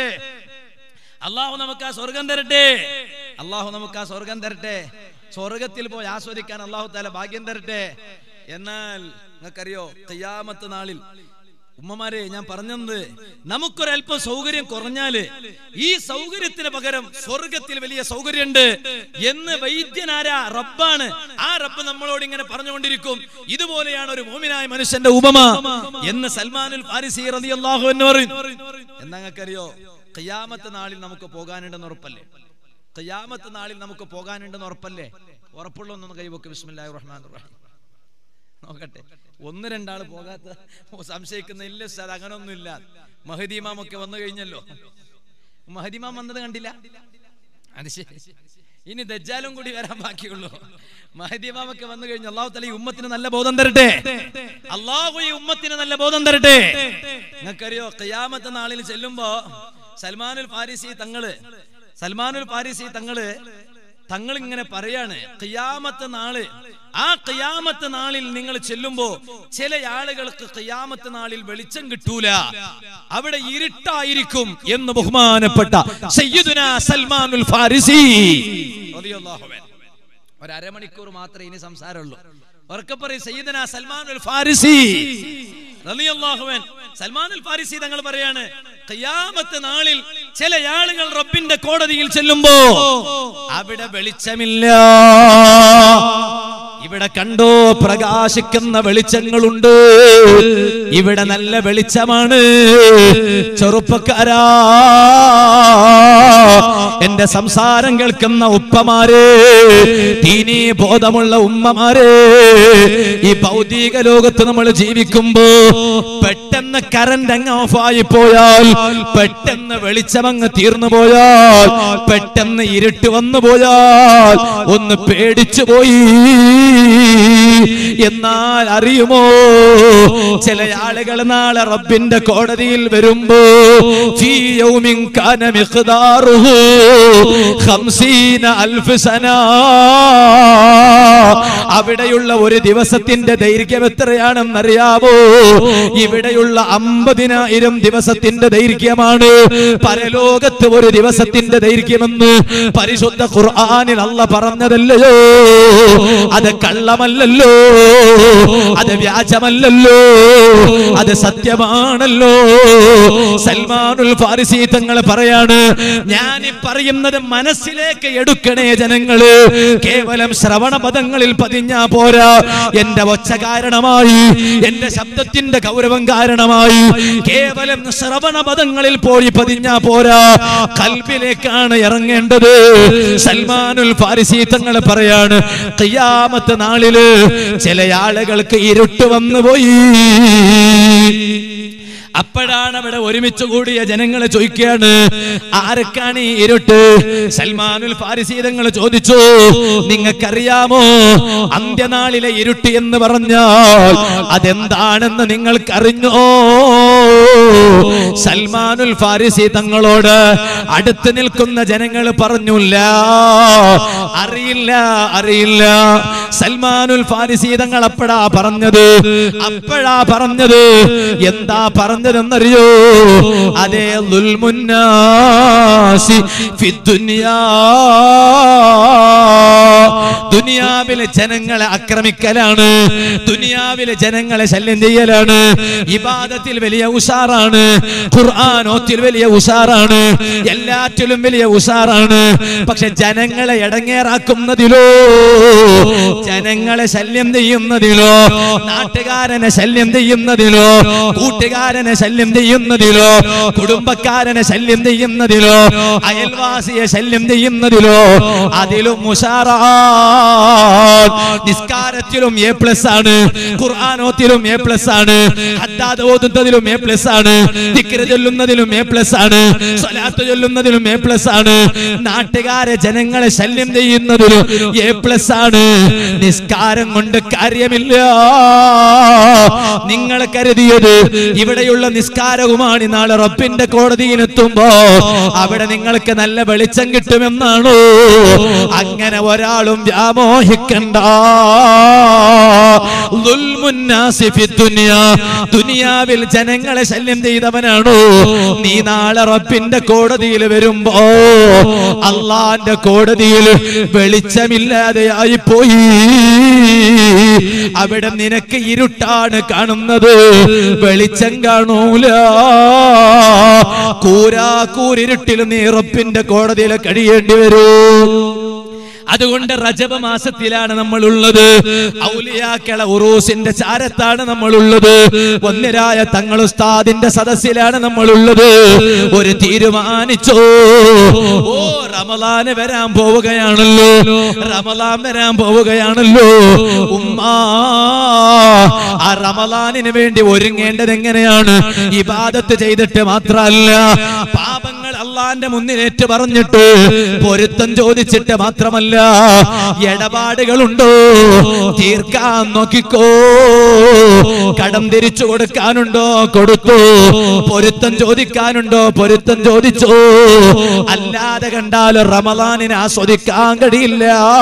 അള്ളാഹു നമുക്ക് ആ സ്വർഗം തരട്ടെ അള്ളാഹു നമുക്ക് ആ സ്വർഗം തരട്ടെ സ്വർഗത്തിൽ പോയി ആസ്വദിക്കാൻ അള്ളാഹു താല ഭാഗ്യം തരട്ടെ എന്നാൽ നിങ്ങൾക്കറിയോ തയ്യാമത്ത് നാളിൽ ഉമ്മമാരെ ഞാൻ പറഞ്ഞത് നമുക്കൊരല്പം സൗകര്യം കുറഞ്ഞാല് ഈ സൗകര്യത്തിന് പകരം സ്വർഗത്തിൽ വലിയ സൗകര്യമുണ്ട് എന്ന് വൈദ്യനാരാ റബ്ബാണ് ആ റബ്ബ് നമ്മളോട് ഇങ്ങനെ പറഞ്ഞുകൊണ്ടിരിക്കും ഇതുപോലെയാണ് ഒരു മോമിനായ മനുഷ്യന്റെ ഉപമ എന്ന് സൽമാനുൽ ഫാരിസി റളിയല്ലാഹു അൻഹു പറയും എന്താ നിങ്ങൾക്കറിയോ ഖിയാമത്ത് നാളിൽ നമുക്ക് പോകാനുണ്ടെന്ന് ഉറപ്പല്ലേ ഖിയാമത്ത് നാളിൽ നമുക്ക് പോകാനുണ്ടെന്ന് ഉറപ്പല്ലേ ഉറപ്പുള്ള ഒന്നൊന്ന് കൈവക്ക് ബിസ്മില്ലാഹിർ റഹ്മാനിർ റഹീം നോക്കട്ടെ ഒന്ന് രണ്ടാള് പോകാത്ത ഓ, സംശയിക്കുന്ന ഇല്ല ഉസ്താദ് അങ്ങനൊന്നുമില്ല മഹദീമാം ഒക്കെ വന്നു കഴിഞ്ഞല്ലോ മഹദീമാം വന്നത് കണ്ടില്ല അത് ശരി ഇനി ദജ്ജാലും കൂടി വരാൻ ബാക്കിയുള്ളൂ മഹദീമാം ഒക്കെ വന്നു കഴിഞ്ഞു അള്ളാഹു തല ഈ ഉമ്മത്തിന് നല്ല ബോധം തരട്ടെ അള്ളാഹു ഈ ഉമ്മത്തിന് നല്ല ബോധം തരട്ടെ നിങ്ങൾക്കറിയോ ഖിയാമത്ത് നാളിൽ ചെല്ലുമ്പോ സൽമാനുൽ ഫാരിസി തങ്ങള് സൽമാനുൽ ഫാരിസി തങ്ങള് തങ്ങൾ ഇങ്ങനെ പറയാണ് ഖിയാമത്ത് നാള് ആ ഖിയാമത്ത് നാളിൽ നിങ്ങൾ ചെല്ലുമ്പോ ചില ആളുകൾക്ക് ഖിയാമത്ത് നാളിൽ വെളിച്ചം കിട്ടൂല അവിടെ ഇരുട്ടായിരിക്കും എന്ന് ബഹുമാനപ്പെട്ട സയ്യിദുന സൽമാനുൽ ഫാരിസി റളിയല്ലാഹു അൻഹു. ഒരു അരമണിക്കൂർ മാത്രമേ ഇനി സംസാരമുള്ളൂ ഉറക്കെ പറയും സയ്യിദന സൽമാനുൽ ഫാരിസി റളിയല്ലാഹു അൻഹു. സൽമാനുൽ ഫാരിസി തങ്ങൾ പറയാണ് ഖിയാമത്ത് നാളിൽ ചില ആളുകൾ റബ്ബിന്റെ കോടതിയിൽ ചെല്ലുമ്പോ അവിടെ വെളിച്ചമില്ല ഇവിടെ കണ്ടോ പ്രകാശിക്കുന്ന വെളിച്ചങ്ങളുണ്ട് ഇവിടെ നല്ല വെളിച്ചമാണ് ചെറുപ്പക്കാരാ എന്റെ സംസാരം കേൾക്കുന്ന ഉപ്പമാര് തീനീ ബോധമുള്ള ഉമ്മമാര് ഈ ഭൗതിക ലോകത്ത് നമ്മൾ ജീവിക്കുമ്പോ പെട്ടെന്ന് കറണ്ട് അങ്ങ് ഓഫായി പോയാൽ പെട്ടെന്ന് വെളിച്ചമങ്ങ് തീർന്നു പോയാൽ പെട്ടെന്ന് ഇരുട്ട് വന്നു പോയാൽ ഒന്ന് പേടിച്ചു പോയി എന്നാൽ അറിയുമോ ചില ആളുകൾ നാളെ റബ്ബിന്റെ കോടതിയിൽ വരുമ്പോ ഫീ യൗമിൻ കാന മിഖ്ദാറുഹു ഖംസീന അൽഫ് സന അവിടെയുള്ള ഒരു ദിവസത്തിന്റെ ദൈർഘ്യം എത്രയാണെന്നറിയാവോ ഇവിടെയുള്ള അമ്പതിനായിരം ദിവസത്തിന്റെ ദൈർഘ്യമാണ് പരലോകത്ത് ഒരു ദിവസത്തിന്റെ ദൈർഘ്യമെന്ന് പരിശുദ്ധ ഖുർആനിൽ അല്ല പറഞ്ഞതല്ലയോ അത് കള്ളമല്ലല്ലോ അത് വ്യാജമല്ലല്ലോ അത് സത്യമാണല്ലോ സൽമാനുൽ ഫാരിസി തങ്ങൾ പറയാണ് ഞാൻ ഈ പറയുന്നത് മനസ്സിലേക്ക് എടുക്കണേ ജനങ്ങള് കേവലം ശ്രവണ പദങ്ങളിൽ പതിഞ്ഞാ പോരാ എന്റെ ഒച്ച കാരണമായി എന്റെ ശബ്ദത്തിന്റെ ഗൗരവം കാരണമായി കേവലം ശ്രവണ പദങ്ങളിൽ പോയി പതിഞ്ഞാ പോരാ കൽബിലേക്കാണ് ഇറങ്ങേണ്ടത് സൽമാനുൽ ഫാരിസി തങ്ങൾ പറയാണ് ഖിയാമത്ത് നാളില് ചില ആളുകൾക്ക് ഇരുട്ട് വന്നു പോയി അപ്പോഴാണ് അവിടെ ഒരുമിച്ച് കൂടിയ ജനങ്ങളെ ചോദിക്കുകയാണ് ആരൊക്കെയാണ് ഈ ഇരുട്ട് സൽമാനുൽ ഫാരിസീതങ്ങൾ ചോദിച്ചു നിങ്ങൾക്കറിയാമോ അന്ത്യനാളിലെ ഇരുട്ട് എന്ന് പറഞ്ഞാൽ അതെന്താണെന്ന് നിങ്ങൾക്കറിഞ്ഞോ സൽമാനുൽ ഫാരിസി തങ്ങളോട് അടുത്ത് നിൽക്കുന്ന ജനങ്ങൾ പറഞ്ഞില്ല അറിയില്ല അറിയില്ല സൽമാനുൽ ഫാരിസി തങ്ങൾ അപ്പഴാ പറഞ്ഞത് അപ്പഴാ പറഞ്ഞത് എന്താ പറഞ്ഞതെന്നറിയോ അതേ ലുൽമുന്നാസി ഫിദ്ദുനിയാ ദുനിയാവിലെ ജനങ്ങളെ ആക്രമിക്കലാണ് ദുനിയാവിലെ ജനങ്ങളെ ശല്യം ചെയ്യലാണ് ഇബാദത്തിൽ വലിയ ഉഷാറാണ് ഖുർആാനോത്തിൽ വലിയ ഉഷാറാണ് എല്ലാറ്റിലും വലിയ ഉഷാറാണ് പക്ഷെ ജനങ്ങളെ ഇടങ്ങേറാക്കുന്നതിലോ ജനങ്ങളെ ശല്യം ചെയ്യുന്നതിലോ നാട്ടുകാരനെ ശല്യം ചെയ്യുന്നതിലോ കൂട്ടുകാരനെ ശല്യം ചെയ്യുന്നതിലോ കുടുംബക്കാരനെ ശല്യം ചെയ്യുന്നതിലോ അയൽവാസിയെ ശല്യം ചെയ്യുന്നതിലോ അതിലും ഉഷാറാ നിസ്കാരത്തിലും എ പ്ലസ് ആണ് ഖുർആാനോത്തിലും എ പ്ലസ് ആണ് ഹദ്ദാദ് ഓതുന്നതിലും എ പ്ലസ് ആണ് ദിക്ര ചൊല്ലുന്നതിലും എ പ്ലസ് ആണ് സ്വലാത്ത് ചൊല്ലുന്നതിലും എ പ്ലസ് ആണ് നാട്ടുകാരെ ജനങ്ങളെ ശല്യം ചെയ്യുന്നതിലും എ പ്ലസ് ആണ് നിസ്കാരം കൊണ്ട് കാര്യമില്ല നിങ്ങൾ കരുതിയത് ഇവിടെയുള്ള നിസ്കാരവുമാണ് നാളെ റബ്ബിന്റെ കോടതിയിലെത്തുമ്പോ അവിടെ നിങ്ങൾക്ക് നല്ല വെളിച്ചം കിട്ടുമെന്നാണോ അങ്ങനെ ഒരാളും വ്യാമോഹിക്കണ്ട ദുൽമുന്നാസി ഫി ദുനിയാ. ദുനിയാവിൽ ജനങ്ങളെ ശല്യം ചെയ്തവനാണോ നീ നാളെ റബ്ബിന്റെ കോടതിയിൽ വരുമ്പോ അള്ളാന്റെ കോടതിയിൽ വെളിച്ചമില്ലാതെയായി പോയി അവിടെ നിനക്ക് ഇരുട്ടാണ് കാണുന്നത് വെളിച്ചം കാണൂല കൂരാ കൂരിരുട്ടിൽ നീ റബ്ബിന്റെ കോടതിയിൽ കഴിയേണ്ടി വരും അതുകൊണ്ട് റജബ മാസത്തിലാണ് നമ്മൾ ഉള്ളത് ഔലിയാക്കള ഉറൂസിന്റെ ചാരത്താണ് നമ്മൾ ഉള്ളത് ഒന്നരായ തങ്ങൾ ഉസ്താദിന്റെ സദസ്സിലാണ് നമ്മൾ ഉള്ളത് ഒരു തീരുമാനിച്ചോ ഓ റമലാന് വരാൻ പോവുകയാണല്ലോ റമലാൻ വരാൻ പോവുകയാണല്ലോ ഉമ്മാ ആ റമലാനിന് വേണ്ടി ഒരുങ്ങേണ്ടത് എങ്ങനെയാണ് ഇബാദത്ത് ചെയ്തിട്ട് മാത്രമല്ല പാപങ്ങൾ അള്ളാന്റെ മുന്നിലേറ്റ് പറഞ്ഞിട്ട് പൊരുത്തം ചോദിച്ചിട്ട് മാത്രമല്ല ഇടപാടുകളുണ്ടോ തീർക്കാൻ നോക്കിക്കോ കടം തിരിച്ചു കൊടുക്കാനുണ്ടോ കൊടുത്തു പൊരുത്തം ചോദിക്കാനുണ്ടോ പൊരുത്തം ചോദിച്ചോ അല്ലാതെ കണ്ടാൽ റമലാനിനെ ആസ്വദിക്കാൻ കഴിയില്ല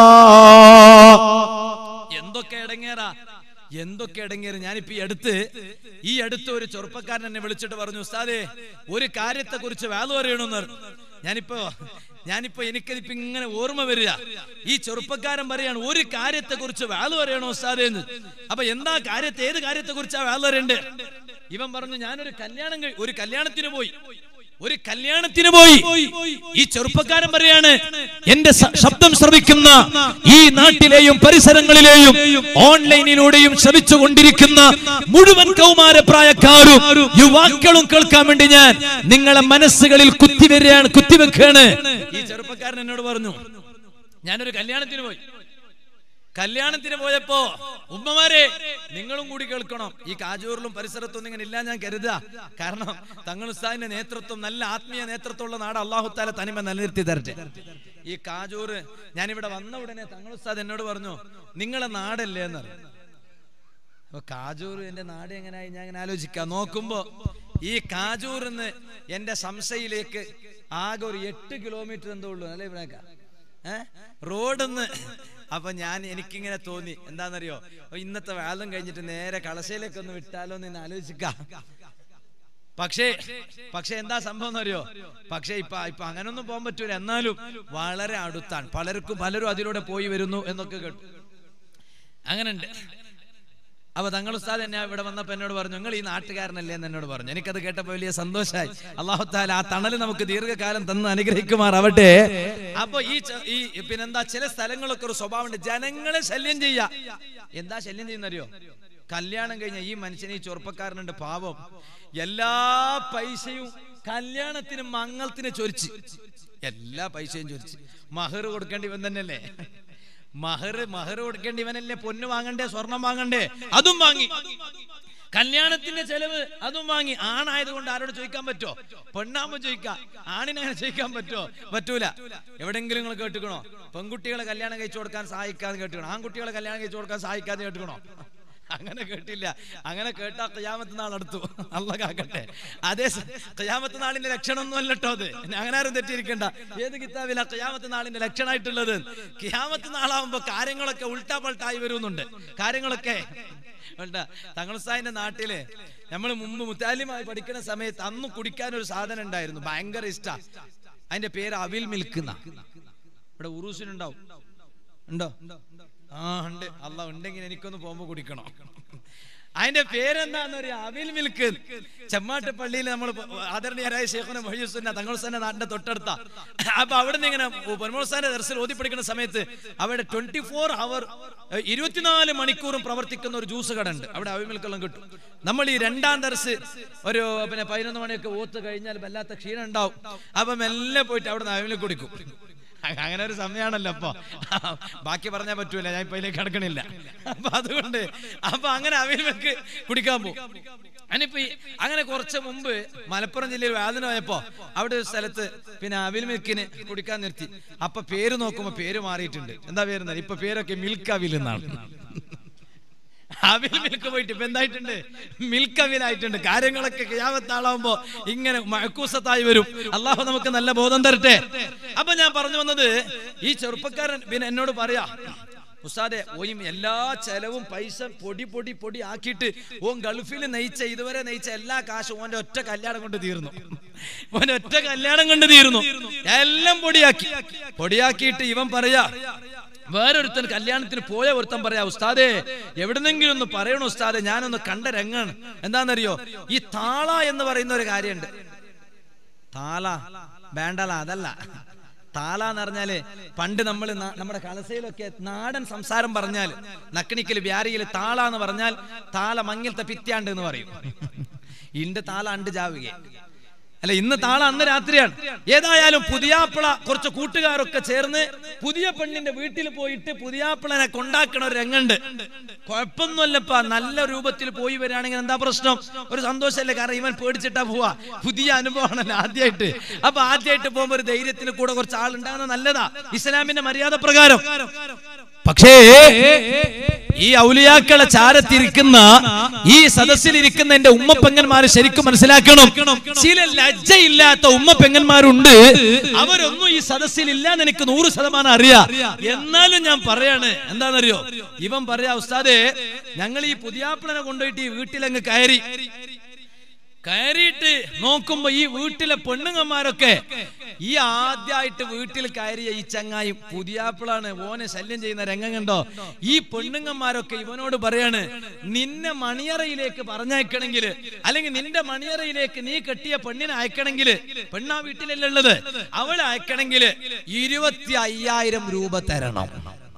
എന്തൊക്കെ ഇടങ്ങേറാ എന്തൊക്കെ ഇടങ്ങേറ് ഞാനിപ്പോ ഈ അടുത്ത് ഈ അടുത്ത് ഒരു ചെറുപ്പക്കാരൻ എന്നെ വിളിച്ചിട്ട് പറഞ്ഞു ഉസ്താദേ ഒരു കാര്യത്തെ കുറിച്ച് വാല് പറയണമെന്ന് പറഞ്ഞു ഞാനിപ്പോ ഞാനിപ്പോ എനിക്കതിപ്പോ ഇങ്ങനെ ഓർമ്മ വരിക ഈ ചെറുപ്പക്കാരൻ പറയാണ് ഒരു കാര്യത്തെ കുറിച്ച് വാല് പറയണോ ഉസ്താദേ എന്ന് അപ്പൊ എന്താ കാര്യത്തെ ഏത് കാര്യത്തെ കുറിച്ചാ വാല് പറയണ്ടേ ഇവൻ പറഞ്ഞു ഞാനൊരു കല്യാണം കഴി- ഒരു കല്യാണത്തിന് പോയി ഒരു കല്യാണത്തിന് പോയി ഈ ചെറുപ്പക്കാരൻ പറയാണ് എന്റെ സ- ശബ്ദം ശ്രവിക്കുന്ന ഈ നാട്ടിലെയും പരിസരങ്ങളിലെയും ഓൺലൈനിലൂടെയും ശ്രമിച്ചുകൊണ്ടിരിക്കുന്ന മുഴുവൻ കൗമാരപ്രായക്കാരും യുവാക്കളും കേൾക്കാൻ വേണ്ടി ഞാൻ നിങ്ങളെ മനസ്സുകളിൽ കുത്തിവരികയാണ് കുത്തിവെക്കാണ് ഈ ചെറുപ്പക്കാരൻ എന്നോട് പറഞ്ഞു ഞാനൊരു കല്യാണത്തിന് പോയി കല്യാണത്തിന് പോയപ്പോ ഉമ്മമാരെ നിങ്ങളും കൂടി കേൾക്കണം ഈ കാജൂറിലും പരിസരത്തൊന്നും ഇങ്ങനെ ഇല്ല ഞാൻ കരുതുക കാരണം തങ്ങൾ ഉസ്താദിന്റെ നേതൃത്വം നല്ല ആത്മീയ നേതൃത്വമുള്ള നാട് അള്ളാഹുത്താല തനിമ നിലനിർത്തി തരട്ടെ ഈ കാജൂറ് ഞാനിവിടെ വന്ന ഉടനെ തങ്ങൾ ഉസ്താദ് എന്നോട് പറഞ്ഞു നിങ്ങളെ നാടല്ലേ എന്ന് അപ്പൊ കാജൂർ എന്റെ നാട് എങ്ങനെയായി ഞാൻ ഇങ്ങനെ ആലോചിക്കാം നോക്കുമ്പോ ഈ കാജൂറിന്ന് എന്റെ സംശയിലേക്ക് ആകെ ഒരു എട്ട് കിലോമീറ്റർ എന്തോ ഉള്ളൂ അല്ലേ ഇവിടെയൊക്കെ ഏഹ് റോഡെന്ന് അപ്പൊ ഞാൻ എനിക്കിങ്ങനെ തോന്നി എന്താണെന്നറിയോ അപ്പൊ ഇന്നത്തെ വേലം കഴിഞ്ഞിട്ട് നേരെ കളശയിലേക്ക് ഒന്ന് വിട്ടാലോ എന്ന് ഇന്ന് ആലോചിക്കാം പക്ഷേ പക്ഷെ എന്താ സംഭവം എന്നറിയോ പക്ഷേ ഇപ്പൊ ഇപ്പൊ അങ്ങനൊന്നും പോകാൻ പറ്റൂല എന്നാലും വളരെ അടുത്താണ് പലർക്കും പലരും അതിലൂടെ പോയി വരുന്നു എന്നൊക്കെ കേട്ടു അങ്ങനെ ഉണ്ട് അപ്പൊ തങ്ങൾ ഉസ്താദ് എന്നെ ഇവിടെ വന്നപ്പോ എന്നോട് പറഞ്ഞു നിങ്ങൾ ഈ നാട്ടുകാരനല്ലേ എന്ന് എന്നോട് പറഞ്ഞു എനിക്കത് കേട്ടപ്പോ വലിയ സന്തോഷമായി അള്ളാഹുത്താല ആ തണല് നമുക്ക് ദീർഘകാലം തന്ന് അനുഗ്രഹിക്കുമാറാവട്ടെ അപ്പൊ ഈ ച- ഈ പിന്നെന്താ ചില സ്ഥലങ്ങളൊക്കെ ഒരു സ്വഭാവമുണ്ട് ജനങ്ങളെ ശല്യം ചെയ്യാ എന്താ ശല്യം ചെയ്യുന്നറിയോ കല്യാണം കഴിഞ്ഞ ഈ മനുഷ്യന് ഈ ചെറുപ്പക്കാരനുണ്ട് പാവം എല്ലാ പൈസയും കല്യാണത്തിന് മംഗളത്തിന് ചൊരിച്ച് എല്ലാ പൈസയും ചൊരിച്ച് മഹർ കൊടുക്കേണ്ടി ഇവൻ തന്നെയല്ലേ മഹർ മഹർ കൊടുക്കേണ്ടി ഇവനല്ലേ പൊന്ന് വാങ്ങണ്ടേ സ്വർണം വാങ്ങണ്ടേ അതും വാങ്ങി കല്യാണത്തിന്റെ ചെലവ് അതും വാങ്ങി ആണായത് കൊണ്ട് ആരോട് ചോദിക്കാൻ പറ്റോ പെണ്ണാകുമ്പോ ചോദിക്കാം ആണിനെ അങ്ങനെ ചോദിക്കാൻ പറ്റോ പറ്റൂല എവിടെങ്കിലും നിങ്ങൾ കേട്ടുക്കണോ പെൺകുട്ടികളെ കല്യാണം കഴിച്ചു കൊടുക്കാൻ സഹായിക്കാതെ കേട്ടുക്കണോ ആൺകുട്ടികളെ കല്യാണം കഴിച്ചു കൊടുക്കാൻ സഹായിക്കാതെ കേട്ടുക്കണോ അങ്ങനെ കേട്ടില്ല അങ്ങനെ കേട്ടാ കയ്യാമത്ത് നാൾ അടുത്തു അല്ല കാക്കട്ടെ അതേ കയ്യാമത്ത് നാളിന്റെ ലക്ഷണമൊന്നും അല്ലട്ടോ അത് അങ്ങനെ ആരും തെറ്റിയിരിക്കണ്ട ഏത് കിതാബിലാ കയ്യാമത്ത് നാളിന്റെ ലക്ഷണമായിട്ടുള്ളത് കിയാമത്ത് നാളാവുമ്പോ കാര്യങ്ങളൊക്കെ ഉൾട്ടാ പൾട്ടായി വരുന്നുണ്ട് കാര്യങ്ങളൊക്കെ വേണ്ട തങ്ങൾ സാഹിന്റെ നാട്ടില് നമ്മൾ മുമ്പ് മുത്താലിമായി പഠിക്കുന്ന സമയത്ത് അന്ന് കുടിക്കാൻ ഒരു സാധനം ഉണ്ടായിരുന്നു ഭയങ്കര ഇഷ്ട അതിന്റെ പേര് അവിൽ മിൽക്കുന്ന ഇവിടെ ഉറൂസിനുണ്ടാവും ഉണ്ടോ ആ ഉണ്ട് അല്ല ഉണ്ടെങ്കിൽ എനിക്കൊന്ന് പോകുമ്പോ കുടിക്കണം അതിന്റെ പേരെന്താന്ന് ഒരു അവിൽ മിൽക്ക് ചെമ്മാട്ട് പള്ളിയിൽ നമ്മൾ ആദരണീയരായ ശേഖന മൊഴിയുസുന്ന തങ്ങൾ തന്നെ നാടിന്റെ തൊട്ടടുത്ത അപ്പൊ അവിടെ നിന്ന് ഇങ്ങനെ പൊന്മോൾസാന്റെ ദർശനം ഓതി പഠിക്കുന്ന സമയത്ത് അവിടെ ട്വന്റി ഫോർ അവർ ഇരുപത്തിനാല് മണിക്കൂറും പ്രവർത്തിക്കുന്ന ഒരു ജ്യൂസ് കട ഉണ്ട് അവിടെ അവിൽ മിൽക്കെല്ലാം കിട്ടും നമ്മൾ ഈ രണ്ടാം ദർസ് ഒരു പിന്നെ പതിനൊന്ന് മണിയൊക്കെ ഓത്ത് കഴിഞ്ഞാൽ വല്ലാത്ത ക്ഷീണം ഉണ്ടാവും അപ്പൊ മെല്ലെ പോയിട്ട് അവിടെ നിന്ന് അവിൽ കുടിക്കും അങ്ങനെ ഒരു സമയമാണല്ലോ അപ്പൊ ബാക്കി പറഞ്ഞാൽ പറ്റൂല ഞാൻ ഇപ്പൊ ഇതിലേക്ക് കിടക്കണില്ല അപ്പൊ അതുകൊണ്ട് അപ്പൊ അങ്ങനെ അവിൽമക്ക് കുടിക്കാൻ പോകും ഞാനിപ്പോ ഈ അങ്ങനെ കുറച്ച് മുമ്പ് മലപ്പുറം ജില്ലയിൽ വേദന പോയപ്പോ അവിടെ ഒരു സ്ഥലത്ത് പിന്നെ അവിൽ മിൽക്കിന് കുടിക്കാൻ നിർത്തി അപ്പൊ പേര് നോക്കുമ്പോ പേര് മാറിയിട്ടുണ്ട് എന്താ പേര് ഇപ്പൊ പേരൊക്കെ മിൽക്ക് അവിൽ എന്നാണ് അവിൽ മിൽക്ക് പോയിട്ട് ഇപ്പൊ എന്തായിട്ടുണ്ട് മിൽക്ക് അവിലായിട്ടുണ്ട് കാര്യങ്ങളൊക്കെ കിയാമത്താളാവുമ്പോ ഇങ്ങനെ മഴക്കൂസത്തായി വരും അള്ളാഹു നമുക്ക് നല്ല ബോധം തരട്ടെ അപ്പൊ ഞാൻ പറഞ്ഞു വന്നത് ഈ ചെറുപ്പക്കാരൻ പിന്നെ എന്നോട് പറയാ ഉസ്താദെ ഓയും എല്ലാ ചെലവും പൈസ പൊടി പൊടി പൊടി ആക്കിയിട്ട് ഓൻ ഗൾഫിൽ നയിച്ച ഇതുവരെ നയിച്ച എല്ലാ കാശും ഓന്റെ ഒറ്റ കല്യാണം കൊണ്ട് തീർന്നു ഓന്റെ ഒറ്റ കല്യാണം കൊണ്ട് തീർന്നു എല്ലാം പൊടിയാക്കി പൊടിയാക്കിയിട്ട് ഇവൻ പറയാ വേറൊരുത്തൻ കല്യാണത്തിന് പോയ ഒരുത്തൻ പറയാ ഉസ്താദേ എവിടെന്നെങ്കിലും ഒന്ന് പറയണോ ഉസ്താദെ ഞാനൊന്ന് കണ്ട രംഗാണ് എന്താണെന്നറിയോ ഈ താള എന്ന് പറയുന്ന ഒരു കാര്യമുണ്ട് താള വേണ്ടല അതല്ല താള എന്ന് പറഞ്ഞാല് പണ്ട് നമ്മൾ നമ്മുടെ കലസയിലൊക്കെ നാടൻ സംസാരം പറഞ്ഞാൽ നക്കണിക്കൽ വ്യാരിയിൽ താള എന്ന് പറഞ്ഞാൽ താള മങ്ങിലത്തെ പിത്യാണ്ട് എന്ന് പറയും ഇന്റെ താള അണ്ട് ജാവുകയെ അല്ല ഇന്ന് താള അന്ന് രാത്രിയാണ് ഏതായാലും പുതിയാപ്പിള കുറച്ച് കൂട്ടുകാരൊക്കെ ചേർന്ന് പുതിയ പെണ്ണിന്റെ വീട്ടിൽ പോയിട്ട് പുതിയാപ്പിളനെ കൊണ്ടാക്കണ ഒരു രംഗുണ്ട് കുഴപ്പമൊന്നുമല്ലപ്പാ നല്ല രൂപത്തിൽ പോയി വരികയാണെങ്കിൽ എന്താ പ്രശ്നം ഒരു സന്തോഷമല്ലേ കാരണം ഇവൻ പേടിച്ചിട്ടാ പോവാ പുതിയ അനുഭവമാണല്ലോ ആദ്യമായിട്ട് അപ്പൊ ആദ്യമായിട്ട് പോകുമ്പോ ഒരു ധൈര്യത്തിന് കൂടെ കുറച്ച് ആളുണ്ടാകുന്ന നല്ലതാ ഇസ്ലാമിന്റെ മര്യാദ പ്രകാരം പക്ഷേ ഈ ഔലിയാക്കളെ ചാരത്തിരിക്കുന്ന ഈ സദസ്സിലിരിക്കുന്ന എന്റെ ഉമ്മപ്പെങ്ങന്മാര് ശരിക്കും മനസ്സിലാക്കണം ചില ലജ്ജയില്ലാത്ത ഉമ്മപ്പെങ്ങന്മാരുണ്ട് അവരൊന്നും ഈ സദസ്സിൽ ഇല്ലാന്ന് എനിക്ക് നൂറ് ശതമാനം അറിയാം എന്നാലും ഞാൻ പറയാണ് എന്താണെന്നറിയോ ഇവൻ പറയാ ഉസ്താദേ ഞങ്ങൾ ഈ പുതിയാപ്പിളനെ കൊണ്ടുപോയിട്ട് ഈ വീട്ടിലങ്ങ് കയറി കയറിയിട്ട് നോക്കുമ്പോ ഈ വീട്ടിലെ പെണ്ണുങ്ങന്മാരൊക്കെ ഈ ആദ്യമായിട്ട് വീട്ടിൽ കയറിയ ഈ ചങ്ങായി പുതിയാപ്പിളാണ് ഓനെ ശല്യം ചെയ്യുന്ന രംഗം കണ്ടോ ഈ പെണ്ണുങ്ങന്മാരൊക്കെ ഇവനോട് പറയാണ് നിന്നെ മണിയറയിലേക്ക് പറഞ്ഞയക്കണമെങ്കിൽ അല്ലെങ്കിൽ നിന്റെ മണിയറയിലേക്ക് നീ കെട്ടിയ പെണ്ണിനെ അയക്കണമെങ്കിൽ പെണ്ണാ വീട്ടിലല്ലേ ഉള്ളത് അവളെ അയക്കണമെങ്കിൽ ഇരുപത്തി അയ്യായിരം രൂപ തരണം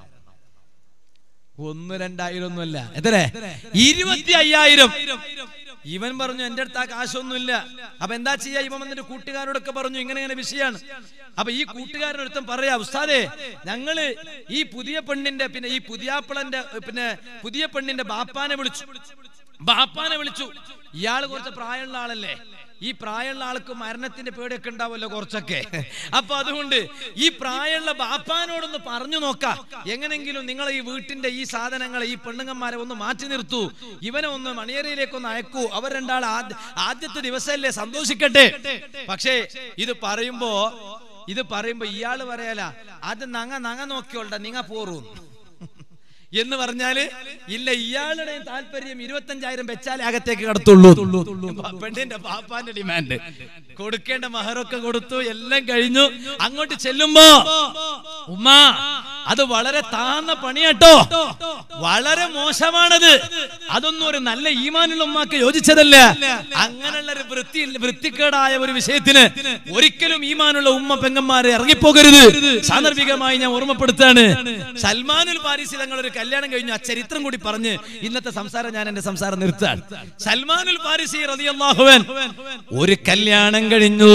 ഒന്ന് രണ്ടായിരം ഒന്നുമല്ല എത്ര ഇരുപത്തി അയ്യായിരം ഇവൻ പറഞ്ഞു എന്റെ അടുത്ത് ആ കാശൊന്നുമില്ല അപ്പൊ എന്താ ചെയ്യാ ഇവൻ വന്നിട്ട് കൂട്ടുകാരോടൊക്കെ പറഞ്ഞു ഇങ്ങനെ ഇങ്ങനെ വിഷയമാണ് അപ്പൊ ഈ കൂട്ടുകാരനൊരുത്തം പറയാ ഉസ്താദേ ഞങ്ങള് ഈ പുതിയ പെണ്ണിന്റെ പിന്നെ ഈ പുതിയാപ്പിളന്റെ പിന്നെ പുതിയ പെണ്ണിന്റെ ബാപ്പാനെ വിളിച്ചു ബാപ്പാനെ വിളിച്ചു ഇയാള് കുറച്ച് പ്രായമുള്ള ആളല്ലേ ഈ പ്രായമുള്ള ആൾക്ക് മരണത്തിന്റെ പേടിയൊക്കെ ഉണ്ടാവുമല്ലോ കുറച്ചൊക്കെ അപ്പൊ അതുകൊണ്ട് ഈ പ്രായമുള്ള ബാപ്പാനോടൊന്ന് പറഞ്ഞു നോക്കാം എങ്ങനെങ്കിലും നിങ്ങൾ ഈ വീട്ടിന്റെ ഈ സാധനങ്ങളെ ഈ പെണ്ണുങ്ങന്മാരെ ഒന്ന് മാറ്റി നിർത്തൂ ഇവനെ ഒന്ന് മണിയറയിലേക്ക് ഒന്ന് അയക്കൂ അവർ രണ്ടാൾ ആദ്യ ആദ്യത്തെ ദിവസമല്ലേ സന്തോഷിക്കട്ടെ പക്ഷേ ഇത് പറയുമ്പോ ഇത് പറയുമ്പോ ഇയാള് പറയല അത് നങ്ങ നങ്ങ നോക്കിയോണ്ട നിങ്ങ പോറൂ എന്ന് പറഞ്ഞാല് ഇല്ല ഇയാളുടെ താല്പര്യം ഇരുപത്തഞ്ചായിരം വെച്ചാലേ അകത്തേക്ക് കടത്തുള്ളൂ പെണ്ണിന്റെ പാപ്പാന്റെ ഡിമാൻഡ് കൊടുക്കേണ്ട മഹറൊക്കെ കൊടുത്തു എല്ലാം കഴിഞ്ഞു അങ്ങോട്ട് ചെല്ലുമ്പോ ഉമ്മ അത് വളരെ താന്ന പണിയാട്ടോ വളരെ മോശമാണത് അതൊന്നും ഒരു നല്ല ഈമാനുള്ള ഉമ്മാക്ക് യോജിച്ചതല്ല അങ്ങനെയുള്ള ഒരു വൃത്തി വൃത്തിക്കേടായ ഒരു വിഷയത്തിന് ഒരിക്കലും ഈമാനുള്ള ഉമ്മ പെങ്ങന്മാരെ ഇറങ്ങിപ്പോകരുത് സാന്ദർഭികമായി ഞാൻ ഓർമ്മപ്പെടുത്താണ് സൽമാനുൽ പാരിസി തങ്ങൾ ഒരു കല്യാണം കഴിഞ്ഞു ആ ചരിത്രം കൂടി പറഞ്ഞ് ഇന്നത്തെ സംസാരം ഞാൻ എന്റെ സംസാരം നിർത്താൻ സൽമാനുൽ പാരിസി റളിയല്ലാഹുവൻ ഒരു കല്യാണം കഴിഞ്ഞു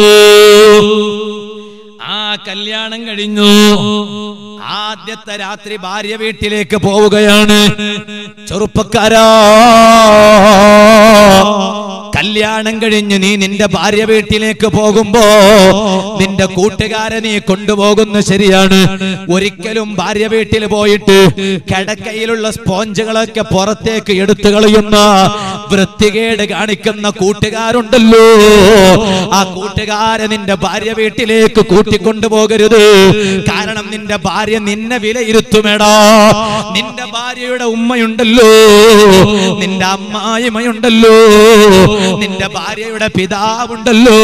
ആ കല്യാണം കഴിഞ്ഞു ആദ്യത്തെ രാത്രി ഭാര്യ വീട്ടിലേക്ക് പോവുകയാണ് ചെറുപ്പക്കാരാ കല്യാണം കഴിഞ്ഞ് നീ നിന്റെ ഭാര്യ വീട്ടിലേക്ക് പോകുമ്പോ നിന്റെ കൂട്ടുകാരെ നീ കൊണ്ടുപോകുന്ന ശരിയാണ് ഒരിക്കലും ഭാര്യ വീട്ടിൽ പോയിട്ട് കിടക്കയിലുള്ള സ്പോഞ്ചുകളൊക്കെ പുറത്തേക്ക് എടുത്തു കളയുന്ന വൃത്തികേട് കാണിക്കുന്ന കൂട്ടുകാരുണ്ടല്ലോ ആ കൂട്ടുകാരെ നിന്റെ ഭാര്യ വീട്ടിലേക്ക് കൂട്ടിക്കൊണ്ടുപോകരുത് കാരണം നിന്റെ ഭാര്യ നിന്നെ വിലയിരുത്തുമേടാ നിന്റെ ഭാര്യയുടെ ഉമ്മയുണ്ടല്ലോ നിന്റെ അമ്മായിമയുണ്ടല്ലോ നിന്റെ ഭാര്യയുടെ പിതാവുണ്ടല്ലോ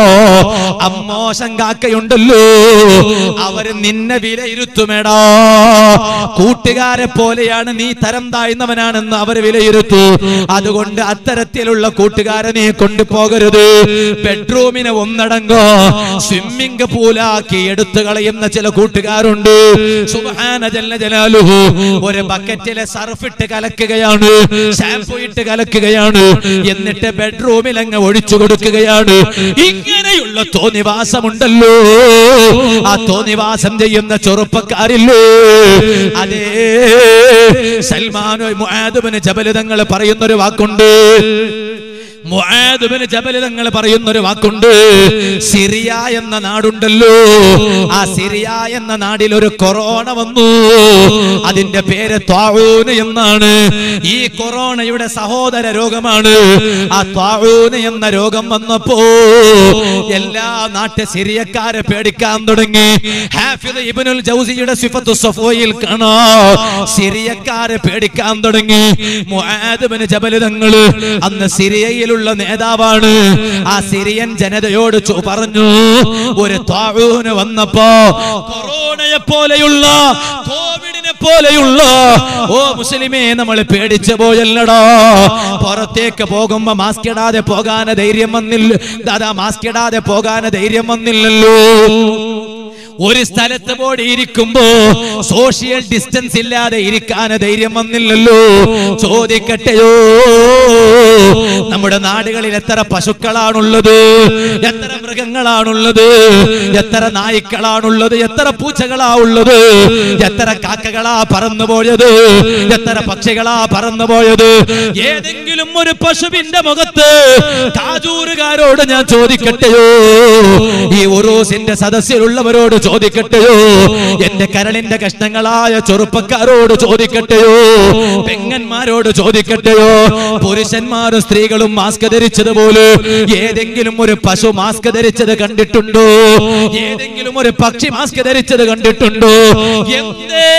അമ്മോശം കാക്കയുണ്ടല്ലോ അവര് നിന്നെ വിലയിരുത്തുമേടാ കൂട്ടുകാരെ പോലെയാണ് നീ തരം താഴ്ന്നവനാണെന്ന് അവര് വിലയിരുത്തു അതുകൊണ്ട് അത്തരത്തിലുള്ള കൂട്ടുകാരെ നീ കൊണ്ടുപോകരുത് ബെഡ്റൂമിനെ ഒന്നടങ്കോ സ്വിമ്മിംഗ് പൂലാക്കി എടുത്തു കളയുന്ന ചില കൂട്ടുകാരുണ്ട് സുബ്ഹാന ജല്ല ജലാലുഹു ഒരു ബക്കറ്റിലെ സർഫ് ഇട്ട് കലക്കുകയാണ് ഷാംപൂ ഇട്ട് കലക്കുകയാണ് എന്നിട്ട് ബെഡ്റൂമിൽ അങ്ങ് ഒഴിച്ചു കൊടുക്കുകയാണ് ഇങ്ങനെയുള്ള തോന്നിവാസമുണ്ടല്ലോ ആ തോന്നിവാസം ചെയ്യുന്ന ചെറുപ്പക്കാരില്ലേ അതേ സൽമാനോ മുആദുബിന് ജബല് തങ്ങൾ പറയുന്നൊരു വാക്കുണ്ട് മുആദുബിന് ജബല് തങ്ങൾ പറയുന്നൊരു വാക്കുണ്ട് സിറിയ എന്ന നാടുണ്ടല്ലോ ആ സിറിയ എന്ന നാടിൽ ഒരു കൊറോണ വന്നു അതിന്റെ പേര് ത്വാഊന് എന്നാണ് ഈ കൊറോണയുടെ സഹോദര രോഗമാണ് ആ ത്വാഊന് എന്ന രോഗം വന്നപ്പോ എല്ലാ നാട്ടു സിറിയക്കാരെ പേടിക്കാൻ തുടങ്ങി ഹാഫിദ് ഇബ്നുൽ ജൗസിയുടെ സിഫത്തു സഫോയിൽ കാണാ സിറിയക്കാരെ പേടിക്കാൻ തുടങ്ങി മുആദ് ബിൻ ജബൽ തങ്ങള് അന്ന് സിറിയയിലുള്ള നേതാവാണ് ആ സിറിയൻ ജനതയോട് ചോ- പറഞ്ഞു ഒരു ത്വാഊന് വന്നപ്പോ കൊറോണയെ പോലെയുള്ള കോവിഡിനെ പോലെയുള്ള ഓ മുസ്ലിമേ നമ്മൾ പേടിച്ചു പോയല്ലടാ പുറത്തേക്ക് പോകുമ്പോ മാസ്ക് ഇടാതെ പോകാൻ ധൈര്യം വന്നില്ല ദാദാ മാസ്ക് ഇടാതെ പോകാൻ ധൈര്യം വന്നില്ലല്ലോ ഒരു സ്ഥലത്ത് പോയി ഇരിക്കുമ്പോ സോഷ്യൽ ഡിസ്റ്റൻസ് ഇല്ലാതെ ഇരിക്കാൻ ധൈര്യം വന്നില്ലല്ലോ ചോദിക്കട്ടെയോ നമ്മുടെ നാടുകളിൽ എത്ര പശുക്കളാണുള്ളത് എത്ര മൃഗങ്ങളാണുള്ളത് എത്ര നായ്ക്കളാണുള്ളത് എത്ര പൂച്ചകളാ ഉള്ളത് എത്ര കാക്കകളാ പറന്നുപോയത് എത്ര പക്ഷികളാ പറന്നുപോയത് ഏതെങ്കിലും ഒരു പശുവിന്റെ മുഖത്ത് കാജൂറുകാരോട് ഞാൻ ചോദിക്കട്ടെയോ ഈ ഉറൂസിന്റെ സദസ്സിലുള്ളവരോട് ചോദിക്കട്ടെയോ എന്റെ കരളിന്റെ കഷ്ണങ്ങളായ ചെറുപ്പക്കാരോട് ചോദിക്കട്ടെയോ പെങ്ങന്മാരോട് ചോദിക്കട്ടെയോ പുരുഷന്മാരും സ്ത്രീകളും മാസ്ക് ധരിച്ചതുപോലെ ഏതെങ്കിലും ഒരു പശു മാസ്ക് ധരിച്ചത് കണ്ടിട്ടുണ്ടോ ഏതെങ്കിലും ഒരു പക്ഷി മാസ്ക് ധരിച്ചത് കണ്ടിട്ടുണ്ടോ എന്തേ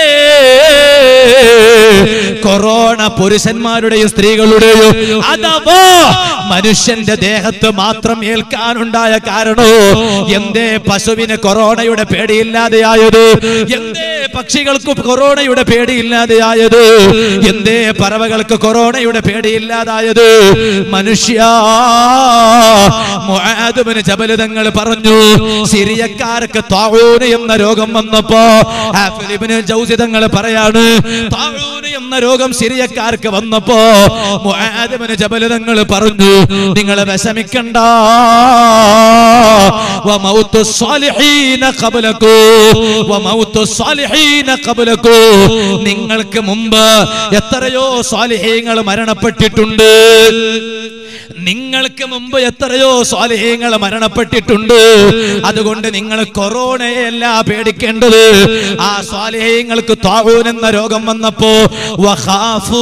കൊറോണ പുരുഷന്മാരുടെയും സ്ത്രീകളുടെയോ അഥവാ മനുഷ്യന്റെ ദേഹത്ത് മാത്രം ഏൽക്കാനുണ്ടായ കാരണോ എന്തേ പശുവിന് കൊറോണയുടെ പേടിയില്ലാതെയായത് എന്തേ പക്ഷികൾക്ക് കൊറോണയുടെ പേടിയില്ലാതെയായത് എന്തേ പറവകൾക്ക് കൊറോണയുടെ പേടിയില്ലാതായത് മനുഷ്യ മുആദുബിന് ജബല് തങ്ങൾ പറഞ്ഞു സിറിയക്കാർക്ക് താഴൂന് എന്ന രോഗം വന്നപ്പോ ഹാഫിദ് ഇബ്നു ജൗസി തങ്ങൾ പറയാണ് താഴൂന് എന്ന രോഗം സിറിയക്കാർക്ക് വന്നപ്പോ മുആദുബിന് ജബല് തങ്ങൾ പറഞ്ഞു നിങ്ങൾ വിഷമിക്കണ്ട وموت الصالحين قبلكم وموت الصالحين قبلكم നിങ്ങൾക്ക് മുമ്പ് എത്രയോ സ്വാലിഹീങ്ങൾ മരണപ്പെട്ടിട്ടുണ്ട് നിങ്ങൾക്ക് മുമ്പ് എത്രയോ സ്വാലിഹ്യങ്ങൾ മരണപ്പെട്ടിട്ടുണ്ട് അതുകൊണ്ട് നിങ്ങൾ കൊറോണയല്ല പേടിക്കേണ്ടത് ആ സ്വാലിഹ്യങ്ങൾക്ക് താഴൂൻ എന്ന രോഗം വന്നപ്പോ വഖാഫൂ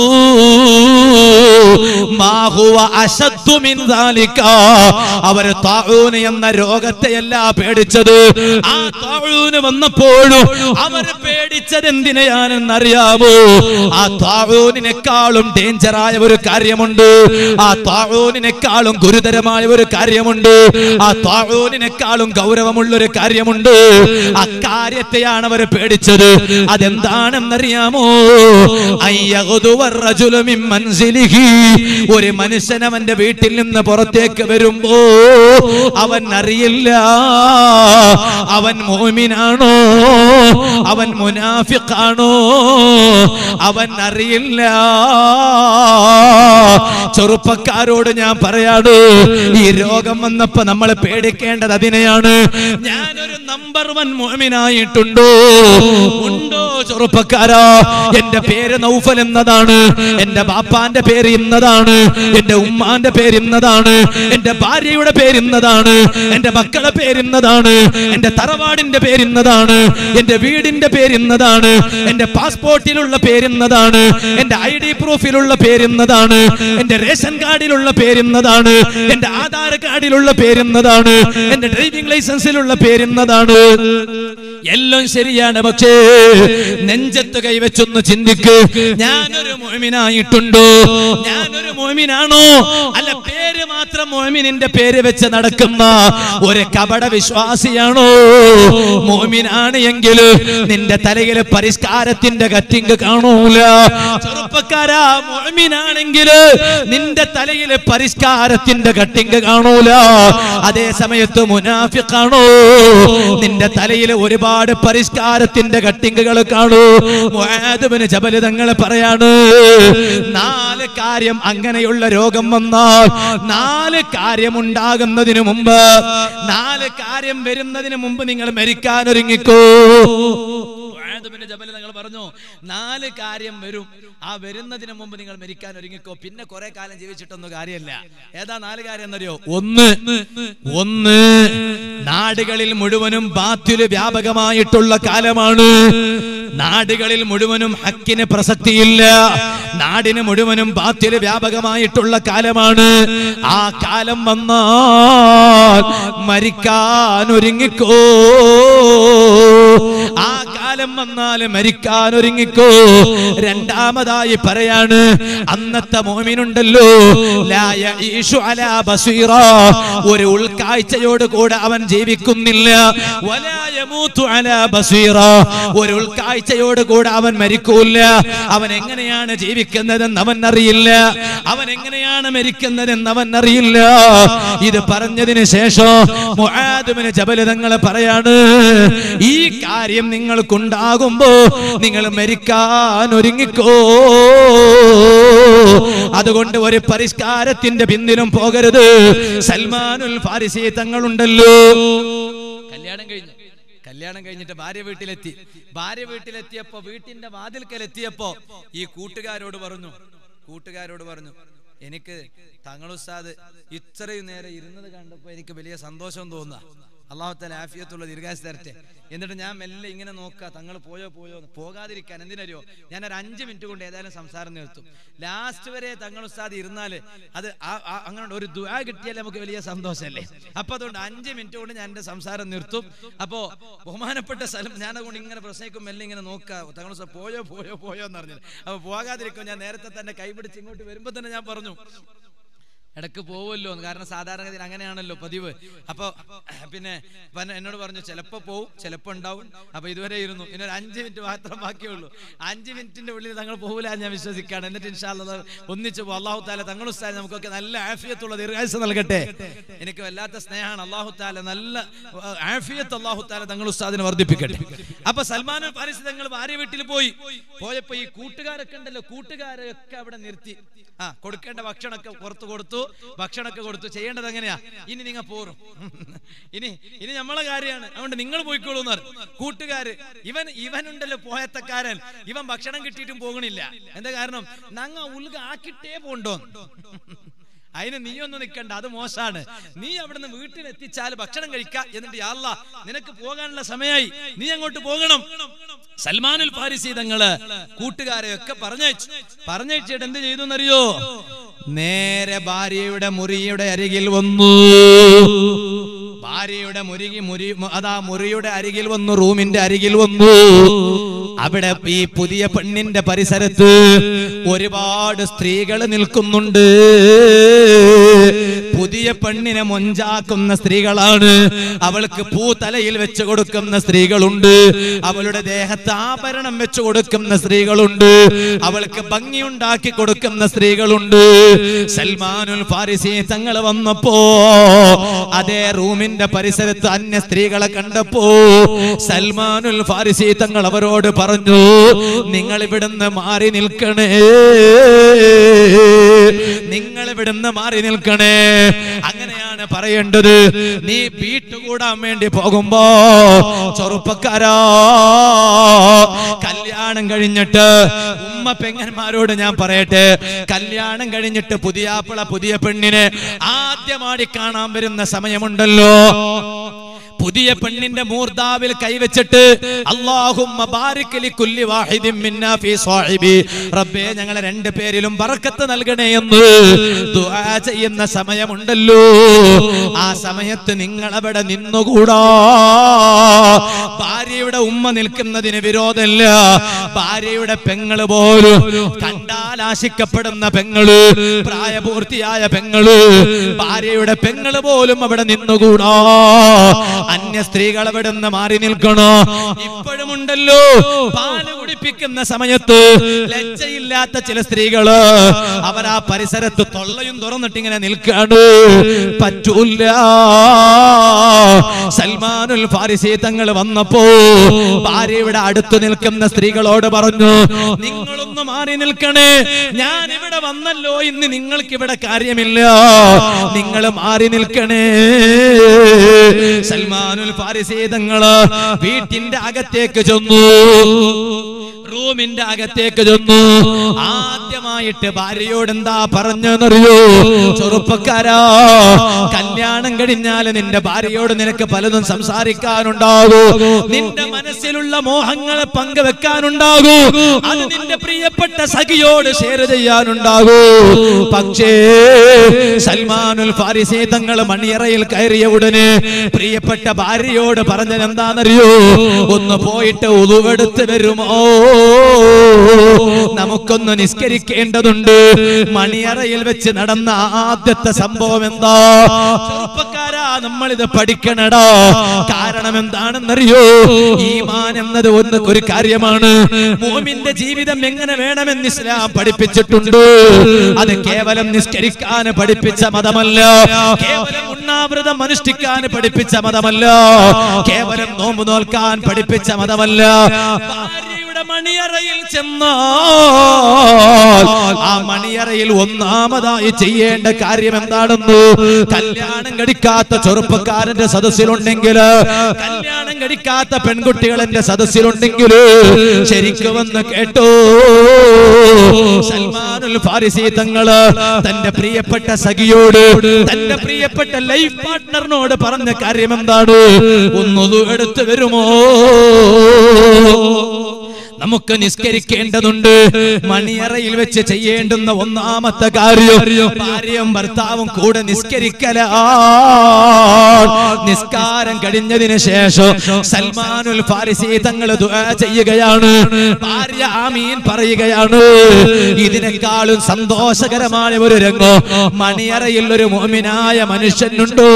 മാ ഹുവ അശദ്ദു മിൻ ദാലിക. അവര് താഴൂന് എന്ന രോഗത്തെയല്ല പേടിച്ചത് ആ താഴൂന് വന്നപ്പോഴും അവര് പേടിച്ചത് എന്തിനെയാണെന്നറിയാമോ ആ താഴൂനിനെക്കാളും ഡേഞ്ചറായ ഒരു കാര്യമുണ്ട് ആ താഴൂനിനെക്കാളും ഗുരുതരമായ ഒരു കാര്യമുണ്ട് ആ താഴൂനിനെക്കാളും ഗൗരവമുള്ള ഒരു കാര്യമുണ്ട് അക്കാര്യത്തെയാണ് അവർ പേടിച്ചത് അതെന്താണെന്നറിയാമോ അയ്യകുതുവർ റജുലു മിൻ മൻസിലിഹി. ഒരു മനുഷ്യൻ അവന്റെ വീട്ടിൽ നിന്ന് പുറത്തേക്ക് വരുമ്പോ അവൻ അറിയില്ല അവൻ മോമിനാണോ അവൻ മുനാഫിഖാണോ അവൻ അറിയില്ല ചെറുപ്പക്കാരോട് ഞാൻ പറയാണ് ഈ രോഗം വന്നപ്പോ നമ്മൾ പേടിക്കേണ്ടത് അതിനെയാണ് ഞാനൊരു നമ്പർ വൺ മോമിനായിട്ടുണ്ടോ ഉണ്ടോ ചെറുപ്പക്കാരാ എന്റെ പേര് നൗഫൽ എന്നതാണ് എന്റെ ബാപ്പാന്റെ പേര് ഇന്നതാണ് എന്റെ ഉമ്മാന്റെ പേര് ഇന്നതാണ് എന്റെ ഭാര്യയുടെ പേര് ഇന്നതാണ് എന്റെ മക്കളെ പേര് ഇന്നതാണ് എന്റെ തറവാടിന്റെ പേര് ഇന്നതാണ് എന്റെ വീടിന്റെ പേര് ഇന്നതാണ് എന്റെ പാസ്പോർട്ടിലുള്ള പേര് ഇന്നതാണ് എന്റെ ഐ ഡി പ്രൂഫിലുള്ള പേര് ഇന്നതാണ് എന്റെ റേഷൻ കാർഡിലുള്ള പേര് ഇന്നതാണ് എന്റെ ആധാർ കാർഡിലുള്ള പേര് ഇന്നതാണ് എന്റെ ഡ്രൈവിംഗ് ലൈസൻസിലുള്ള പേര് ഇന്നതാണ് എല്ലാം ശരിയാണ് പക്ഷേ നെഞ്ചത്ത് കൈവച്ചൊന്ന് ചിന്തിക്ക് ഞാനൊരു മോമിനായിട്ടുണ്ടോ ഞാനൊരു മോമിനാണോ അല്ല പേര് മാത്രം മോമിനിന്റെ പേര് വെച്ച് നടക്കുന്ന ഒരു കപട വിശ്വാസിയാണോ മോമിനാണ് എങ്കിൽ നിന്റെ തലയിൽ പരിഷ്കാരത്തിന്റെ കറ്റിങ് കാണൂല ചെറുപ്പക്കാരാ മോമിനാണെങ്കിൽ നിന്റെ തലയിൽ പരിഷ്കാരത്തിന്റെ കട്ടിങ് കാണൂല അതേ സമയത്ത് മുനാഫിക്കാണോ നിന്റെ തലയിൽ ഒരുപാട് പരിഷ്കാരത്തിന്റെ കട്ടിങ്ങുകൾ കാണൂ മുആദുബിന് ജബല് തങ്ങൾ പറയാണ് നാല് കാര്യം അങ്ങനെയുള്ള രോഗം വന്നാൽ നാല് കാര്യം ഉണ്ടാകുന്നതിന് മുമ്പ് നാല് കാര്യം വരുന്നതിന് മുമ്പ് നിങ്ങൾ മരിക്കാൻ ഒരുങ്ങിക്കോ മുആദുബിന് ജബല് തങ്ങൾ പറഞ്ഞു നാല് കാര്യം വരും ആ വരുന്നതിന് മുമ്പ് നിങ്ങൾ മരിക്കാൻ ഒരുങ്ങിക്കോ പിന്നെ കുറെ കാലം ജീവിച്ചിട്ടൊന്നും കാര്യമില്ല ഏതാ നാല് കാര്യം എന്നറിയോ ഒന്ന് ഒന്ന് നാടുകളിൽ മുഴുവനും ബാത്യുല് വ്യാപകമായിട്ടുള്ള കാലമാണ് നാടുകളിൽ മുഴുവനും ഹക്കിന് പ്രസക്തിയില്ല നാടിന് മുഴുവനും ബാത്യുല് വ്യാപകമായിട്ടുള്ള കാലമാണ് ആ കാലം വന്നാൽ മരിക്കാൻ ഒരുങ്ങിക്കോ ആ കാലം വന്നാൽ മരിക്കാൻ ഒരുങ്ങിക്കോ രണ്ടാമതായി പറയാണ് അന്നത്തെ മോമിനുണ്ടല്ലോ ലാ യഈഷു അലാ ബസീറ ഒരു ഉൾക്കാഴ്ചയോട് കൂടെ അവൻ ജീവിക്കുന്നില്ല വലാ യമൂതു അലാ ബസീറ ഒരു ഉൾക്കാഴ്ചയോട് കൂടെ അവൻ മരിക്കൂല അവൻ എങ്ങനെയാണ് ജീവിക്കുന്നതെന്ന് അവൻ അറിയില്ല അവൻ എങ്ങനെയാണ് മരിക്കുന്നതെന്ന് അവൻ അറിയില്ല ഇത് പറഞ്ഞതിന് ശേഷം മുആദുബിന് ജബൽ തങ്ങൾ പറയാണ് ഈ കാര്യം നിങ്ങൾക്കുണ്ടാകുമ്പോ നിങ്ങൾ മരിക്കാൻ ഒരുങ്ങിക്കോ അതുകൊണ്ട് ഒരു പരിഷ്കാരത്തിന്റെ പിന്നിലും പോകരുത് സൽമാനുൽ ഫാരിസി തങ്ങളുണ്ടല്ലോ കല്യാണം കഴിഞ്ഞു കല്യാണം കഴിഞ്ഞിട്ട് ഭാര്യ വീട്ടിലെത്തി ഭാര്യ വീട്ടിലെത്തിയപ്പോ വീട്ടിന്റെ വാതിൽക്കലെത്തിയപ്പോ ഈ കൂട്ടുകാരോട് പറഞ്ഞു കൂട്ടുകാരോട് പറഞ്ഞു എനിക്ക് തങ്ങളുസ്താദ് ഇത്രയും നേരം ഇരുന്നത് കണ്ടപ്പോ എനിക്ക് വലിയ സന്തോഷം തോന്നുക അള്ളാഹുത്തല ആഫിയത്തുള്ള ദീർഘാശ തരട്ടെ എന്നിട്ട് ഞാൻ മെല്ലെ ഇങ്ങനെ നോക്കുക തങ്ങൾ പോയോ പോയോ എന്ന്. പോകാതിരിക്കാൻ എന്തിനറിയോ ഞാൻ ഒരു അഞ്ച് മിനിറ്റ് കൊണ്ട് ഏതായാലും സംസാരം നിർത്തും ലാസ്റ്റ് വരെ തങ്ങൾ ഉസ്താദ് ഇരുന്നാല് അത് ആ- ആ- അങ്ങനെ ഒരു ദുആ കിട്ടിയാൽ നമുക്ക് വലിയ സന്തോഷമല്ലേ അപ്പൊ അതുകൊണ്ട് അഞ്ച് മിനിറ്റ് കൊണ്ട് ഞാൻ എന്റെ സംസാരം നിർത്തും അപ്പോ ബഹുമാനപ്പെട്ട സ്ഥലം ഞാൻ അതുകൊണ്ട് ഇങ്ങനെ പ്രസംഗിക്കും മെല്ലെ ഇങ്ങനെ നോക്കുക തങ്ങൾ ഉസ്താദ് പോയോ പോയോ പോയോ എന്ന് പറഞ്ഞത് അപ്പൊ പോകാതിരിക്കും ഞാൻ നേരത്തെ തന്നെ കൈപിടിച്ച് ഇങ്ങോട്ട് വരുമ്പോ തന്നെ ഞാൻ പറഞ്ഞു ഇടക്ക് പോവുമല്ലോ എന്ന്. കാരണം സാധാരണഗതിയിൽ അങ്ങനെയാണല്ലോ പതിവ് അപ്പൊ പിന്നെ പന- എന്നോട് പറഞ്ഞു ചിലപ്പോ പോവും ചിലപ്പോ ഉണ്ടാവും അപ്പൊ ഇതുവരെ ഇരുന്നു ഇനി ഒരു അഞ്ച് മിനിറ്റ് മാത്രം ബാക്കിയുള്ളൂ അഞ്ച് മിനിറ്റിന്റെ ഉള്ളിൽ തങ്ങൾ പോകില്ല ഞാൻ വിശ്വസിക്കാണ് എന്നിട്ട് ഇൻഷാല്ല ഒന്നിച്ച് പോകും അള്ളാഹു താല തങ്ങൾ ഉസ്താദ് നമുക്കൊക്കെ നല്ല ആഫിയത്തുള്ള ദീർഘായുസ് നൽകട്ടെ എനിക്ക് വല്ലാത്ത സ്നേഹമാണ് അള്ളാഹു താല നല്ല ആ, ആഫിയത്ത് അള്ളാഹു താല തങ്ങൾ ഉസ്താദിനെ വർദ്ധിപ്പിക്കട്ടെ അപ്പൊ സൽമാൻ പാരിസ് തങ്ങൾ ഭാര്യ വീട്ടിൽ പോയി പോയപ്പോ ഈ കൂട്ടുകാരൊക്കെ ഉണ്ടല്ലോ കൂട്ടുകാരൊക്കെ അവിടെ നിർത്തി ആ കൊടുക്കേണ്ട ഭക്ഷണമൊക്കെ പുറത്ത് കൊടുത്തു ഭക്ഷണമൊക്കെ കൊടുത്തു ചെയ്യേണ്ടത് എങ്ങനെയാ ഇനി നിങ്ങൾ പോറും ഇനി ഇനി നമ്മളെ കാര്യമാണ് അതുകൊണ്ട് നിങ്ങൾ പോയിക്കോളൂ എന്ന് പറഞ്ഞു കൂട്ടുകാര് ഇവൻ ഇവനുണ്ടല്ലോ പോയത്തക്കാരൻ ഇവൻ ഭക്ഷണം കിട്ടിയിട്ടും പോകണില്ല എന്താ കാരണം നങ്ങ ഉൽഗ ആക്കിട്ടേ പോണ്ടോ അതിന് നീ ഒന്നും നിൽക്കണ്ട അത് മോശാണ് നീ അവിടുന്ന് വീട്ടിലെത്തിച്ചാൽ ഭക്ഷണം കഴിക്ക എന്നിട്ട് യാല്ല നിനക്ക് പോകാനുള്ള സമയമായി നീ അങ്ങോട്ട് പോകണം സൽമാനുൽ ഫാരിസി തങ്ങള് കൂട്ടുകാരെയൊക്കെ പറഞ്ഞയച്ചു പറഞ്ഞയച്ചിട്ട് എന്ത് ചെയ്തു എന്നറിയോ നേരെ ഭാര്യയുടെ മുറിയുടെ അരികിൽ വന്നു ഭാര്യയുടെ മുരുകി മുരി അതാ മുറിയുടെ അരികിൽ വന്നു റൂമിന്റെ അരികിൽ വന്നു അവിടെ ഈ പുതിയ പെണ്ണിന്റെ പരിസരത്ത് ഒരുപാട് സ്ത്രീകൾ നിൽക്കുന്നുണ്ട് പുതിയ പെണ്ണിനെ മൊഞ്ചാക്കുന്ന സ്ത്രീകളാണ് അവൾക്ക് പൂ തലയിൽ വെച്ച് കൊടുക്കുന്ന സ്ത്രീകളുണ്ട് അവളുടെ ദേഹത്ത് ആഭരണം വെച്ച് കൊടുക്കുന്ന സ്ത്രീകളുണ്ട് അവൾക്ക് ഭംഗിയുണ്ടാക്കി കൊടുക്കുന്ന സ്ത്രീകളുണ്ട് സൽമാനുൽ ഫാരിസി തങ്ങൾ വന്നപ്പോ അതേ റൂമിന്റെ പരിസരത്ത് അന്യ സ്ത്രീകളെ കണ്ടപ്പോ സൽമാനുൽ ഫാരിസി തങ്ങൾ അവരോട് പറഞ്ഞു നിങ്ങൾ ഇവിടുന്ന് മാറി നിൽക്കണേ നിങ്ങൾ ഇവിടുന്ന് മാറി നിൽക്കണേ അങ്ങനെയാണ് ഞാനാണ് പറയേണ്ടത് നീ വീട്ടുകൂടാൻ വേണ്ടി പോകുമ്പോ ചെറുപ്പക്കാരാ കല്യാണം കഴിഞ്ഞിട്ട് ഉമ്മ പെങ്ങന്മാരോട് ഞാൻ പറയട്ടെ കല്യാണം കഴിഞ്ഞിട്ട് പുതിയാപ്പിള പുതിയ പെണ്ണിനെ ആദ്യമാടി കാണാൻ വരുന്ന സമയമുണ്ടല്ലോ പുതിയ പെണ്ണിന്റെ മൂർദാവിൽ കൈവച്ചിട്ട് അല്ലാഹുമ്മ ബാരിക് ലികുല്ലി വാഹിദിൻ മിന്നാ ഫീ സാഹിബി റബ്ബേ ഞങ്ങളെ രണ്ട് പേരിലും ബറക്കത്ത് നൽകണേ എന്ന് ദുആ ചെയ്യുന്ന സമയമുണ്ടല്ലോ ആ സമയത്ത് നിങ്ങൾ അവിടെ നിന്നുകൂടാ ഭാര്യയുടെ ഉമ്മ നിൽക്കുന്നതിന് വിരോധമില്ല ഭാര്യയുടെ പെങ്ങള് പോലും കണ്ടാൽ ആശിക്കപ്പെടുന്ന പെങ്ങള് പ്രായപൂർത്തിയായ പെങ്ങള് ഭാര്യയുടെ പെങ്ങള് പോലും അവിടെ നിന്നുകൂടാ അന്യ സ്ത്രീകൾ അവിടെ നിന്ന് മാറി നിൽക്കണോ ഇപ്പോഴുമുണ്ടല്ലോ പാല് കുടിപ്പിക്കുന്ന സമയത്ത് ലജ്ജയില്ലാത്ത ചില സ്ത്രീകള് അവർ ആ പരിസരത്ത് തൊള്ളയും തുറന്നിട്ട് ഇങ്ങനെ നിൽക്കാണ് പറ്റൂല സൽമാനുൽ ഫാരിസി തങ്ങൾ വന്നപ്പോ ഭാര്യയുടെ അടുത്ത് നിൽക്കുന്ന സ്ത്രീകളോട് പറഞ്ഞു നിങ്ങളൊന്ന് മാറി നിൽക്കണേ ഞാൻ ഇവിടെ വന്നല്ലോ ഇന്ന് നിങ്ങൾക്ക് ഇവിടെ കാര്യമില്ല നിങ്ങൾ മാറി നിൽക്കണേ സൽമാനുൽ ഫാരിസി തങ്ങള് വീട്ടിന്റെ അകത്തേക്ക് ചെന്നു റൂമിന്റെ അകത്തേക്ക് ചെന്നു ആദ്യമായിട്ട് ഭാര്യയോട് എന്താ പറഞ്ഞെന്നറിയോ ചെറുപ്പക്കാരാ കല്യാണം കഴിഞ്ഞാൽ നിന്റെ ഭാര്യയോട് നിനക്ക് പലതും സംസാരിക്കാനുണ്ടാകൂ നിന്റെ മനസ്സിലുള്ള മോഹങ്ങളെ പങ്കുവെക്കാനുണ്ടാകൂ അത് നിന്റെ പ്രിയപ്പെട്ട സഖിയോട് ഷെയർ ചെയ്യാനുണ്ടാകൂ പക്ഷേ സൽമാനുൽ ഫാരിസി തങ്ങൾ മണിയറയിൽ കയറിയ ഉടനെ പ്രിയപ്പെട്ട ഭാര്യയോട് പറഞ്ഞത് എന്താണെന്നറിയോ ഒന്ന് പോയിട്ട് ഉതുവെടുത്ത് വരുമോ നമുക്കൊന്ന് നിസ്കരിക്കേണ്ടതുണ്ട് മണിയറയിൽ വെച്ച് നടന്ന ആദ്യത്തെ സംഭവം എന്താ ചെറുപ്പക്കാരാ നമ്മൾ ഇത് പഠിക്കണടാ കാരണം എന്താണെന്നറിയോ ഈമാൻ എന്നത് ഒന്ന് ഒരു കാര്യമാണ് മോമിന്റെ ജീവിതം എങ്ങനെ വേണമെന്ന് ഇസ്ലാം പഠിപ്പിച്ചിട്ടുണ്ട് അത് കേവലം നിസ്കരിക്കാൻ പഠിപ്പിച്ച മതമല്ല കേവലം ഉണ്ണാവൃതം അനുഷ്ഠിക്കാൻ പഠിപ്പിച്ച മതമല്ല കേവലം നോമ്പ് നോൽക്കാൻ പഠിപ്പിച്ച മതമല്ല ഭാര്യയുടെ മണിയറയിൽ ചെന്നാൽ ആ മണിയറയിൽ ഒന്നാമതായി ചെയ്യേണ്ട കാര്യം എന്താണെന്ന് കല്യാണം കഴിക്കാത്ത ചെറുപ്പക്കാരന്റെ സദസ്സിലുണ്ടെങ്കിൽ കല്യാണം കഴിക്കാത്ത പെൺകുട്ടികൾ എന്റെ സദസ്സിലുണ്ടെങ്കിൽ ശരിക്കും വന്ന് കേട്ടോ സൽമാനുൽ ഫാരിസി തങ്ങള് തന്റെ പ്രിയപ്പെട്ട സഖിയോട് തന്റെ പ്രിയപ്പെട്ട ലൈഫ് പാർട്ട്ണറിനോട് പറഞ്ഞ കാര്യം എന്താണ് ഒന്നൊതു എടുത്തു വരുമോ നമുക്ക് നിസ്കരിക്കേണ്ടതുണ്ട് മണിയറയിൽ വെച്ച് ചെയ്യേണ്ടുന്ന ഒന്നാമത്തെ കാര്യം ഭാര്യയും ഭർത്താവും കൂടെ നിസ്കരിക്കല നിസ്കാരം കഴിഞ്ഞതിന് ശേഷം സൽമാനുൽ ഫാരിസി തങ്ങൾ ദുആ ചെയ്യുകയാണ് ഭാര്യ ആമീൻ പറയുകയാണ് ഇതിനേക്കാളും സന്തോഷകരമായ ഒരു രംഗം മണിയറയിൽ ഒരു മോമിനായ മനുഷ്യനുണ്ടോ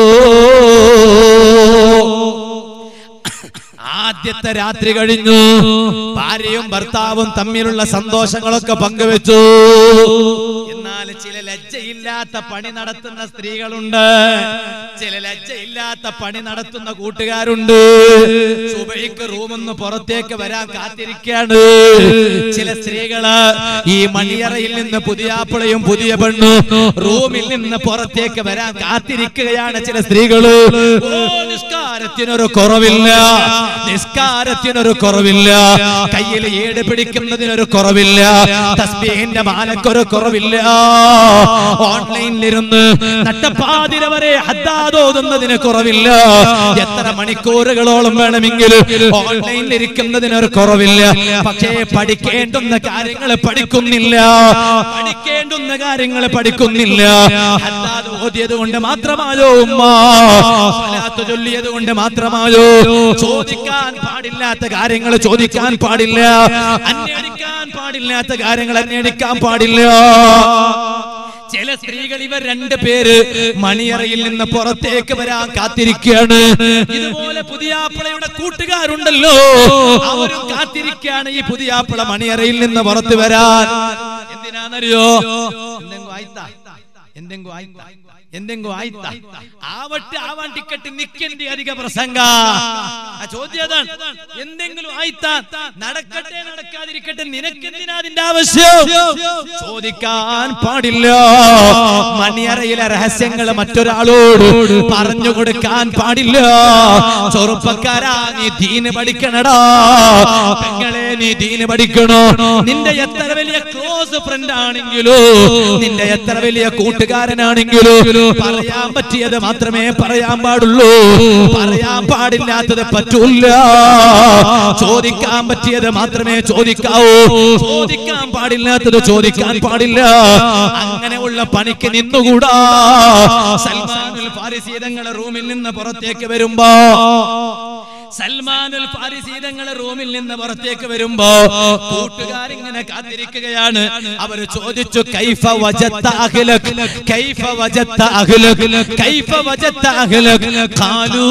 ആദ്യത്തെ രാത്രി കഴിഞ്ഞു ഭാര്യയും ഭർത്താവും തമ്മിലുള്ള സന്തോഷങ്ങളൊക്കെ പങ്കുവെച്ചു എന്നാൽ ചില ലജ്ജയില്ലാത്ത പണി നടത്തുന്ന സ്ത്രീകളുണ്ട് ചില ലജ്ജയില്ലാത്ത പണി നടത്തുന്ന കൂട്ടുകാരുണ്ട് സുബൈക്ക് റൂമൊന്ന് പുറത്തേക്ക് വരാൻ കാത്തിരിക്കാണ് ചില സ്ത്രീകള് ഈ മണിയറയിൽ നിന്ന് പുതിയാപ്പിളയും പുതിയ പെണ്ണും റൂമിൽ നിന്ന് പുറത്തേക്ക് വരാൻ കാത്തിരിക്കുകയാണ് ചില സ്ത്രീകള് ഓ നിസ്കാരത്തിനൊരു കുറവില്ല നിസ്കാരത്തിനൊരു കുറവില്ല കയ്യിൽ ഏട് പിടിക്കുന്നതിനൊരു കുറവില്ല തസ്ബീഹിന്റെ മാലക്കൊരു കുറവില്ല ഓൺലൈനിലിരുന്ന് നട്ടപ്പാതിര വരെ ഹദ്ദാദോതുന്നതിന് കുറവില്ല എത്ര മണിക്കൂറുകളോളം വേണമെങ്കിലും ഓൺലൈനിൽ ഇരിക്കുന്നതിനൊരു കുറവില്ല പക്ഷേ പഠിക്കേണ്ടുന്ന കാര്യങ്ങൾ പഠിക്കുന്നില്ല പഠിക്കേണ്ടുന്ന കാര്യങ്ങൾ പഠിക്കുന്നില്ല ഹദ്ദാദ് ഓതിയത് കൊണ്ട് മാത്രമായോ ഉമ്മ സ്വലാത്ത് ചൊല്ലിയത് കൊണ്ട് മാത്രമായോ ചോദിക്കാൻ പാടില്ലാത്ത കാര്യങ്ങൾ ചോദിക്കാൻ പാടില്ല അന്വേഷിക്കാൻ പാടില്ലാത്ത കാര്യങ്ങൾ അന്വേഷിക്കാൻ പാടില്ല ചില സ്ത്രീകൾ ഇവർ രണ്ട് പേര് മണിയറയിൽ നിന്ന് പുറത്തേക്ക് വരാൻ കാത്തിരിക്കുകയാണ് ഇതുപോലെ പുതിയാപ്പിളയുടെ കൂട്ടുകാരുണ്ടല്ലോ അവരും കാത്തിരിക്കുകയാണ് ഈ പുതിയാപ്പിള മണിയറയിൽ നിന്ന് പുറത്ത് വരാൻ എന്തിനാന്നറിയോ എന്തെങ്കിലും ആയിത്താ എന്തെങ്കിലും ആയിത്ത എന്തെങ്കിലും ആയിത്ത ആവട്ടെ ആവാൻ ടിക്കറ്റ് നിക്കണ്ടി അധിക പ്രസംഗ ആ ചോദ്യം അതാണ് എന്തെങ്കിലും ആയിത്ത നടക്കട്ടെ നടക്കാതിരിക്കട്ടെ നിനക്കെന്തിനാ അതിന്റെ ആവശ്യം ചോദിക്കാൻ പാടില്ല മണിയറയിലെ രഹസ്യങ്ങൾ മറ്റൊരാളോട് പറഞ്ഞു കൊടുക്കാൻ പാടില്ല ചെറുപ്പക്കാരാ നീ ദീന് പഠിക്കണടാ പെങ്ങളെ നീ ദീന് പഠിക്കണോ നിന്റെ എത്ര വലിയ ക്ലോസ് ഫ്രണ്ട് ആണെങ്കിലോ നിന്റെ എത്ര വലിയ കൂട്ടുകാരനാണെങ്കിലോ പറയാൻ പറ്റിയത് മാത്രമേ പറയാൻ പാടുള്ളൂ പറയാൻ പാടില്ലാത്തത് പറ്റൂല ചോദിക്കാൻ പറ്റിയത് മാത്രമേ ചോദിക്കാവൂ ചോദിക്കാൻ പാടില്ലാത്തത് ചോദിക്കാൻ പാടില്ല അങ്ങനെയുള്ള പണിക്ക് നിന്നുകൂടാ സൽമാനുൽ ഫാരിസി തങ്ങളെ റൂമിൽ നിന്ന് പുറത്തേക്ക് വരുമ്പോ സൽമാനുൽ ഫാരിസി തങ്ങളെ റൂമിൽ നിന്ന് പുറത്തേക്ക് വരുമ്പോ കൂട്ടുകാരിങ്ങനെ കാത്തിരിക്കുകയാണ് അവര് ചോദിച്ചു കൈഫ വജത്ത അഖിലക് കൈഫ വജത്ത അഖിലക് കൈഫ വജത്ത അഖിലക് ഖാലൂ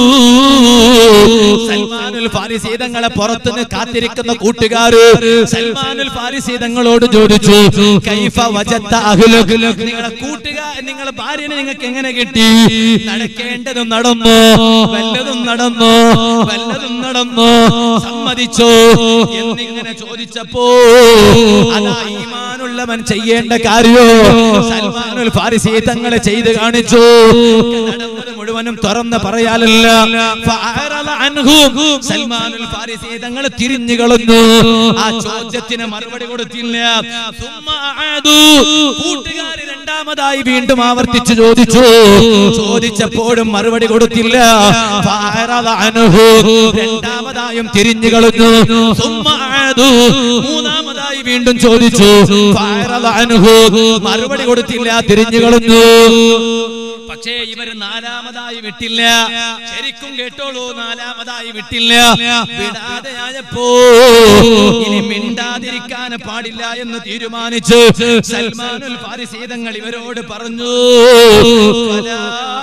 സൽമാനുൽ ഫാരിസി തങ്ങളെ പുറത്തുനിന്ന് കാത്തിരിക്കുന്ന കൂട്ടുകാര് സൽമാനുൽ ഫാരിസി തങ്ങളോട് ചോദിച്ചു കൈഫ വജത്ത അഖിലക് നിങ്ങളെ കൂട്ടുകാർ നിങ്ങളെ ഭാര്യനെ നിങ്ങൾക്ക് എങ്ങനെ കിട്ടി നടക്കേണ്ടതും നടന്നു വല്ലതും നടന്നു വല്ലതും നടന്നു സമ്മതിച്ചോ എന്നിങ്ങനെ ചോദിച്ചപ്പോ അതാ ഈമാനുള്ളവൻ ചെയ്യേണ്ട കാര്യോ സൽമാനുൽ ഫാരിസി തങ്ങളെ ചെയ്ത് കാണിച്ചു നടന്നത് മുഴുവനും തുറന്ന് പറയാലല്ല ഫഅറള അൻഹും. സൽമാനുൽ ഫാരിസി തങ്ങൾ തിരിഞ്ഞു കളഞ്ഞു ആ ചോദ്യത്തിന് മറുപടി കൊടുത്തില്ല സുമ്മ അഅദു. കൂട്ടുകാര് രണ്ടാമതായി വീണ്ടും ആവർത്തിച്ച് ചോദിച്ചു ചോദിച്ചപ്പോഴും മറുപടി കൊടുത്തില്ല ഫഅറള അൻഹു. രണ്ടാമതായും തിരിഞ്ഞു കളഞ്ഞു സുമ്മ അഅദു. മൂന്നാമതായി വീണ്ടും ചോദിച്ചു ഫഅറള അൻഹു. മറുപടി കൊടുത്തില്ല തിരിഞ്ഞു കളഞ്ഞു പക്ഷേ ഇവര് നാലാമതായി വിട്ടില്ല ശരിക്കും കേട്ടോളൂ നാലാമതായി വിട്ടില്ല വിടാതെയായപ്പോ ഇനി മിണ്ടാതിരിക്കാൻ പാടില്ല എന്ന് തീരുമാനിച്ച് സൽമാനുൽ ഫാരിസീതങ്ങൾ ഇവരോട് പറഞ്ഞു ഫലാ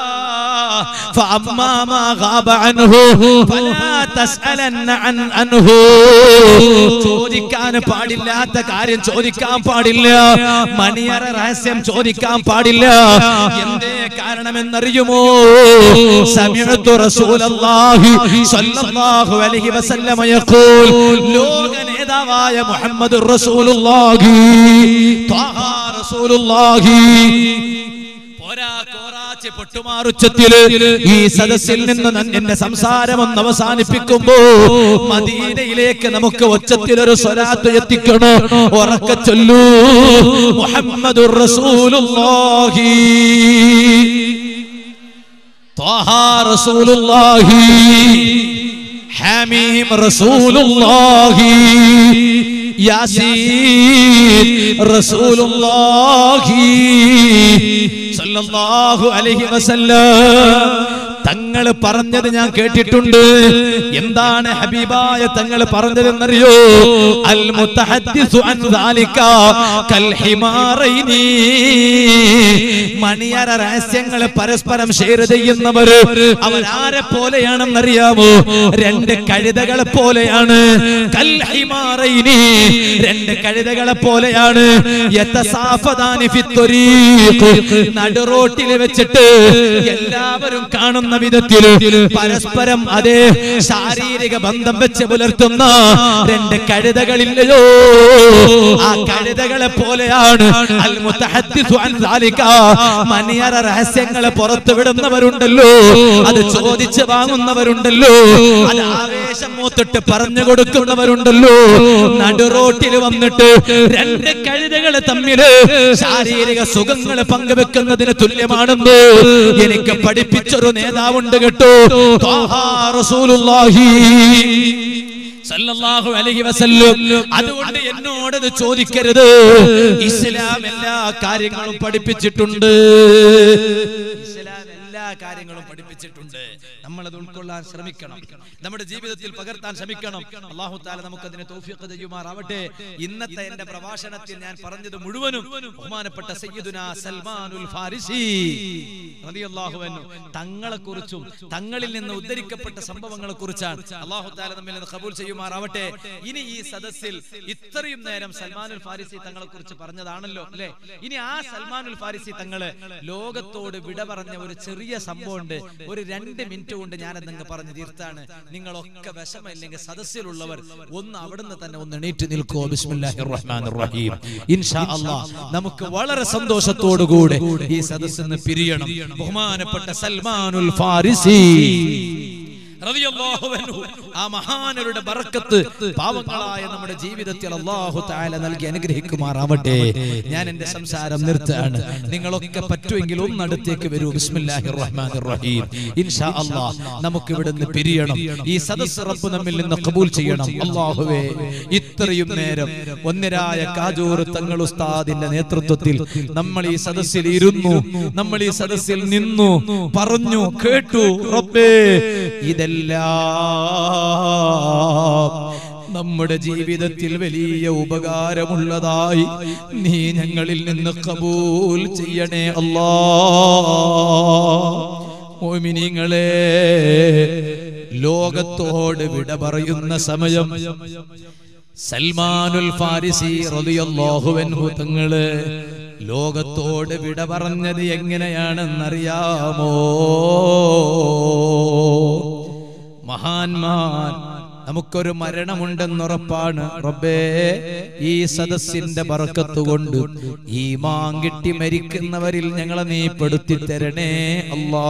فأما ما غاب عنه فلا تسألن عن عنه ചോദിക്കാൻ പാടില്ലാത്ത കാര്യം ചോദിക്കാൻ പാടില്ല മണിയറ രഹസ്യം ചോദിക്കാൻ പാടില്ല എന്തേ കാരണമെന്നറിയുമോ സമയത്തു റസൂലല്ലാഹി സ്വല്ലല്ലാഹു അലൈഹി വസല്ലമ യഖൂൽ ലോക നേതാവായ മുഹമ്മദ് റസൂലുള്ളാഹി ത്വാഹ റസൂലുള്ളാഹി പോരാ കോറാച്ച് പൊട്ടുമാറുച്ചത്തില് ഈ സദസ്സിൽ നിന്ന് ഞാൻ എന്റെ സംസാരം ഒന്ന് അവസാനിപ്പിക്കുമ്പോ മദീനയിലേക്ക് നമുക്ക് ഒച്ചത്തിലൊരു സ്വലാത്ത് എത്തിക്കണോ ഉറക്ക ചൊല്ലൂ മുഹമ്മദുർ റസൂലുള്ളാഹി ത്വാഹ റസൂലുള്ളാഹി حميم رسول الله ياسين رسول الله صلى الله عليه وسلم തങ്ങൾ പറഞ്ഞത് ഞാൻ കേട്ടിട്ടുണ്ട് എന്താണ് ഹബീബായ തങ്ങൾ പറഞ്ഞതെന്നറിയോ അൽ മുത്തഹദ്ദിസു അൻ ദാലിക കൽ ഹിമാറൈനി മണിയറ രഹസ്യങ്ങൾ പരസ്പരം ഷെയർ ചെയ്യുന്നവർ അവരാരെ പോലെയാണെന്നറിയാമോ രണ്ട് കഴുതകളെ പോലെയാണ് കൽ ഹിമാറൈനി രണ്ട് കഴുതകളെ പോലെയാണ് യതസാഫദാനി ഫിത്തൊരീഖ് നടുറോട്ടിൽ വെച്ചിട്ട് എല്ലാവരും കാണുന്ന വിധത്തിൽ പരസ്പരം അതേ ശാരീരിക ബന്ധം വെച്ച് പുലർത്തുന്ന രണ്ട് കഴുതകളില്ലയോ ആ കഴുതകളെ പോലെയാണ് അൽ മുത്തഹദ്ദിസു അൻ ദാലിക മണിയറ രഹസ്യങ്ങളെ പുറത്തു വിടുന്നവരുണ്ടല്ലോ അത് ചോദിച്ച് വാങ്ങുന്നവരുണ്ടല്ലോ അത് ആവേശം മൂത്തിട്ട് പറഞ്ഞു കൊടുക്കുന്നവരുണ്ടല്ലോ നടുറോട്ടിൽ വന്നിട്ട് രണ്ട് കഴുതകൾ തമ്മില് ശാരീരിക സുഖങ്ങൾ പങ്കുവെക്കുന്നതിന് തുല്യമാണെന്ന് എനിക്ക് പഠിപ്പിച്ചൊരു നേതാവുണ്ട് കേട്ടോ ത്വാഹാ റസൂലുള്ളാഹി സല്ലല്ലാഹു അലൈഹി വസല്ലം അതുകൊണ്ട് എന്നോട് ഇത് ചോദിക്കരുത് ഇസ്ലാം എല്ലാ കാര്യങ്ങളും പഠിപ്പിച്ചിട്ടുണ്ട് ഇസ്ലാം എല്ലാ കാര്യങ്ങളും പഠിപ്പിച്ചിട്ടുണ്ട് നമ്മൾ അത് ഉൾക്കൊള്ളാൻ ശ്രമിക്കണം നമ്മുടെ ജീവിതത്തിൽ പകർത്താൻ ശ്രമിക്കണം അള്ളാഹു താല നമുക്ക് അതിനെ തൗഫീഖ് ചെയ്യുമാറാവട്ടെ ഇന്നത്തെ എന്റെ പ്രഭാഷണത്തിൽ ഞാൻ പറഞ്ഞത് മുഴുവനും ബഹുമാനപ്പെട്ട സയ്യിദുന സൽമാനുൽ ഫാരിസി റളിയല്ലാഹു അൻഹു തങ്ങളെ കുറിച്ചും തങ്ങളിൽ നിന്ന് ഉദ്ധരിക്കപ്പെട്ട സംഭവങ്ങളെ കുറിച്ചാണ് അള്ളാഹു താല നമ്മിൽ നിന്ന് കബൂൽ ചെയ്യുമാറാവട്ടെ ഇനി ഈ സദസ്സിൽ ഇത്രയും നേരം സൽമാനുൽ ഫാരിസി തങ്ങളെ കുറിച്ച് പറഞ്ഞതാണല്ലോ അല്ലെ ഇനി ആ സൽമാനുൽ ഫാരിസി തങ്ങള് ലോകത്തോട് വിട പറഞ്ഞ ഒരു ചെറിയ സംഭവം ഉണ്ട് ഒരു രണ്ട് മിനിറ്റ് കൊണ്ട് ഞാൻ അതങ്ങ് പറഞ്ഞു തീർത്താണ് നിങ്ങളൊക്കെ വിഷമില്ലെങ്കിൽ സദസ്സിലുള്ളവർ ഒന്ന് അവിടുന്ന് തന്നെ ഒന്ന് എണീറ്റ് നിൽക്കുമോ ബിസ്മില്ലാഹിർ റഹ്മാനിർ റഹീം ഇൻഷാ അല്ലാഹ് നമുക്ക് വളരെ സന്തോഷത്തോടു കൂടെ ഈ സദസ്സിൽ നിന്ന് പിരിയണം ബഹുമാനപ്പെട്ട സൽമാനുൽ ഫാരിസി റളിയല്ലാഹു അൻഹു ആ മഹാനരുടെ ബറക്കത്ത് പാവങ്ങളായ നമ്മുടെ ജീവിതത്തിൽ അല്ലാഹു തആല നൽകി അനുഗ്രഹിക്കുമാറാവട്ടെ ഞാൻ എന്റെ സംസാരം നിർത്തുകയാണ് നിങ്ങളൊക്കെ പറ്റുമെങ്കിൽ ഒന്ന് അടുത്തേക്ക് വരൂ ബിസ്മില്ലാഹിർ റഹ്മാനിർ റഹീം ഇൻഷാ അല്ലാഹ് നമുക്ക് ഇവിടുന്ന് പിരിയണം ഈ സദസ്സ് റബ്ബ് നമ്മിൽ നിന്ന് കബൂൽ ചെയ്യണം അല്ലാഹുവേ ഇത്രയും നേരം ഒന്നിരായ കാജൂർ തങ്ങൾ ഉസ്താദിന്റെ നേതൃത്വത്തിൽ നമ്മൾ ഈ സദസ്സിൽ ഇരുന്നു നമ്മൾ ഈ സദസ്സിൽ നിന്നു പറഞ്ഞു കേട്ടു റബ്ബേ ഇതെല്ലാം നമ്മുടെ ജീവിതത്തിൽ വലിയ ഉപകാരമുള്ളതായി നീ ഞങ്ങളിൽ നിന്ന് കബൂൽ ചെയ്യണേ അല്ലാ മോമിനിങ്ങളെ ലോകത്തോട് വിട പറയുന്ന സമയം സൽമാനുൽ ഫാരിസി റളിയല്ലാഹു അൻഹു തങ്ങള് ലോകത്തോട് വിട പറഞ്ഞത് എങ്ങനെയാണെന്നറിയാമോ മഹാന്മാർ നമുക്കൊരു മരണമുണ്ടെന്നുറപ്പാണ് റബ്ബേ ഈ സദസ്സിന്റെ ബറക്കത്ത് കൊണ്ട് ഈ മാങ്കിട്ടി മരിക്കുന്നവരിൽ ഞങ്ങളെ നീ പെടുത്തി തരണേ അല്ലാ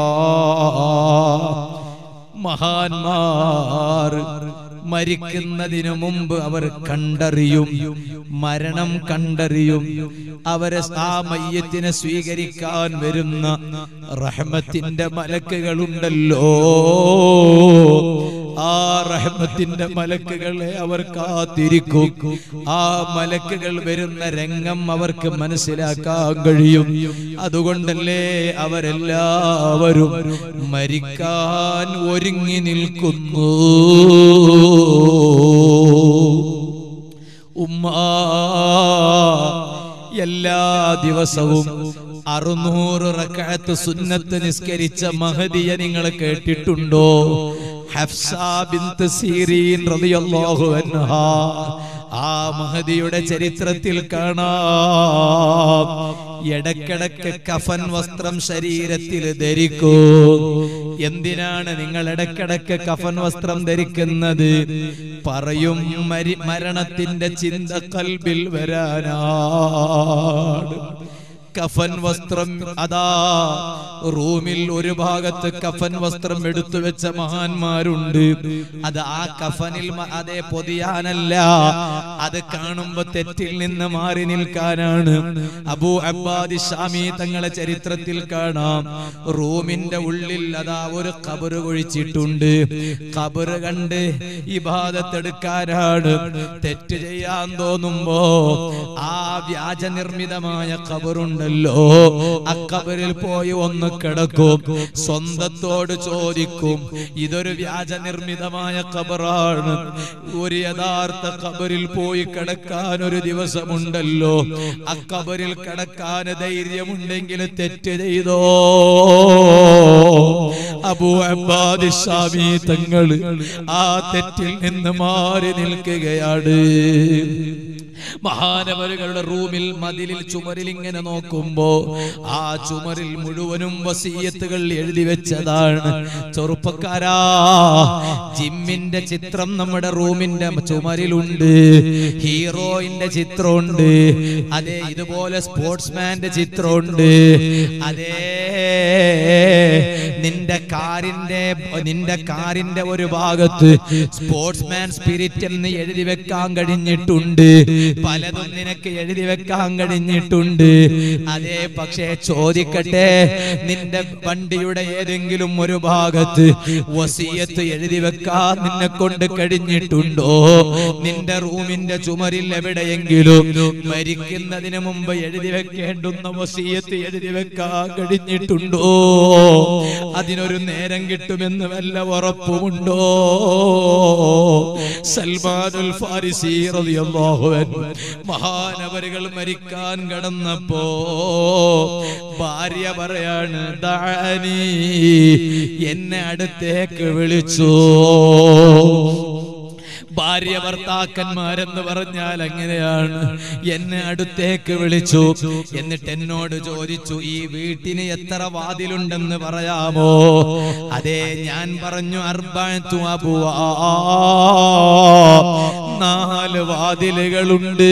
മഹാന്മാർ മരിക്കുന്നതിനു മുമ്പ് അവർ കണ്ടറിയും മരണം കണ്ടറിയും അവരെ ആ മയ്യത്തിനെ സ്വീകരിക്കാൻ വരുന്ന റഹ്മത്തിന്റെ മലക്കുകളുണ്ടല്ലോ ആ റഹ്മത്തിന്റെ മലക്കുകളെ അവർ കാത്തിരിക്കും ആ മലക്കുകൾ വരുന്ന രംഗം അവർക്ക് മനസ്സിലാക്കാൻ കഴിയും അതുകൊണ്ടല്ലേ അവരെല്ലാവരും മരിക്കാൻ ഒരുങ്ങി നിൽക്കുന്നു ഉമ്മ എല്ലാ ദിവസവും അറുന്നൂറ് റക്കാത്ത് സുന്നത്ത് നിസ്കരിച്ച മഹദിയെ നിങ്ങൾ കേട്ടിട്ടുണ്ടോ ഹഫ്സ ബിന്ത് സീരീൻ റളിയല്ലാഹു അൻഹാ ആ മഹദിയുടെ ചരിത്രത്തിൽ കാണാം ഇടക്കിടക്ക് കഫൻ വസ്ത്രം ശരീരത്തിൽ ധരിക്കൂ എന്തിനാണ് നിങ്ങൾ ഇടക്കിടക്ക് കഫൻ വസ്ത്രം ധരിക്കുന്നത് പറയും മരി മരണത്തിന്റെ ചിന്ത കൽബിൽ വരാനാണ് കഫൻ വസ്ത്രം അതാ റൂമിൽ ഒരു ഭാഗത്ത് കഫൻ വസ്ത്രം എടുത്തു വെച്ച മഹാന്മാരുണ്ട് അത് ആ കഫനിൽ മ- അതേ പൊതിയാനല്ല അത് കാണുമ്പോ തെറ്റിൽ നിന്ന് മാറി നിൽക്കാനാണ് അബൂ അബ്ബാദി ഷാമി തങ്ങളെ ചരിത്രത്തിൽ കാണാം റൂമിന്റെ ഉള്ളിൽ അതാ ഒരു കബറ് കുഴിച്ചിട്ടുണ്ട് കബറ് കണ്ട് ഇബാദത്തെടുക്കാനാണ് തെറ്റ് ചെയ്യാൻ തോന്നുമ്പോ ആ വ്യാജ നിർമ്മിതമായ കബറുണ്ടല്ലോ ആ കബറിൽ പോയി ഒന്ന് കിടക്കും സ്വന്തത്തോട് ചോദിക്കും ഇതൊരു വ്യാജ നിർമ്മിതമായ കബറാണ് ഒരു യഥാർത്ഥ കബറിൽ പോയി കിടക്കാൻ ഒരു ദിവസമുണ്ടല്ലോ ആ കബറിൽ കിടക്കാൻ ധൈര്യമുണ്ടെങ്കിൽ തെറ്റ് ചെയ്തോ അബൂ അബ്ബാദ് ഷാമി തങ്ങള് ആ തെറ്റിൽ നിന്ന് മാറി നിൽക്കുകയാണ് മഹാനവരുകളുടെ റൂമിൽ മതിലിൽ ചുമരിൽ ഇങ്ങനെ നോക്കുമ്പോ ആ ചുമരിൽ മുഴുവനും വസീയത്തുകൾ എഴുതി വെച്ചതാണ് ചെറുപ്പക്കാരാ ജിമ്മിന്റെ ചിത്രം നമ്മുടെ റൂമിന്റെ ചുമരിലുണ്ട് ഹീറോയിന്റെ ചിത്രമുണ്ട് അതെ ഇതുപോലെ സ്പോർട്സ്മാന്റെ ചിത്രമുണ്ട് അതേ നിന്റെ കാറിന്റെ നിന്റെ കാറിന്റെ ഒരു ഭാഗത്ത് സ്പോർട്സ്മാൻ സ്പിരിറ്റ് എന്ന് എഴുതി വെക്കാൻ കഴിഞ്ഞിട്ടുണ്ട് പലതും നിനക്ക് എഴുതി വെക്കാൻ കഴിഞ്ഞിട്ടുണ്ട് അതേ പക്ഷേ ചോദിക്കട്ടെ നിന്റെ വണ്ടിയുടെ ഏതെങ്കിലും ഒരു ഭാഗത്ത് വസീയത്ത് എഴുതി വെക്കാൻ നിന്നെ കൊണ്ട് കഴിഞ്ഞിട്ടുണ്ടോ നിന്റെ റൂമിന്റെ ചുമരിൽ എവിടെയെങ്കിലും മരിക്കുന്നതിന് മുമ്പ് എഴുതി വെക്കേണ്ടുന്ന വസീയത്ത് എഴുതി വെക്കാൻ കഴിഞ്ഞിട്ടുണ്ടോ അതിനൊരു നേരം കിട്ടുമെന്ന് വല്ല ഉറപ്പുമുണ്ടോ സൽമാനുൽ ഫാരിസി റളിയല്ലാഹു അൻഹു മഹാനവരുകൾ മരിക്കാൻ കടന്നപ്പോ ഭാര്യ പറയാണ് ദഅനി എന്നെ അടുത്തേക്ക് വിളിച്ചു ഭാര്യ ഭർത്താക്കന്മാരെന്ന് പറഞ്ഞാൽ അങ്ങനെയാണ് എന്നെ അടുത്തേക്ക് വിളിച്ചു എന്നിട്ട് എന്നോട് ചോദിച്ചു ഈ വീട്ടിന് എത്ര വാതിലുണ്ടെന്ന് പറയാമോ അതെ ഞാൻ പറഞ്ഞു അർബത്തു അബുവാ നാല് വാതിലുകളുണ്ട്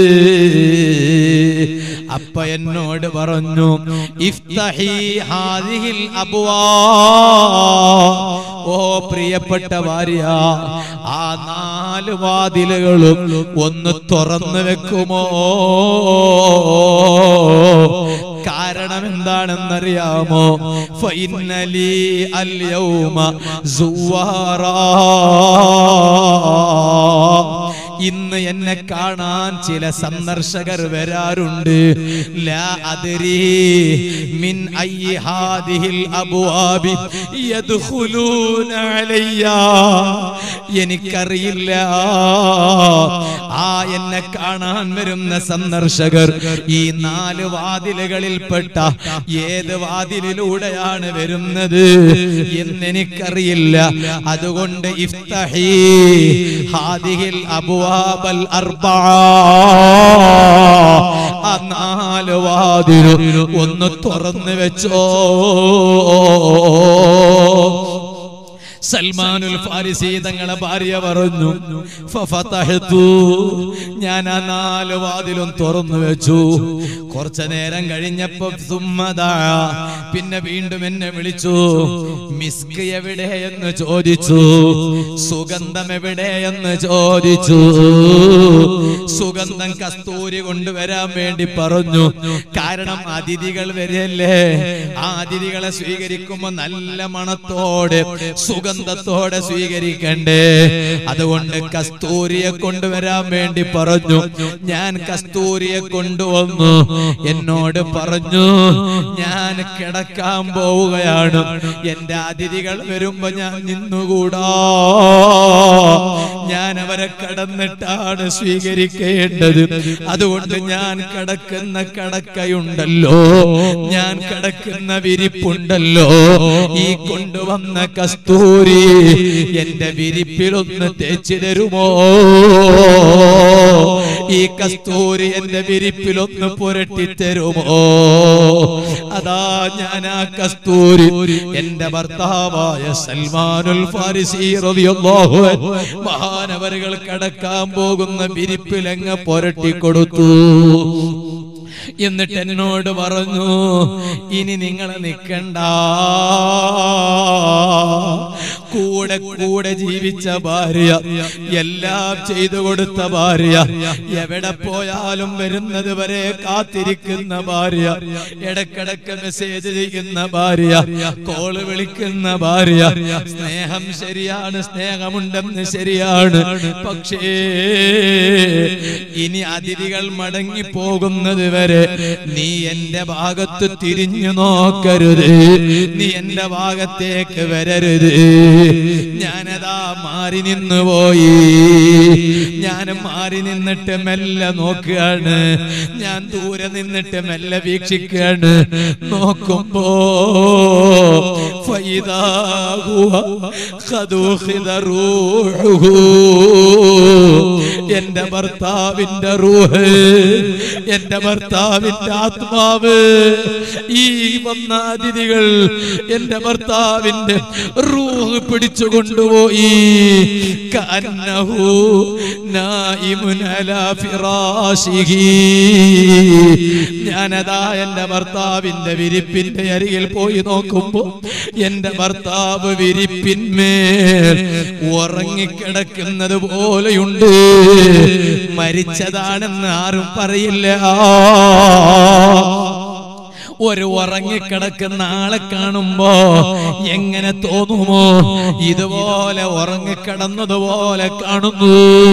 അപ്പ എന്നോട് പറഞ്ഞു ഇഫ്തഹി ഹാദിഹിൽ അബുവാ ഓ പ്രിയപ്പെട്ട ഭാര്യ ആ നാല് വാതിലുകളും ഒന്ന് തുറന്നു വെക്കുമോ കാരണം എന്താണെന്നറിയാമോ ഫൈനലി അല്യൗമ സുവാറാ ഇന്ന് എന്നെ കാണാൻ ചില സന്ദർശകർ വരാറുണ്ട് ലാ അദ്രി മിൻ അയ്യി ഹാദിഹിൽ അബ്വാബി യദ്ഖുലൂന അലയ്യ എനിക്കറിയില്ല ആ എന്നെ കാണാൻ വരുന്ന സന്ദർശകർ ഈ നാല് വാതിലുകളിൽപ്പെട്ട ഏത് വാതിലിലൂടെയാണ് വരുന്നത് എന്നെനിക്കറിയില്ല അതുകൊണ്ട് ഇഫ്തഹി ഹാദിഹിൽ അബുവാബൽ അർബാ ആ നാല് വാതിലു ഒന്ന് തുറന്നു വെച്ചോ സൽമാനുൽ ഫാരിസി തങ്ങളെ ഭാര്യ പറഞ്ഞു ഫഫതഹ്തു. ഞാൻ ആ നാല് വാതിലും തുറന്നു വെച്ചു കുറച്ചു നേരം കഴിഞ്ഞപ്പോ സുമ്മദാ പിന്നെ വീണ്ടും എന്നെ വിളിച്ചു മിസ്ക് എവിടെ എന്ന് ചോദിച്ചു സുഗന്ധം എവിടെ എന്ന് ചോദിച്ചു സുഗന്ധം കസ്തൂരി കൊണ്ടുവരാൻ വേണ്ടി പറഞ്ഞു കാരണം അതിഥികൾ വരല്ലേ ആ അതിഥികളെ സ്വീകരിക്കുമ്പോ നല്ല മണത്തോടെ സുഗന്ധത്തോടെ സ്വീകരിക്കണ്ടേ അതുകൊണ്ട് കസ്തൂരിയെ കൊണ്ടുവരാൻ വേണ്ടി പറഞ്ഞു ഞാൻ കസ്തൂരിയെ കൊണ്ടുവന്നു എന്നോട് പറഞ്ഞു ഞാൻ കിടക്കാൻ പോവുകയാണ് എന്റെ അതിഥികൾ വരുമ്പോ ഞാൻ നിന്നുകൂടാ ഞാൻ അവരെ കടന്നിട്ടാണ് സ്വീകരിക്കേണ്ടത് അതുകൊണ്ട് ഞാൻ കിടക്കുന്ന കടക്കയുണ്ടല്ലോ ഞാൻ കിടക്കുന്ന വിരിപ്പുണ്ടല്ലോ ഈ കൊണ്ടുവന്ന കസ്തൂരി എന്റെ വിരിപ്പിലൊന്ന് തേച്ചു തരുമോ ഈ കസ്തൂരി എന്റെ വിരിപ്പിലൊന്ന് പുരട്ടി തരുമോ അതാ ഞാൻ ആ കസ്തൂരി എന്റെ ഭർത്താവായ സൽമാനുൽ ഫാരിസി റളിയല്ലാഹു അൻഹു മഹാനവരുകൾ കടക്കാൻ പോകുന്ന വിരിപ്പിലങ്ങ് പുരട്ടി കൊടുത്തു എന്നിട്ട് എന്നോട് പറഞ്ഞു ഇനി നിങ്ങൾ നിൽക്കണ്ട കൂടെ കൂടെ ജീവിച്ച ഭാര്യ എല്ലാം ചെയ്തു കൊടുത്ത ഭാര്യ എവിടെ പോയാലും വരുന്നത് വരെ കാത്തിരിക്കുന്ന ഭാര്യ ഇടക്കിടക്ക് മെസ്സേജ് ചെയ്യുന്ന ഭാര്യ കോള് വിളിക്കുന്ന ഭാര്യ സ്നേഹം ശരിയാണ് സ്നേഹമുണ്ടെന്ന് ശരിയാണ് പക്ഷേ ഇനി അതിഥികൾ മടങ്ങി പോകുന്നത് വരെ നീ എന്റെ ഭാഗത്ത് തിരിഞ്ഞു നോക്കരുത് നീ എന്റെ ഭാഗത്തേക്ക് വരരുത് ഞാനതാ മാറി നിന്നു പോയി ഞാൻ മാറി നിന്നിട്ട് മെല്ലെ നോക്കുകയാണ് ഞാൻ ദൂരെ നിന്നിട്ട് മെല്ലെ വീക്ഷിക്കുകയാണ് നോക്കുമ്പോ ഫൈദാ ഹുവ ഖദ് ഉഖിദ റൂഹുഹു. എന്റെ ഭർത്താവിന്റെ റൂഹ് എന്റെ ഭർത്താവിന്റെ ആത്മാവ് ഈ വന്ന അതിഥികൾ എന്റെ ഭർത്താവിന്റെ റൂഹ് പിടിച്ചു കൊണ്ടുപോയി കന്നഹു നായിമുൻ അലാ ഫിറാശിഹി ഞാനതാ എന്റെ ഭർത്താവിന്റെ വിരിപ്പിന്റെ അരികിൽ പോയി നോക്കുമ്പോ എന്റെ ഭർത്താവ് വിരിപ്പിന്മേൽ ഉറങ്ങിക്കിടക്കുന്നത് പോലെയുണ്ട് മരിച്ചതാണെന്ന് ആരും പറയില്ല ഒരു ഉറങ്ങിക്കിടക്കുന്ന ആളെ കാണുമ്പോ എങ്ങനെ തോന്നുമോ ഇതുപോലെ ഉറങ്ങിക്കിടന്നതുപോലെ കാണുന്നു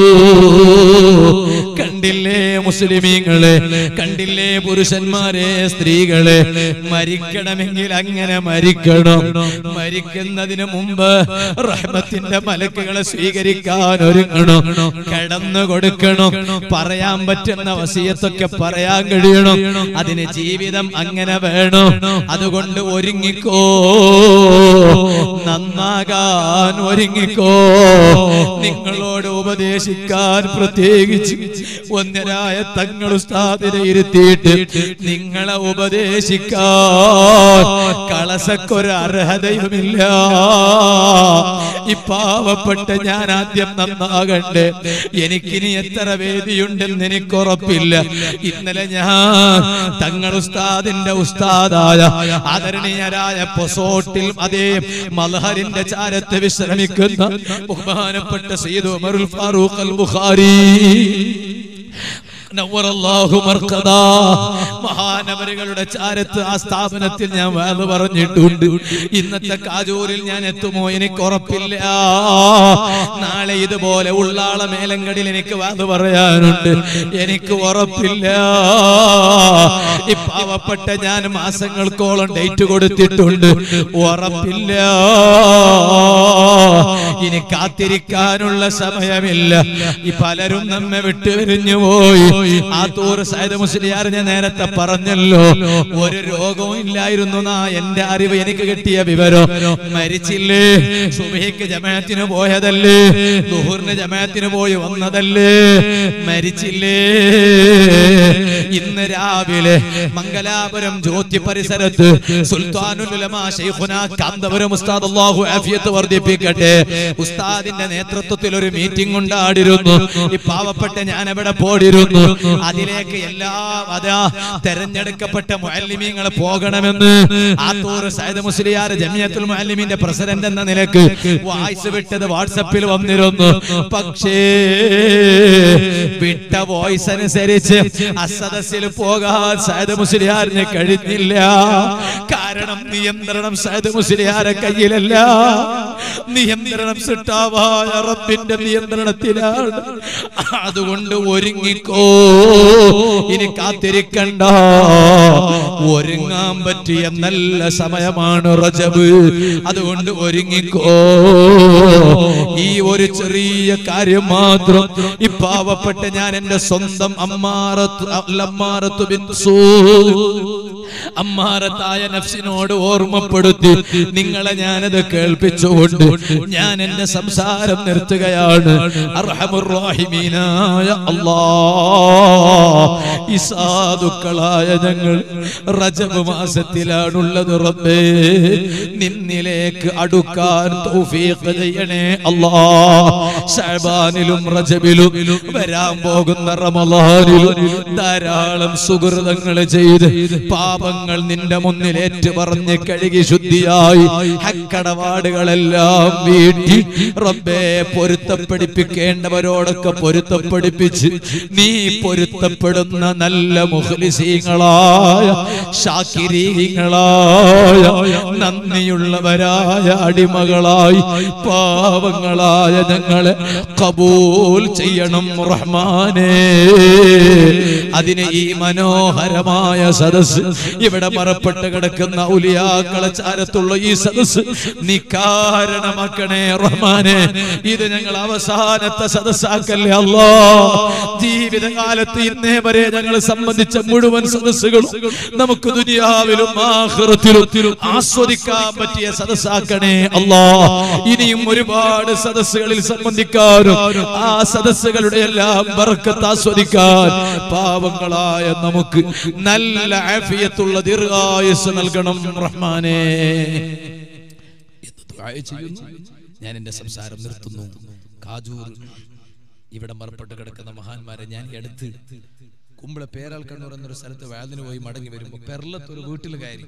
കണ്ടില്ലേ മുസ്ലിമീങ്ങളെ കണ്ടില്ലേ പുരുഷന്മാരെ സ്ത്രീകളെ മരിക്കണമെങ്കിൽ അങ്ങനെ മരിക്കണം മരിക്കുന്നതിന് മുമ്പ് റഹ്മത്തിന്റെ മലക്കുകളെ സ്വീകരിക്കാൻ ഒരുങ്ങണം കടന്നു കൊടുക്കണം പറയാൻ പറ്റുന്ന വസിയത്തൊക്കെ പറയാൻ കഴിയണം അതിന് ജീവിതം അങ്ങനെ വേണം അതുകൊണ്ട് ഒരുങ്ങിക്കോ നന്നാകാൻ ഒരുങ്ങിക്കോ നിങ്ങളോട് ഉപദേശിക്കാൻ പ്രത്യേകിച്ച് ഒന്നരായ തങ്ങൾ ഉസ്താദിനെ ഇരുത്തിയിട്ട് നിങ്ങളെ ഉപദേശിക്കാൻ കളസക്കൊരു അർഹതയുമില്ല ഈ പാവപ്പെട്ട ഞാൻ ആദ്യം നന്നാകണ്ടേ എനിക്കിനി എത്ര വേദിയുണ്ടെന്ന് എനിക്ക് ഉറപ്പില്ല ഇന്നലെ ഞാൻ തങ്ങൾ ഉസ്താദിന്റെ ഉസ്താദായ ആദരണീയരായ പൊസോട്ടിൽ അതേ മൽഹറിന്റെ ചാരത്ത് വിശ്രമിക്കുന്ന ബഹുമാനപ്പെട്ട സയ്യിദ് ഉമറുൽ ഫാറൂഖ് അൽ ബുഖാരി നവ്വറല്ലാഹു മർക്കദാ. മഹാനവരുകളുടെ ചാരത്ത് ആ സ്ഥാപനത്തിൽ ഞാൻ വേദ പറഞ്ഞിട്ടുണ്ട് ഇന്നത്തെ കാജൂരിൽ ഞാൻ എത്തുമോ എനിക്ക് ഉറപ്പില്ല നാളെ ഇതുപോലെ ഉള്ളാള മേലങ്കടിൽ എനിക്ക് വേദ പറയാനുണ്ട് എനിക്ക് ഉറപ്പില്ല ഈ പാവപ്പെട്ട ഞാൻ മാസങ്ങൾക്കോളം ഡേറ്റ് കൊടുത്തിട്ടുണ്ട് ഉറപ്പില്ല ഇനി കാത്തിരിക്കാനുള്ള സമയമില്ല ഈ പലരും നമ്മെ വിട്ടുപിരിഞ്ഞു പോയി ആ തൂർ സൈദ് മുസ്ലിയാർ ഞാൻ നേരത്തെ പറഞ്ഞല്ലോ ഒരു രോഗവും ഇല്ലായിരുന്നു എന്നാ എന്റെ അറിവ് എനിക്ക് കിട്ടിയ വിവരം മരിച്ചില്ലേ സുബഹിക്ക് ജമാഅത്തിന് പോയതല്ലേ ദുഹൂറിന് ജമാഅത്തിന് പോയി വന്നതല്ലേ മരിച്ചില്ലേ ഇന്ന് രാവിലെ മംഗലാപുരം ജ്യോതി പരിസരത്ത് സുൽത്താനുൽ ഉലമാ ശൈഖുന കാന്തപുരം ഉസ്താദ് അല്ലാഹു ആഫിയത്ത് വർദ്ധിപ്പിക്കട്ടെ ഉസ്താദിന്റെ നേതൃത്വത്തിൽ ഒരു മീറ്റിംഗ് ഉണ്ടാടിരുന്നു ഈ പാവപ്പെട്ട ഞാൻ എവിടെ പോടിരുന്നു അതിലേക്ക് എല്ലാ അതാ തെരഞ്ഞെടുക്കപ്പെട്ട മുഅല്ലിമീങ്ങൾ പോകണമെന്ന് ആത്തൂർ സയ്യിദ് മുസ്ലിയാർ ജമിയത്തുൽ മുഅല്ലിമീന്റെ പ്രസിഡന്റ് എന്ന നിലക്ക് വായിസ് വിട്ടത് വാട്സപ്പിൽ വന്നിരുന്നു പക്ഷേ വിട്ട വോയിസ് അനുസരിച്ച് അസദസ്സിൽ പോകാൻ സയ്യിദ് മുസ്ലിയാറിന് കഴിഞ്ഞില്ല കാരണം നിയന്ത്രണം സയ്യിദ് മുസ്ലിയാരെ കയ്യിലല്ല നിയന്ത്രണം സിട്ടാവായ റബ്ബിന്റെ നിയന്ത്രണത്തിലാണ് അതുകൊണ്ട് ഒരുങ്ങിക്കോ ഇനി കാത്തിരിക്കണ്ട ഒരുങ്ങാൻ പറ്റിയ നല്ല സമയമാണ് റജബ് അതുകൊണ്ട് ഒരുങ്ങിക്കോ ഈ ഒരു ചെറിയ കാര്യം മാത്രം ഈ പാവപ്പെട്ട ഞാൻ എന്റെ സ്വന്തം അമ്മാറത്ത് അല്ലമ്മാറത്ത് ബിൻ സൂ അമ്മാറത്തായ നഫ്സിനോട് ഓർമ്മപ്പെടുത്തി നിങ്ങളെ ഞാനത് കേൾപ്പിച്ചുകൊണ്ട് ഞാൻ എന്റെ സംസാരം നിർത്തുകയാണ് അർഹമുറാഹിമീനായ അല്ലാ ഈ സാധുക്കളായ ഞങ്ങൾ റജബ് മാസത്തിലാണുള്ളത് റബ്ബേ നിന്നിലേക്ക് അടുക്കാൻ തൗഫീഖ് ചെയ്യണേ അല്ലാ ഷഅബാനിലും റജബിലും വരാൻ പോകുന്ന റമളാനിലും ധാരാളം സുഹൃതങ്ങൾ ചെയ്ത് പാപങ്ങൾ നിന്റെ മുന്നിൽ ഏറ്റു പറഞ്ഞ് കഴുകി ശുദ്ധിയായി ഹക്കടപാടുകളെല്ലാം വീട്ടി റബ്ബേ പൊരുത്തപ്പെടിപ്പിക്കേണ്ടവരോടൊക്കെ പൊരുത്തപ്പെടിപ്പിച്ച് നീ പൊരുത്തപ്പെടുന്ന നല്ല മുഖ്ലിസീങ്ങളായ ശാക്കിരീങ്ങളായ നന്ദിയുള്ളവരായ അടിമകളായി പാവങ്ങളായ ഞങ്ങളെ കബൂൽ ചെയ്യണം റഹ്മാനേ അതിന് ഈ മനോഹരമായ സദസ് ഇവിടെ മറപ്പെട്ട് കിടക്കുന്ന ഉലിയാക്കളെ ചാരത്തുള്ള ഈ സദസ് നീ കാരണമാക്കണേ റഹ്മാനെ ഇത് ഞങ്ങൾ അവസാനത്തെ സദസ്സാക്കല്ലേ അല്ലോ ജീവിതകാലത്ത് ഇന്നേ വരെ ഞങ്ങൾ സംബന്ധിച്ച മുഴുവൻ സദസ്സുകളും നമുക്ക് ദുനിയാവിലും ആഖിറത്തിലും ആസ്വദിക്കാൻ പറ്റിയ സദസ്സാക്കണേ അല്ലാ ഇനിയും ഒരുപാട് സദസ്സുകളിൽ സംബന്ധിക്കാനും ആ സദസ്സുകളുടെ എല്ലാം ബർക്കത്ത് ആസ്വദിക്കാൻ പാവങ്ങളായ നമുക്ക് നല്ല ആഫിയത്തുള്ള ദീർഘായുസ് നൽകണം റഹ്മാനേ എന്ന് ദുആ ചെയ്യുന്നു ഞാൻ എന്റെ സംസാരം നിർത്തുന്നു കാജൂർ ഇവിടെ മറപ്പെട്ട് കിടക്കുന്ന മഹാന്മാരെ ഞാൻ ഈ അടുത്ത് കുമ്പള പേരാൽ കണ്ണൂർ എന്നൊരു സ്ഥലത്ത് വേദന പോയി മടങ്ങി വരുമ്പോ പെർലത്തൊരു വീട്ടിൽ കയറി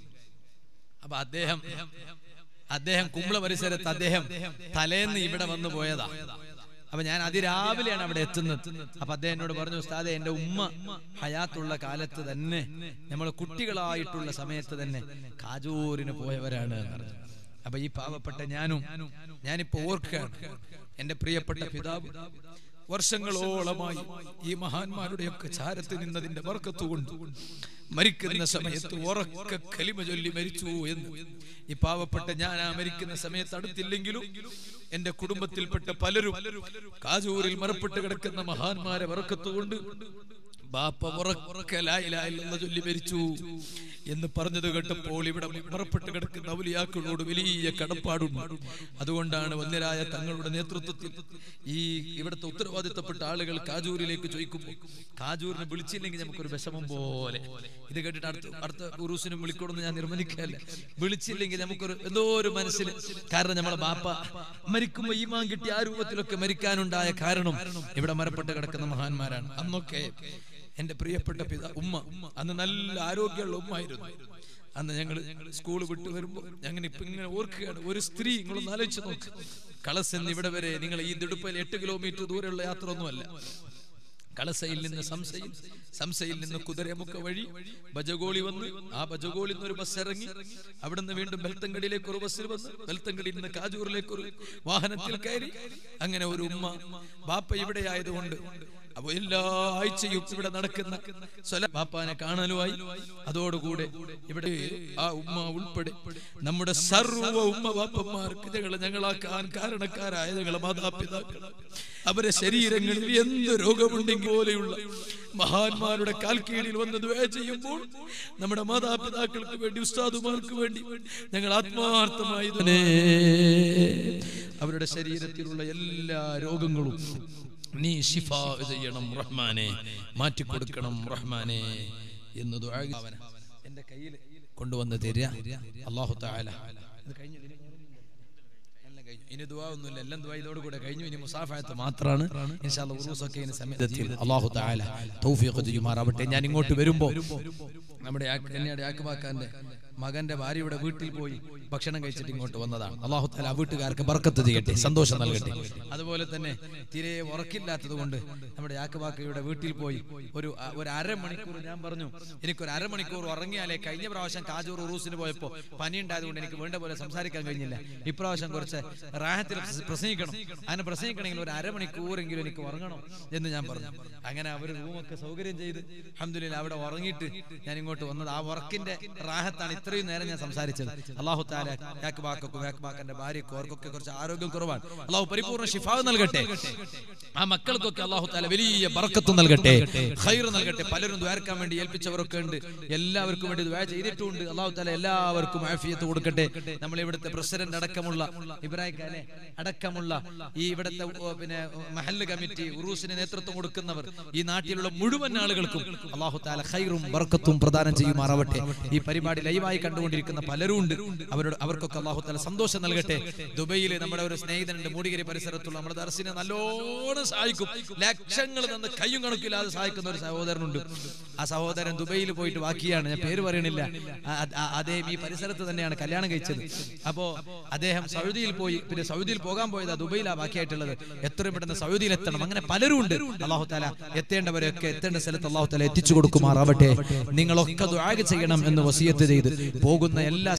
അപ്പൊ അദ്ദേഹം അദ്ദേഹം കുമ്പള പരിസരത്ത് അദ്ദേഹം തലേന്ന് ഇവിടെ വന്നു പോയതാ അപ്പൊ ഞാൻ അതിരാവിലെയാണ് അവിടെ എത്തുന്നത് അപ്പൊ അദ്ദേഹം എന്നോട് പറഞ്ഞു ഉസ്താദെ എന്റെ ഉമ്മ ഹയാത്തുള്ള കാലത്ത് തന്നെ നമ്മൾ കുട്ടികളായിട്ടുള്ള സമയത്ത് തന്നെ കാജൂരിന് പോയവരാണ് എന്ന് പറഞ്ഞു. അപ്പൊ ഈ പാവപ്പെട്ട ഞാനും ഞാനിപ്പോ ഓർക്കുകയാണ് എന്റെ പ്രിയപ്പെട്ട പിതാവ് വർഷങ്ങളോളമായി ഈ മഹാന്മാരുടെയൊക്കെ ചാരത്ത് നിന്നതിന്റെ വർക്കത്തുകൊണ്ട് മരിക്കുന്ന സമയത്ത് ഉറക്ക കലിമ ചൊല്ലി മരിച്ചു എന്ന് ഈ പാവപ്പെട്ട ഞാൻ ആ മരിക്കുന്ന സമയത്ത് അടുത്തില്ലെങ്കിലും എന്റെ കുടുംബത്തിൽപ്പെട്ട പലരും കാജൂരിൽ മറപ്പെട്ട് കിടക്കുന്ന മഹാന്മാരെ വർക്കത്തുകൊണ്ട് ബാപ്പ ഉറക്ക ലാ ഇലാഹ ഇല്ലല്ലാഹ് ചൊല്ലി മരിച്ചു എന്ന് പറഞ്ഞത് കേട്ടപ്പോൾ ഇവിടെ മറപ്പെട്ട് കിടക്കുന്ന ഔലിയാക്കളോട് വലിയ കടപ്പാടുണ്ട് അതുകൊണ്ടാണ് വന്യരായ തങ്ങളുടെ നേതൃത്വത്തിൽ ഈ ഇവിടുത്തെ ഉത്തരവാദിത്തപ്പെട്ട ആളുകൾ കാജൂരിലേക്ക് ചോദിക്കുമ്പോൾ കാജൂരിനെ വിളിച്ചില്ലെങ്കിൽ നമുക്കൊരു വിഷമം പോലെ ഇത് കേട്ടിട്ട് അടുത്ത അടുത്ത ഉറൂസിനും വിളിക്കണമെന്ന് ഞാൻ നിർബന്ധിക്കല്ല വിളിച്ചില്ലെങ്കിൽ നമുക്കൊരു എന്തോ ഒരു മനസ്സിൽ കാരണം നമ്മളെ ബാപ്പ മരിക്കുമ്പോ ഈമാൻ കിട്ടി ആ രൂപത്തിലൊക്കെ മരിക്കാനുണ്ടായ കാരണം ഇവിടെ മരപ്പെട്ട് കിടക്കുന്ന മഹാന്മാരാണ് അന്നൊക്കെ എന്റെ പ്രിയപ്പെട്ട പിതാ ഉമ്മ അന്ന് നല്ല ആരോഗ്യമുള്ള ഉമ്മായിരുന്നു അന്ന് ഞങ്ങൾ സ്കൂൾ വിട്ടു വരുമ്പോൾ ഞങ്ങൾ ഇപ്പൊ ഇങ്ങനെ ഓർക്കുകയാണ് ഒരു സ്ത്രീ നിങ്ങളൊന്ന് ആലോചിച്ച് നോക്ക് കളസെന്ന് ഇവിടെ വരെ നിങ്ങൾ ഈ തിടുപ്പയിൽ എട്ട് കിലോമീറ്റർ ദൂരെയുള്ള യാത്ര ഒന്നുമല്ല കളസയിൽ നിന്ന് സംസയിൽ സംസയിൽ നിന്ന് കുതിരമുക്ക വഴി ബജഗോളി വന്ന് ആ ബജഗോളിൽ നിന്ന് ഒരു ബസ് ഇറങ്ങി അവിടുന്ന് വീണ്ടും ബെൽത്തങ്കടിയിലേക്ക് ഒരു ബസ്സിൽ വന്ന് ബെൽത്തങ്കടിയിൽ നിന്ന് കാജൂറിലേക്ക് ഒരു വാഹനത്തിൽ കയറി അങ്ങനെ ഒരു ഉമ്മ ബാപ്പ ഇവിടെ ആയതുകൊണ്ട് അപ്പൊ എല്ലാ ആഴ്ചയും ഇവിടെ നടക്കുന്ന സ്വല ബാപ്പാനെ കാണലുമായി അതോടുകൂടെ ഇവിടെ ആ ഉമ്മ ഉൾപ്പെടെ നമ്മുടെ സർവ ഉമ്മ ബാപ്പന്മാർക്ക് ഞങ്ങളെ ഞങ്ങളാക്കാൻ കാരണക്കാരായ ഞങ്ങളെ മാതാപിതാക്കൾ അവരെ ശരീരങ്ങളിൽ എന്ത് രോഗമുണ്ടെങ്കിൽ പോലെയുള്ള മഹാന്മാരുടെ കാൽക്കീഴിൽ വന്ന് ദ്വയ ചെയ്യുമ്പോൾ നമ്മുടെ മാതാപിതാക്കൾക്ക് വേണ്ടി ഉസ്താദുമാർക്ക് വേണ്ടി ഞങ്ങൾ ആത്മാർത്ഥമായി തന്നെ അവരുടെ ശരീരത്തിലുള്ള എല്ലാ രോഗങ്ങളും നീ ഷിഫ ചെയ്യണം റഹ്മാനെ മാറ്റിക്കൊടുക്കണം റഹ്മാനെ എന്ന് ദുആ അവന എന്റെ കയ്യിൽ കൊണ്ടുവന്ന് തരിക അല്ലാഹു തആല ഇത് കഴിഞ്ഞില്ലേ? എല്ലാം കഴിഞ്ഞു. ഇനി ദുആ ഒന്നുമില്ല എല്ലാം ദുആ ഇതോട് കൂടെ കഴിഞ്ഞു ഇനി മുസാഫായത്ത് മാത്രമാണ് ഇൻഷാല്ലാ ഉറൂസൊക്കെ ഇനി സമയത്തിൽ അല്ലാഹു തആല തൗഫീഖ് ചെയ്യുമാറാവട്ടെ ഞാൻ ഇങ്ങോട്ട് വരുമ്പോ നമ്മുടെ യാക്ക്- കന്യാട് യാക്കുബാക്കാന്റെ മകന്റെ ഭാര്യയുടെ വീട്ടിൽ പോയി ഭക്ഷണം കഴിച്ചിട്ട് ഇങ്ങോട്ട് വന്നതാണ് അള്ളാഹു താല ആ വീട്ടുകാർക്ക് ബർക്കത്ത് ചെയ്യട്ടെ സന്തോഷം നൽകട്ടെ അതുപോലെ തന്നെ തീരെ ഉറക്കില്ലാത്തത് കൊണ്ട് നമ്മുടെ യാക്കുബാക്കയുടെ വീട്ടിൽ പോയി ഒരു അ- ഒരു അരമണിക്കൂർ ഞാൻ പറഞ്ഞു എനിക്കൊരു അരമണിക്കൂർ ഉറങ്ങിയാലേ കഴിഞ്ഞ പ്രാവശ്യം കാജൂർ ഉറൂസിന് പോയപ്പോ പനി ഉണ്ടായതുകൊണ്ട് എനിക്ക് വേണ്ട പോലെ സംസാരിക്കാൻ കഴിഞ്ഞില്ല ഇപ്രാവശ്യം കുറച്ച് റാഹത്തിൽ പ്രസ- പ്രസംഗിക്കണം അങ്ങനെ പ്രസംഗിക്കണമെങ്കിൽ ഒരു അരമണിക്കൂറെങ്കിലും എനിക്ക് ഉറങ്ങണം എന്ന് ഞാൻ പറഞ്ഞു അങ്ങനെ അവർ റൂമൊക്കെ സൗകര്യം ചെയ്ത് അഹമ്മദില്ല അവിടെ ഉറങ്ങിയിട്ട് ഞാൻ ഇങ്ങോട്ട് വന്നത് ആ വർക്കിന്റെ റാഹത്താണ് ഇത്രയും നേരം ഞാൻ സംസാരിച്ചത് അള്ളാഹു താല യാക്കുബാക്കും യാക്കുബാക്കന്റെ ഭാര്യക്കും അവർക്കൊക്കെ കുറച്ച് ആരോഗ്യം കുറവാണ് അള്ളാഹു പരിപൂർണ്ണ ഷിഫാവ് നൽകട്ടെ ആ മക്കൾക്കൊക്കെ അള്ളാഹു താല വലിയ ബർക്കത്ത് നൽകട്ടെ ഖൈർ നൽകട്ടെ പലരും ദ്വാരക്കാൻ വേണ്ടി ഏൽപ്പിച്ചവരൊക്കെ ഉണ്ട് എല്ലാവർക്കും വേണ്ടി ദ്വാര ചെയ്തിട്ടുണ്ട് അള്ളാഹു താല എല്ലാവർക്കും ആഫിയത്ത് കൊടുക്കട്ടെ നമ്മൾ ഇവിടുത്തെ പ്രസിഡന്റ് അടക്കമുള്ള ഇബ്രാഹിം ഖാനെ അടക്കമുള്ള ഈ ഇവിടുത്തെ ഓ, പിന്നെ മഹല്ല് കമ്മിറ്റി ഉറൂസിന് നേതൃത്വം കൊടുക്കുന്നവർ ഈ നാട്ടിലുള്ള മുഴുവൻ ആളുകൾക്കും അള്ളാഹു താല ഖൈറും ബർക്കത്തും പ്രദാനം ചെയ്യുമാറാവട്ടെ ഈ പരിപാടി ലൈവായി കണ്ടുകൊണ്ടിരിക്കുന്ന പലരും ഉണ്ട് അവരോട് അവർക്കൊക്കെ അള്ളാഹു താല സന്തോഷം നൽകട്ടെ ദുബൈയിൽ നമ്മുടെ ഒരു സ്നേഹിതനുണ്ട് മൂടികരി പരിസരത്തുള്ള നമ്മുടെ ദർശനെ നല്ലോണം സഹായിക്കും ലക്ഷങ്ങൾ തന്ന് കയ്യും കണക്കില്ലാതെ സഹായിക്കുന്ന ഒരു സഹോദരനുണ്ട് ആ സഹോദരൻ ദുബൈയിൽ പോയിട്ട് ബാക്കിയാണ് ഞാൻ പേര് പറയണില്ല ആ- ആ- അദ്ദേഹം ഈ പരിസരത്ത് തന്നെയാണ് കല്യാണം കഴിച്ചത് അപ്പോ അദ്ദേഹം സൗദിയിൽ പോയി പിന്നെ സൗദിയിൽ പോകാൻ പോയതാ ദുബൈയിലാ ബാക്കിയായിട്ടുള്ളത് എത്രയും പെട്ടെന്ന് സൗദിയിൽ എത്തണം അങ്ങനെ പലരും ഉണ്ട് അള്ളാഹു താല എത്തേണ്ടവരെയൊക്കെ എത്തേണ്ട സ്ഥലത്ത് അള്ളാഹു താല എത്തിച്ചു കൊടുക്കുമാറാവട്ടെ നിങ്ങളൊക്കെ ദ്വാഗ് ചെയ്യണം എന്ന് വസിയത്ത് ചെയ്ത് പോകുന്ന എല്ലാ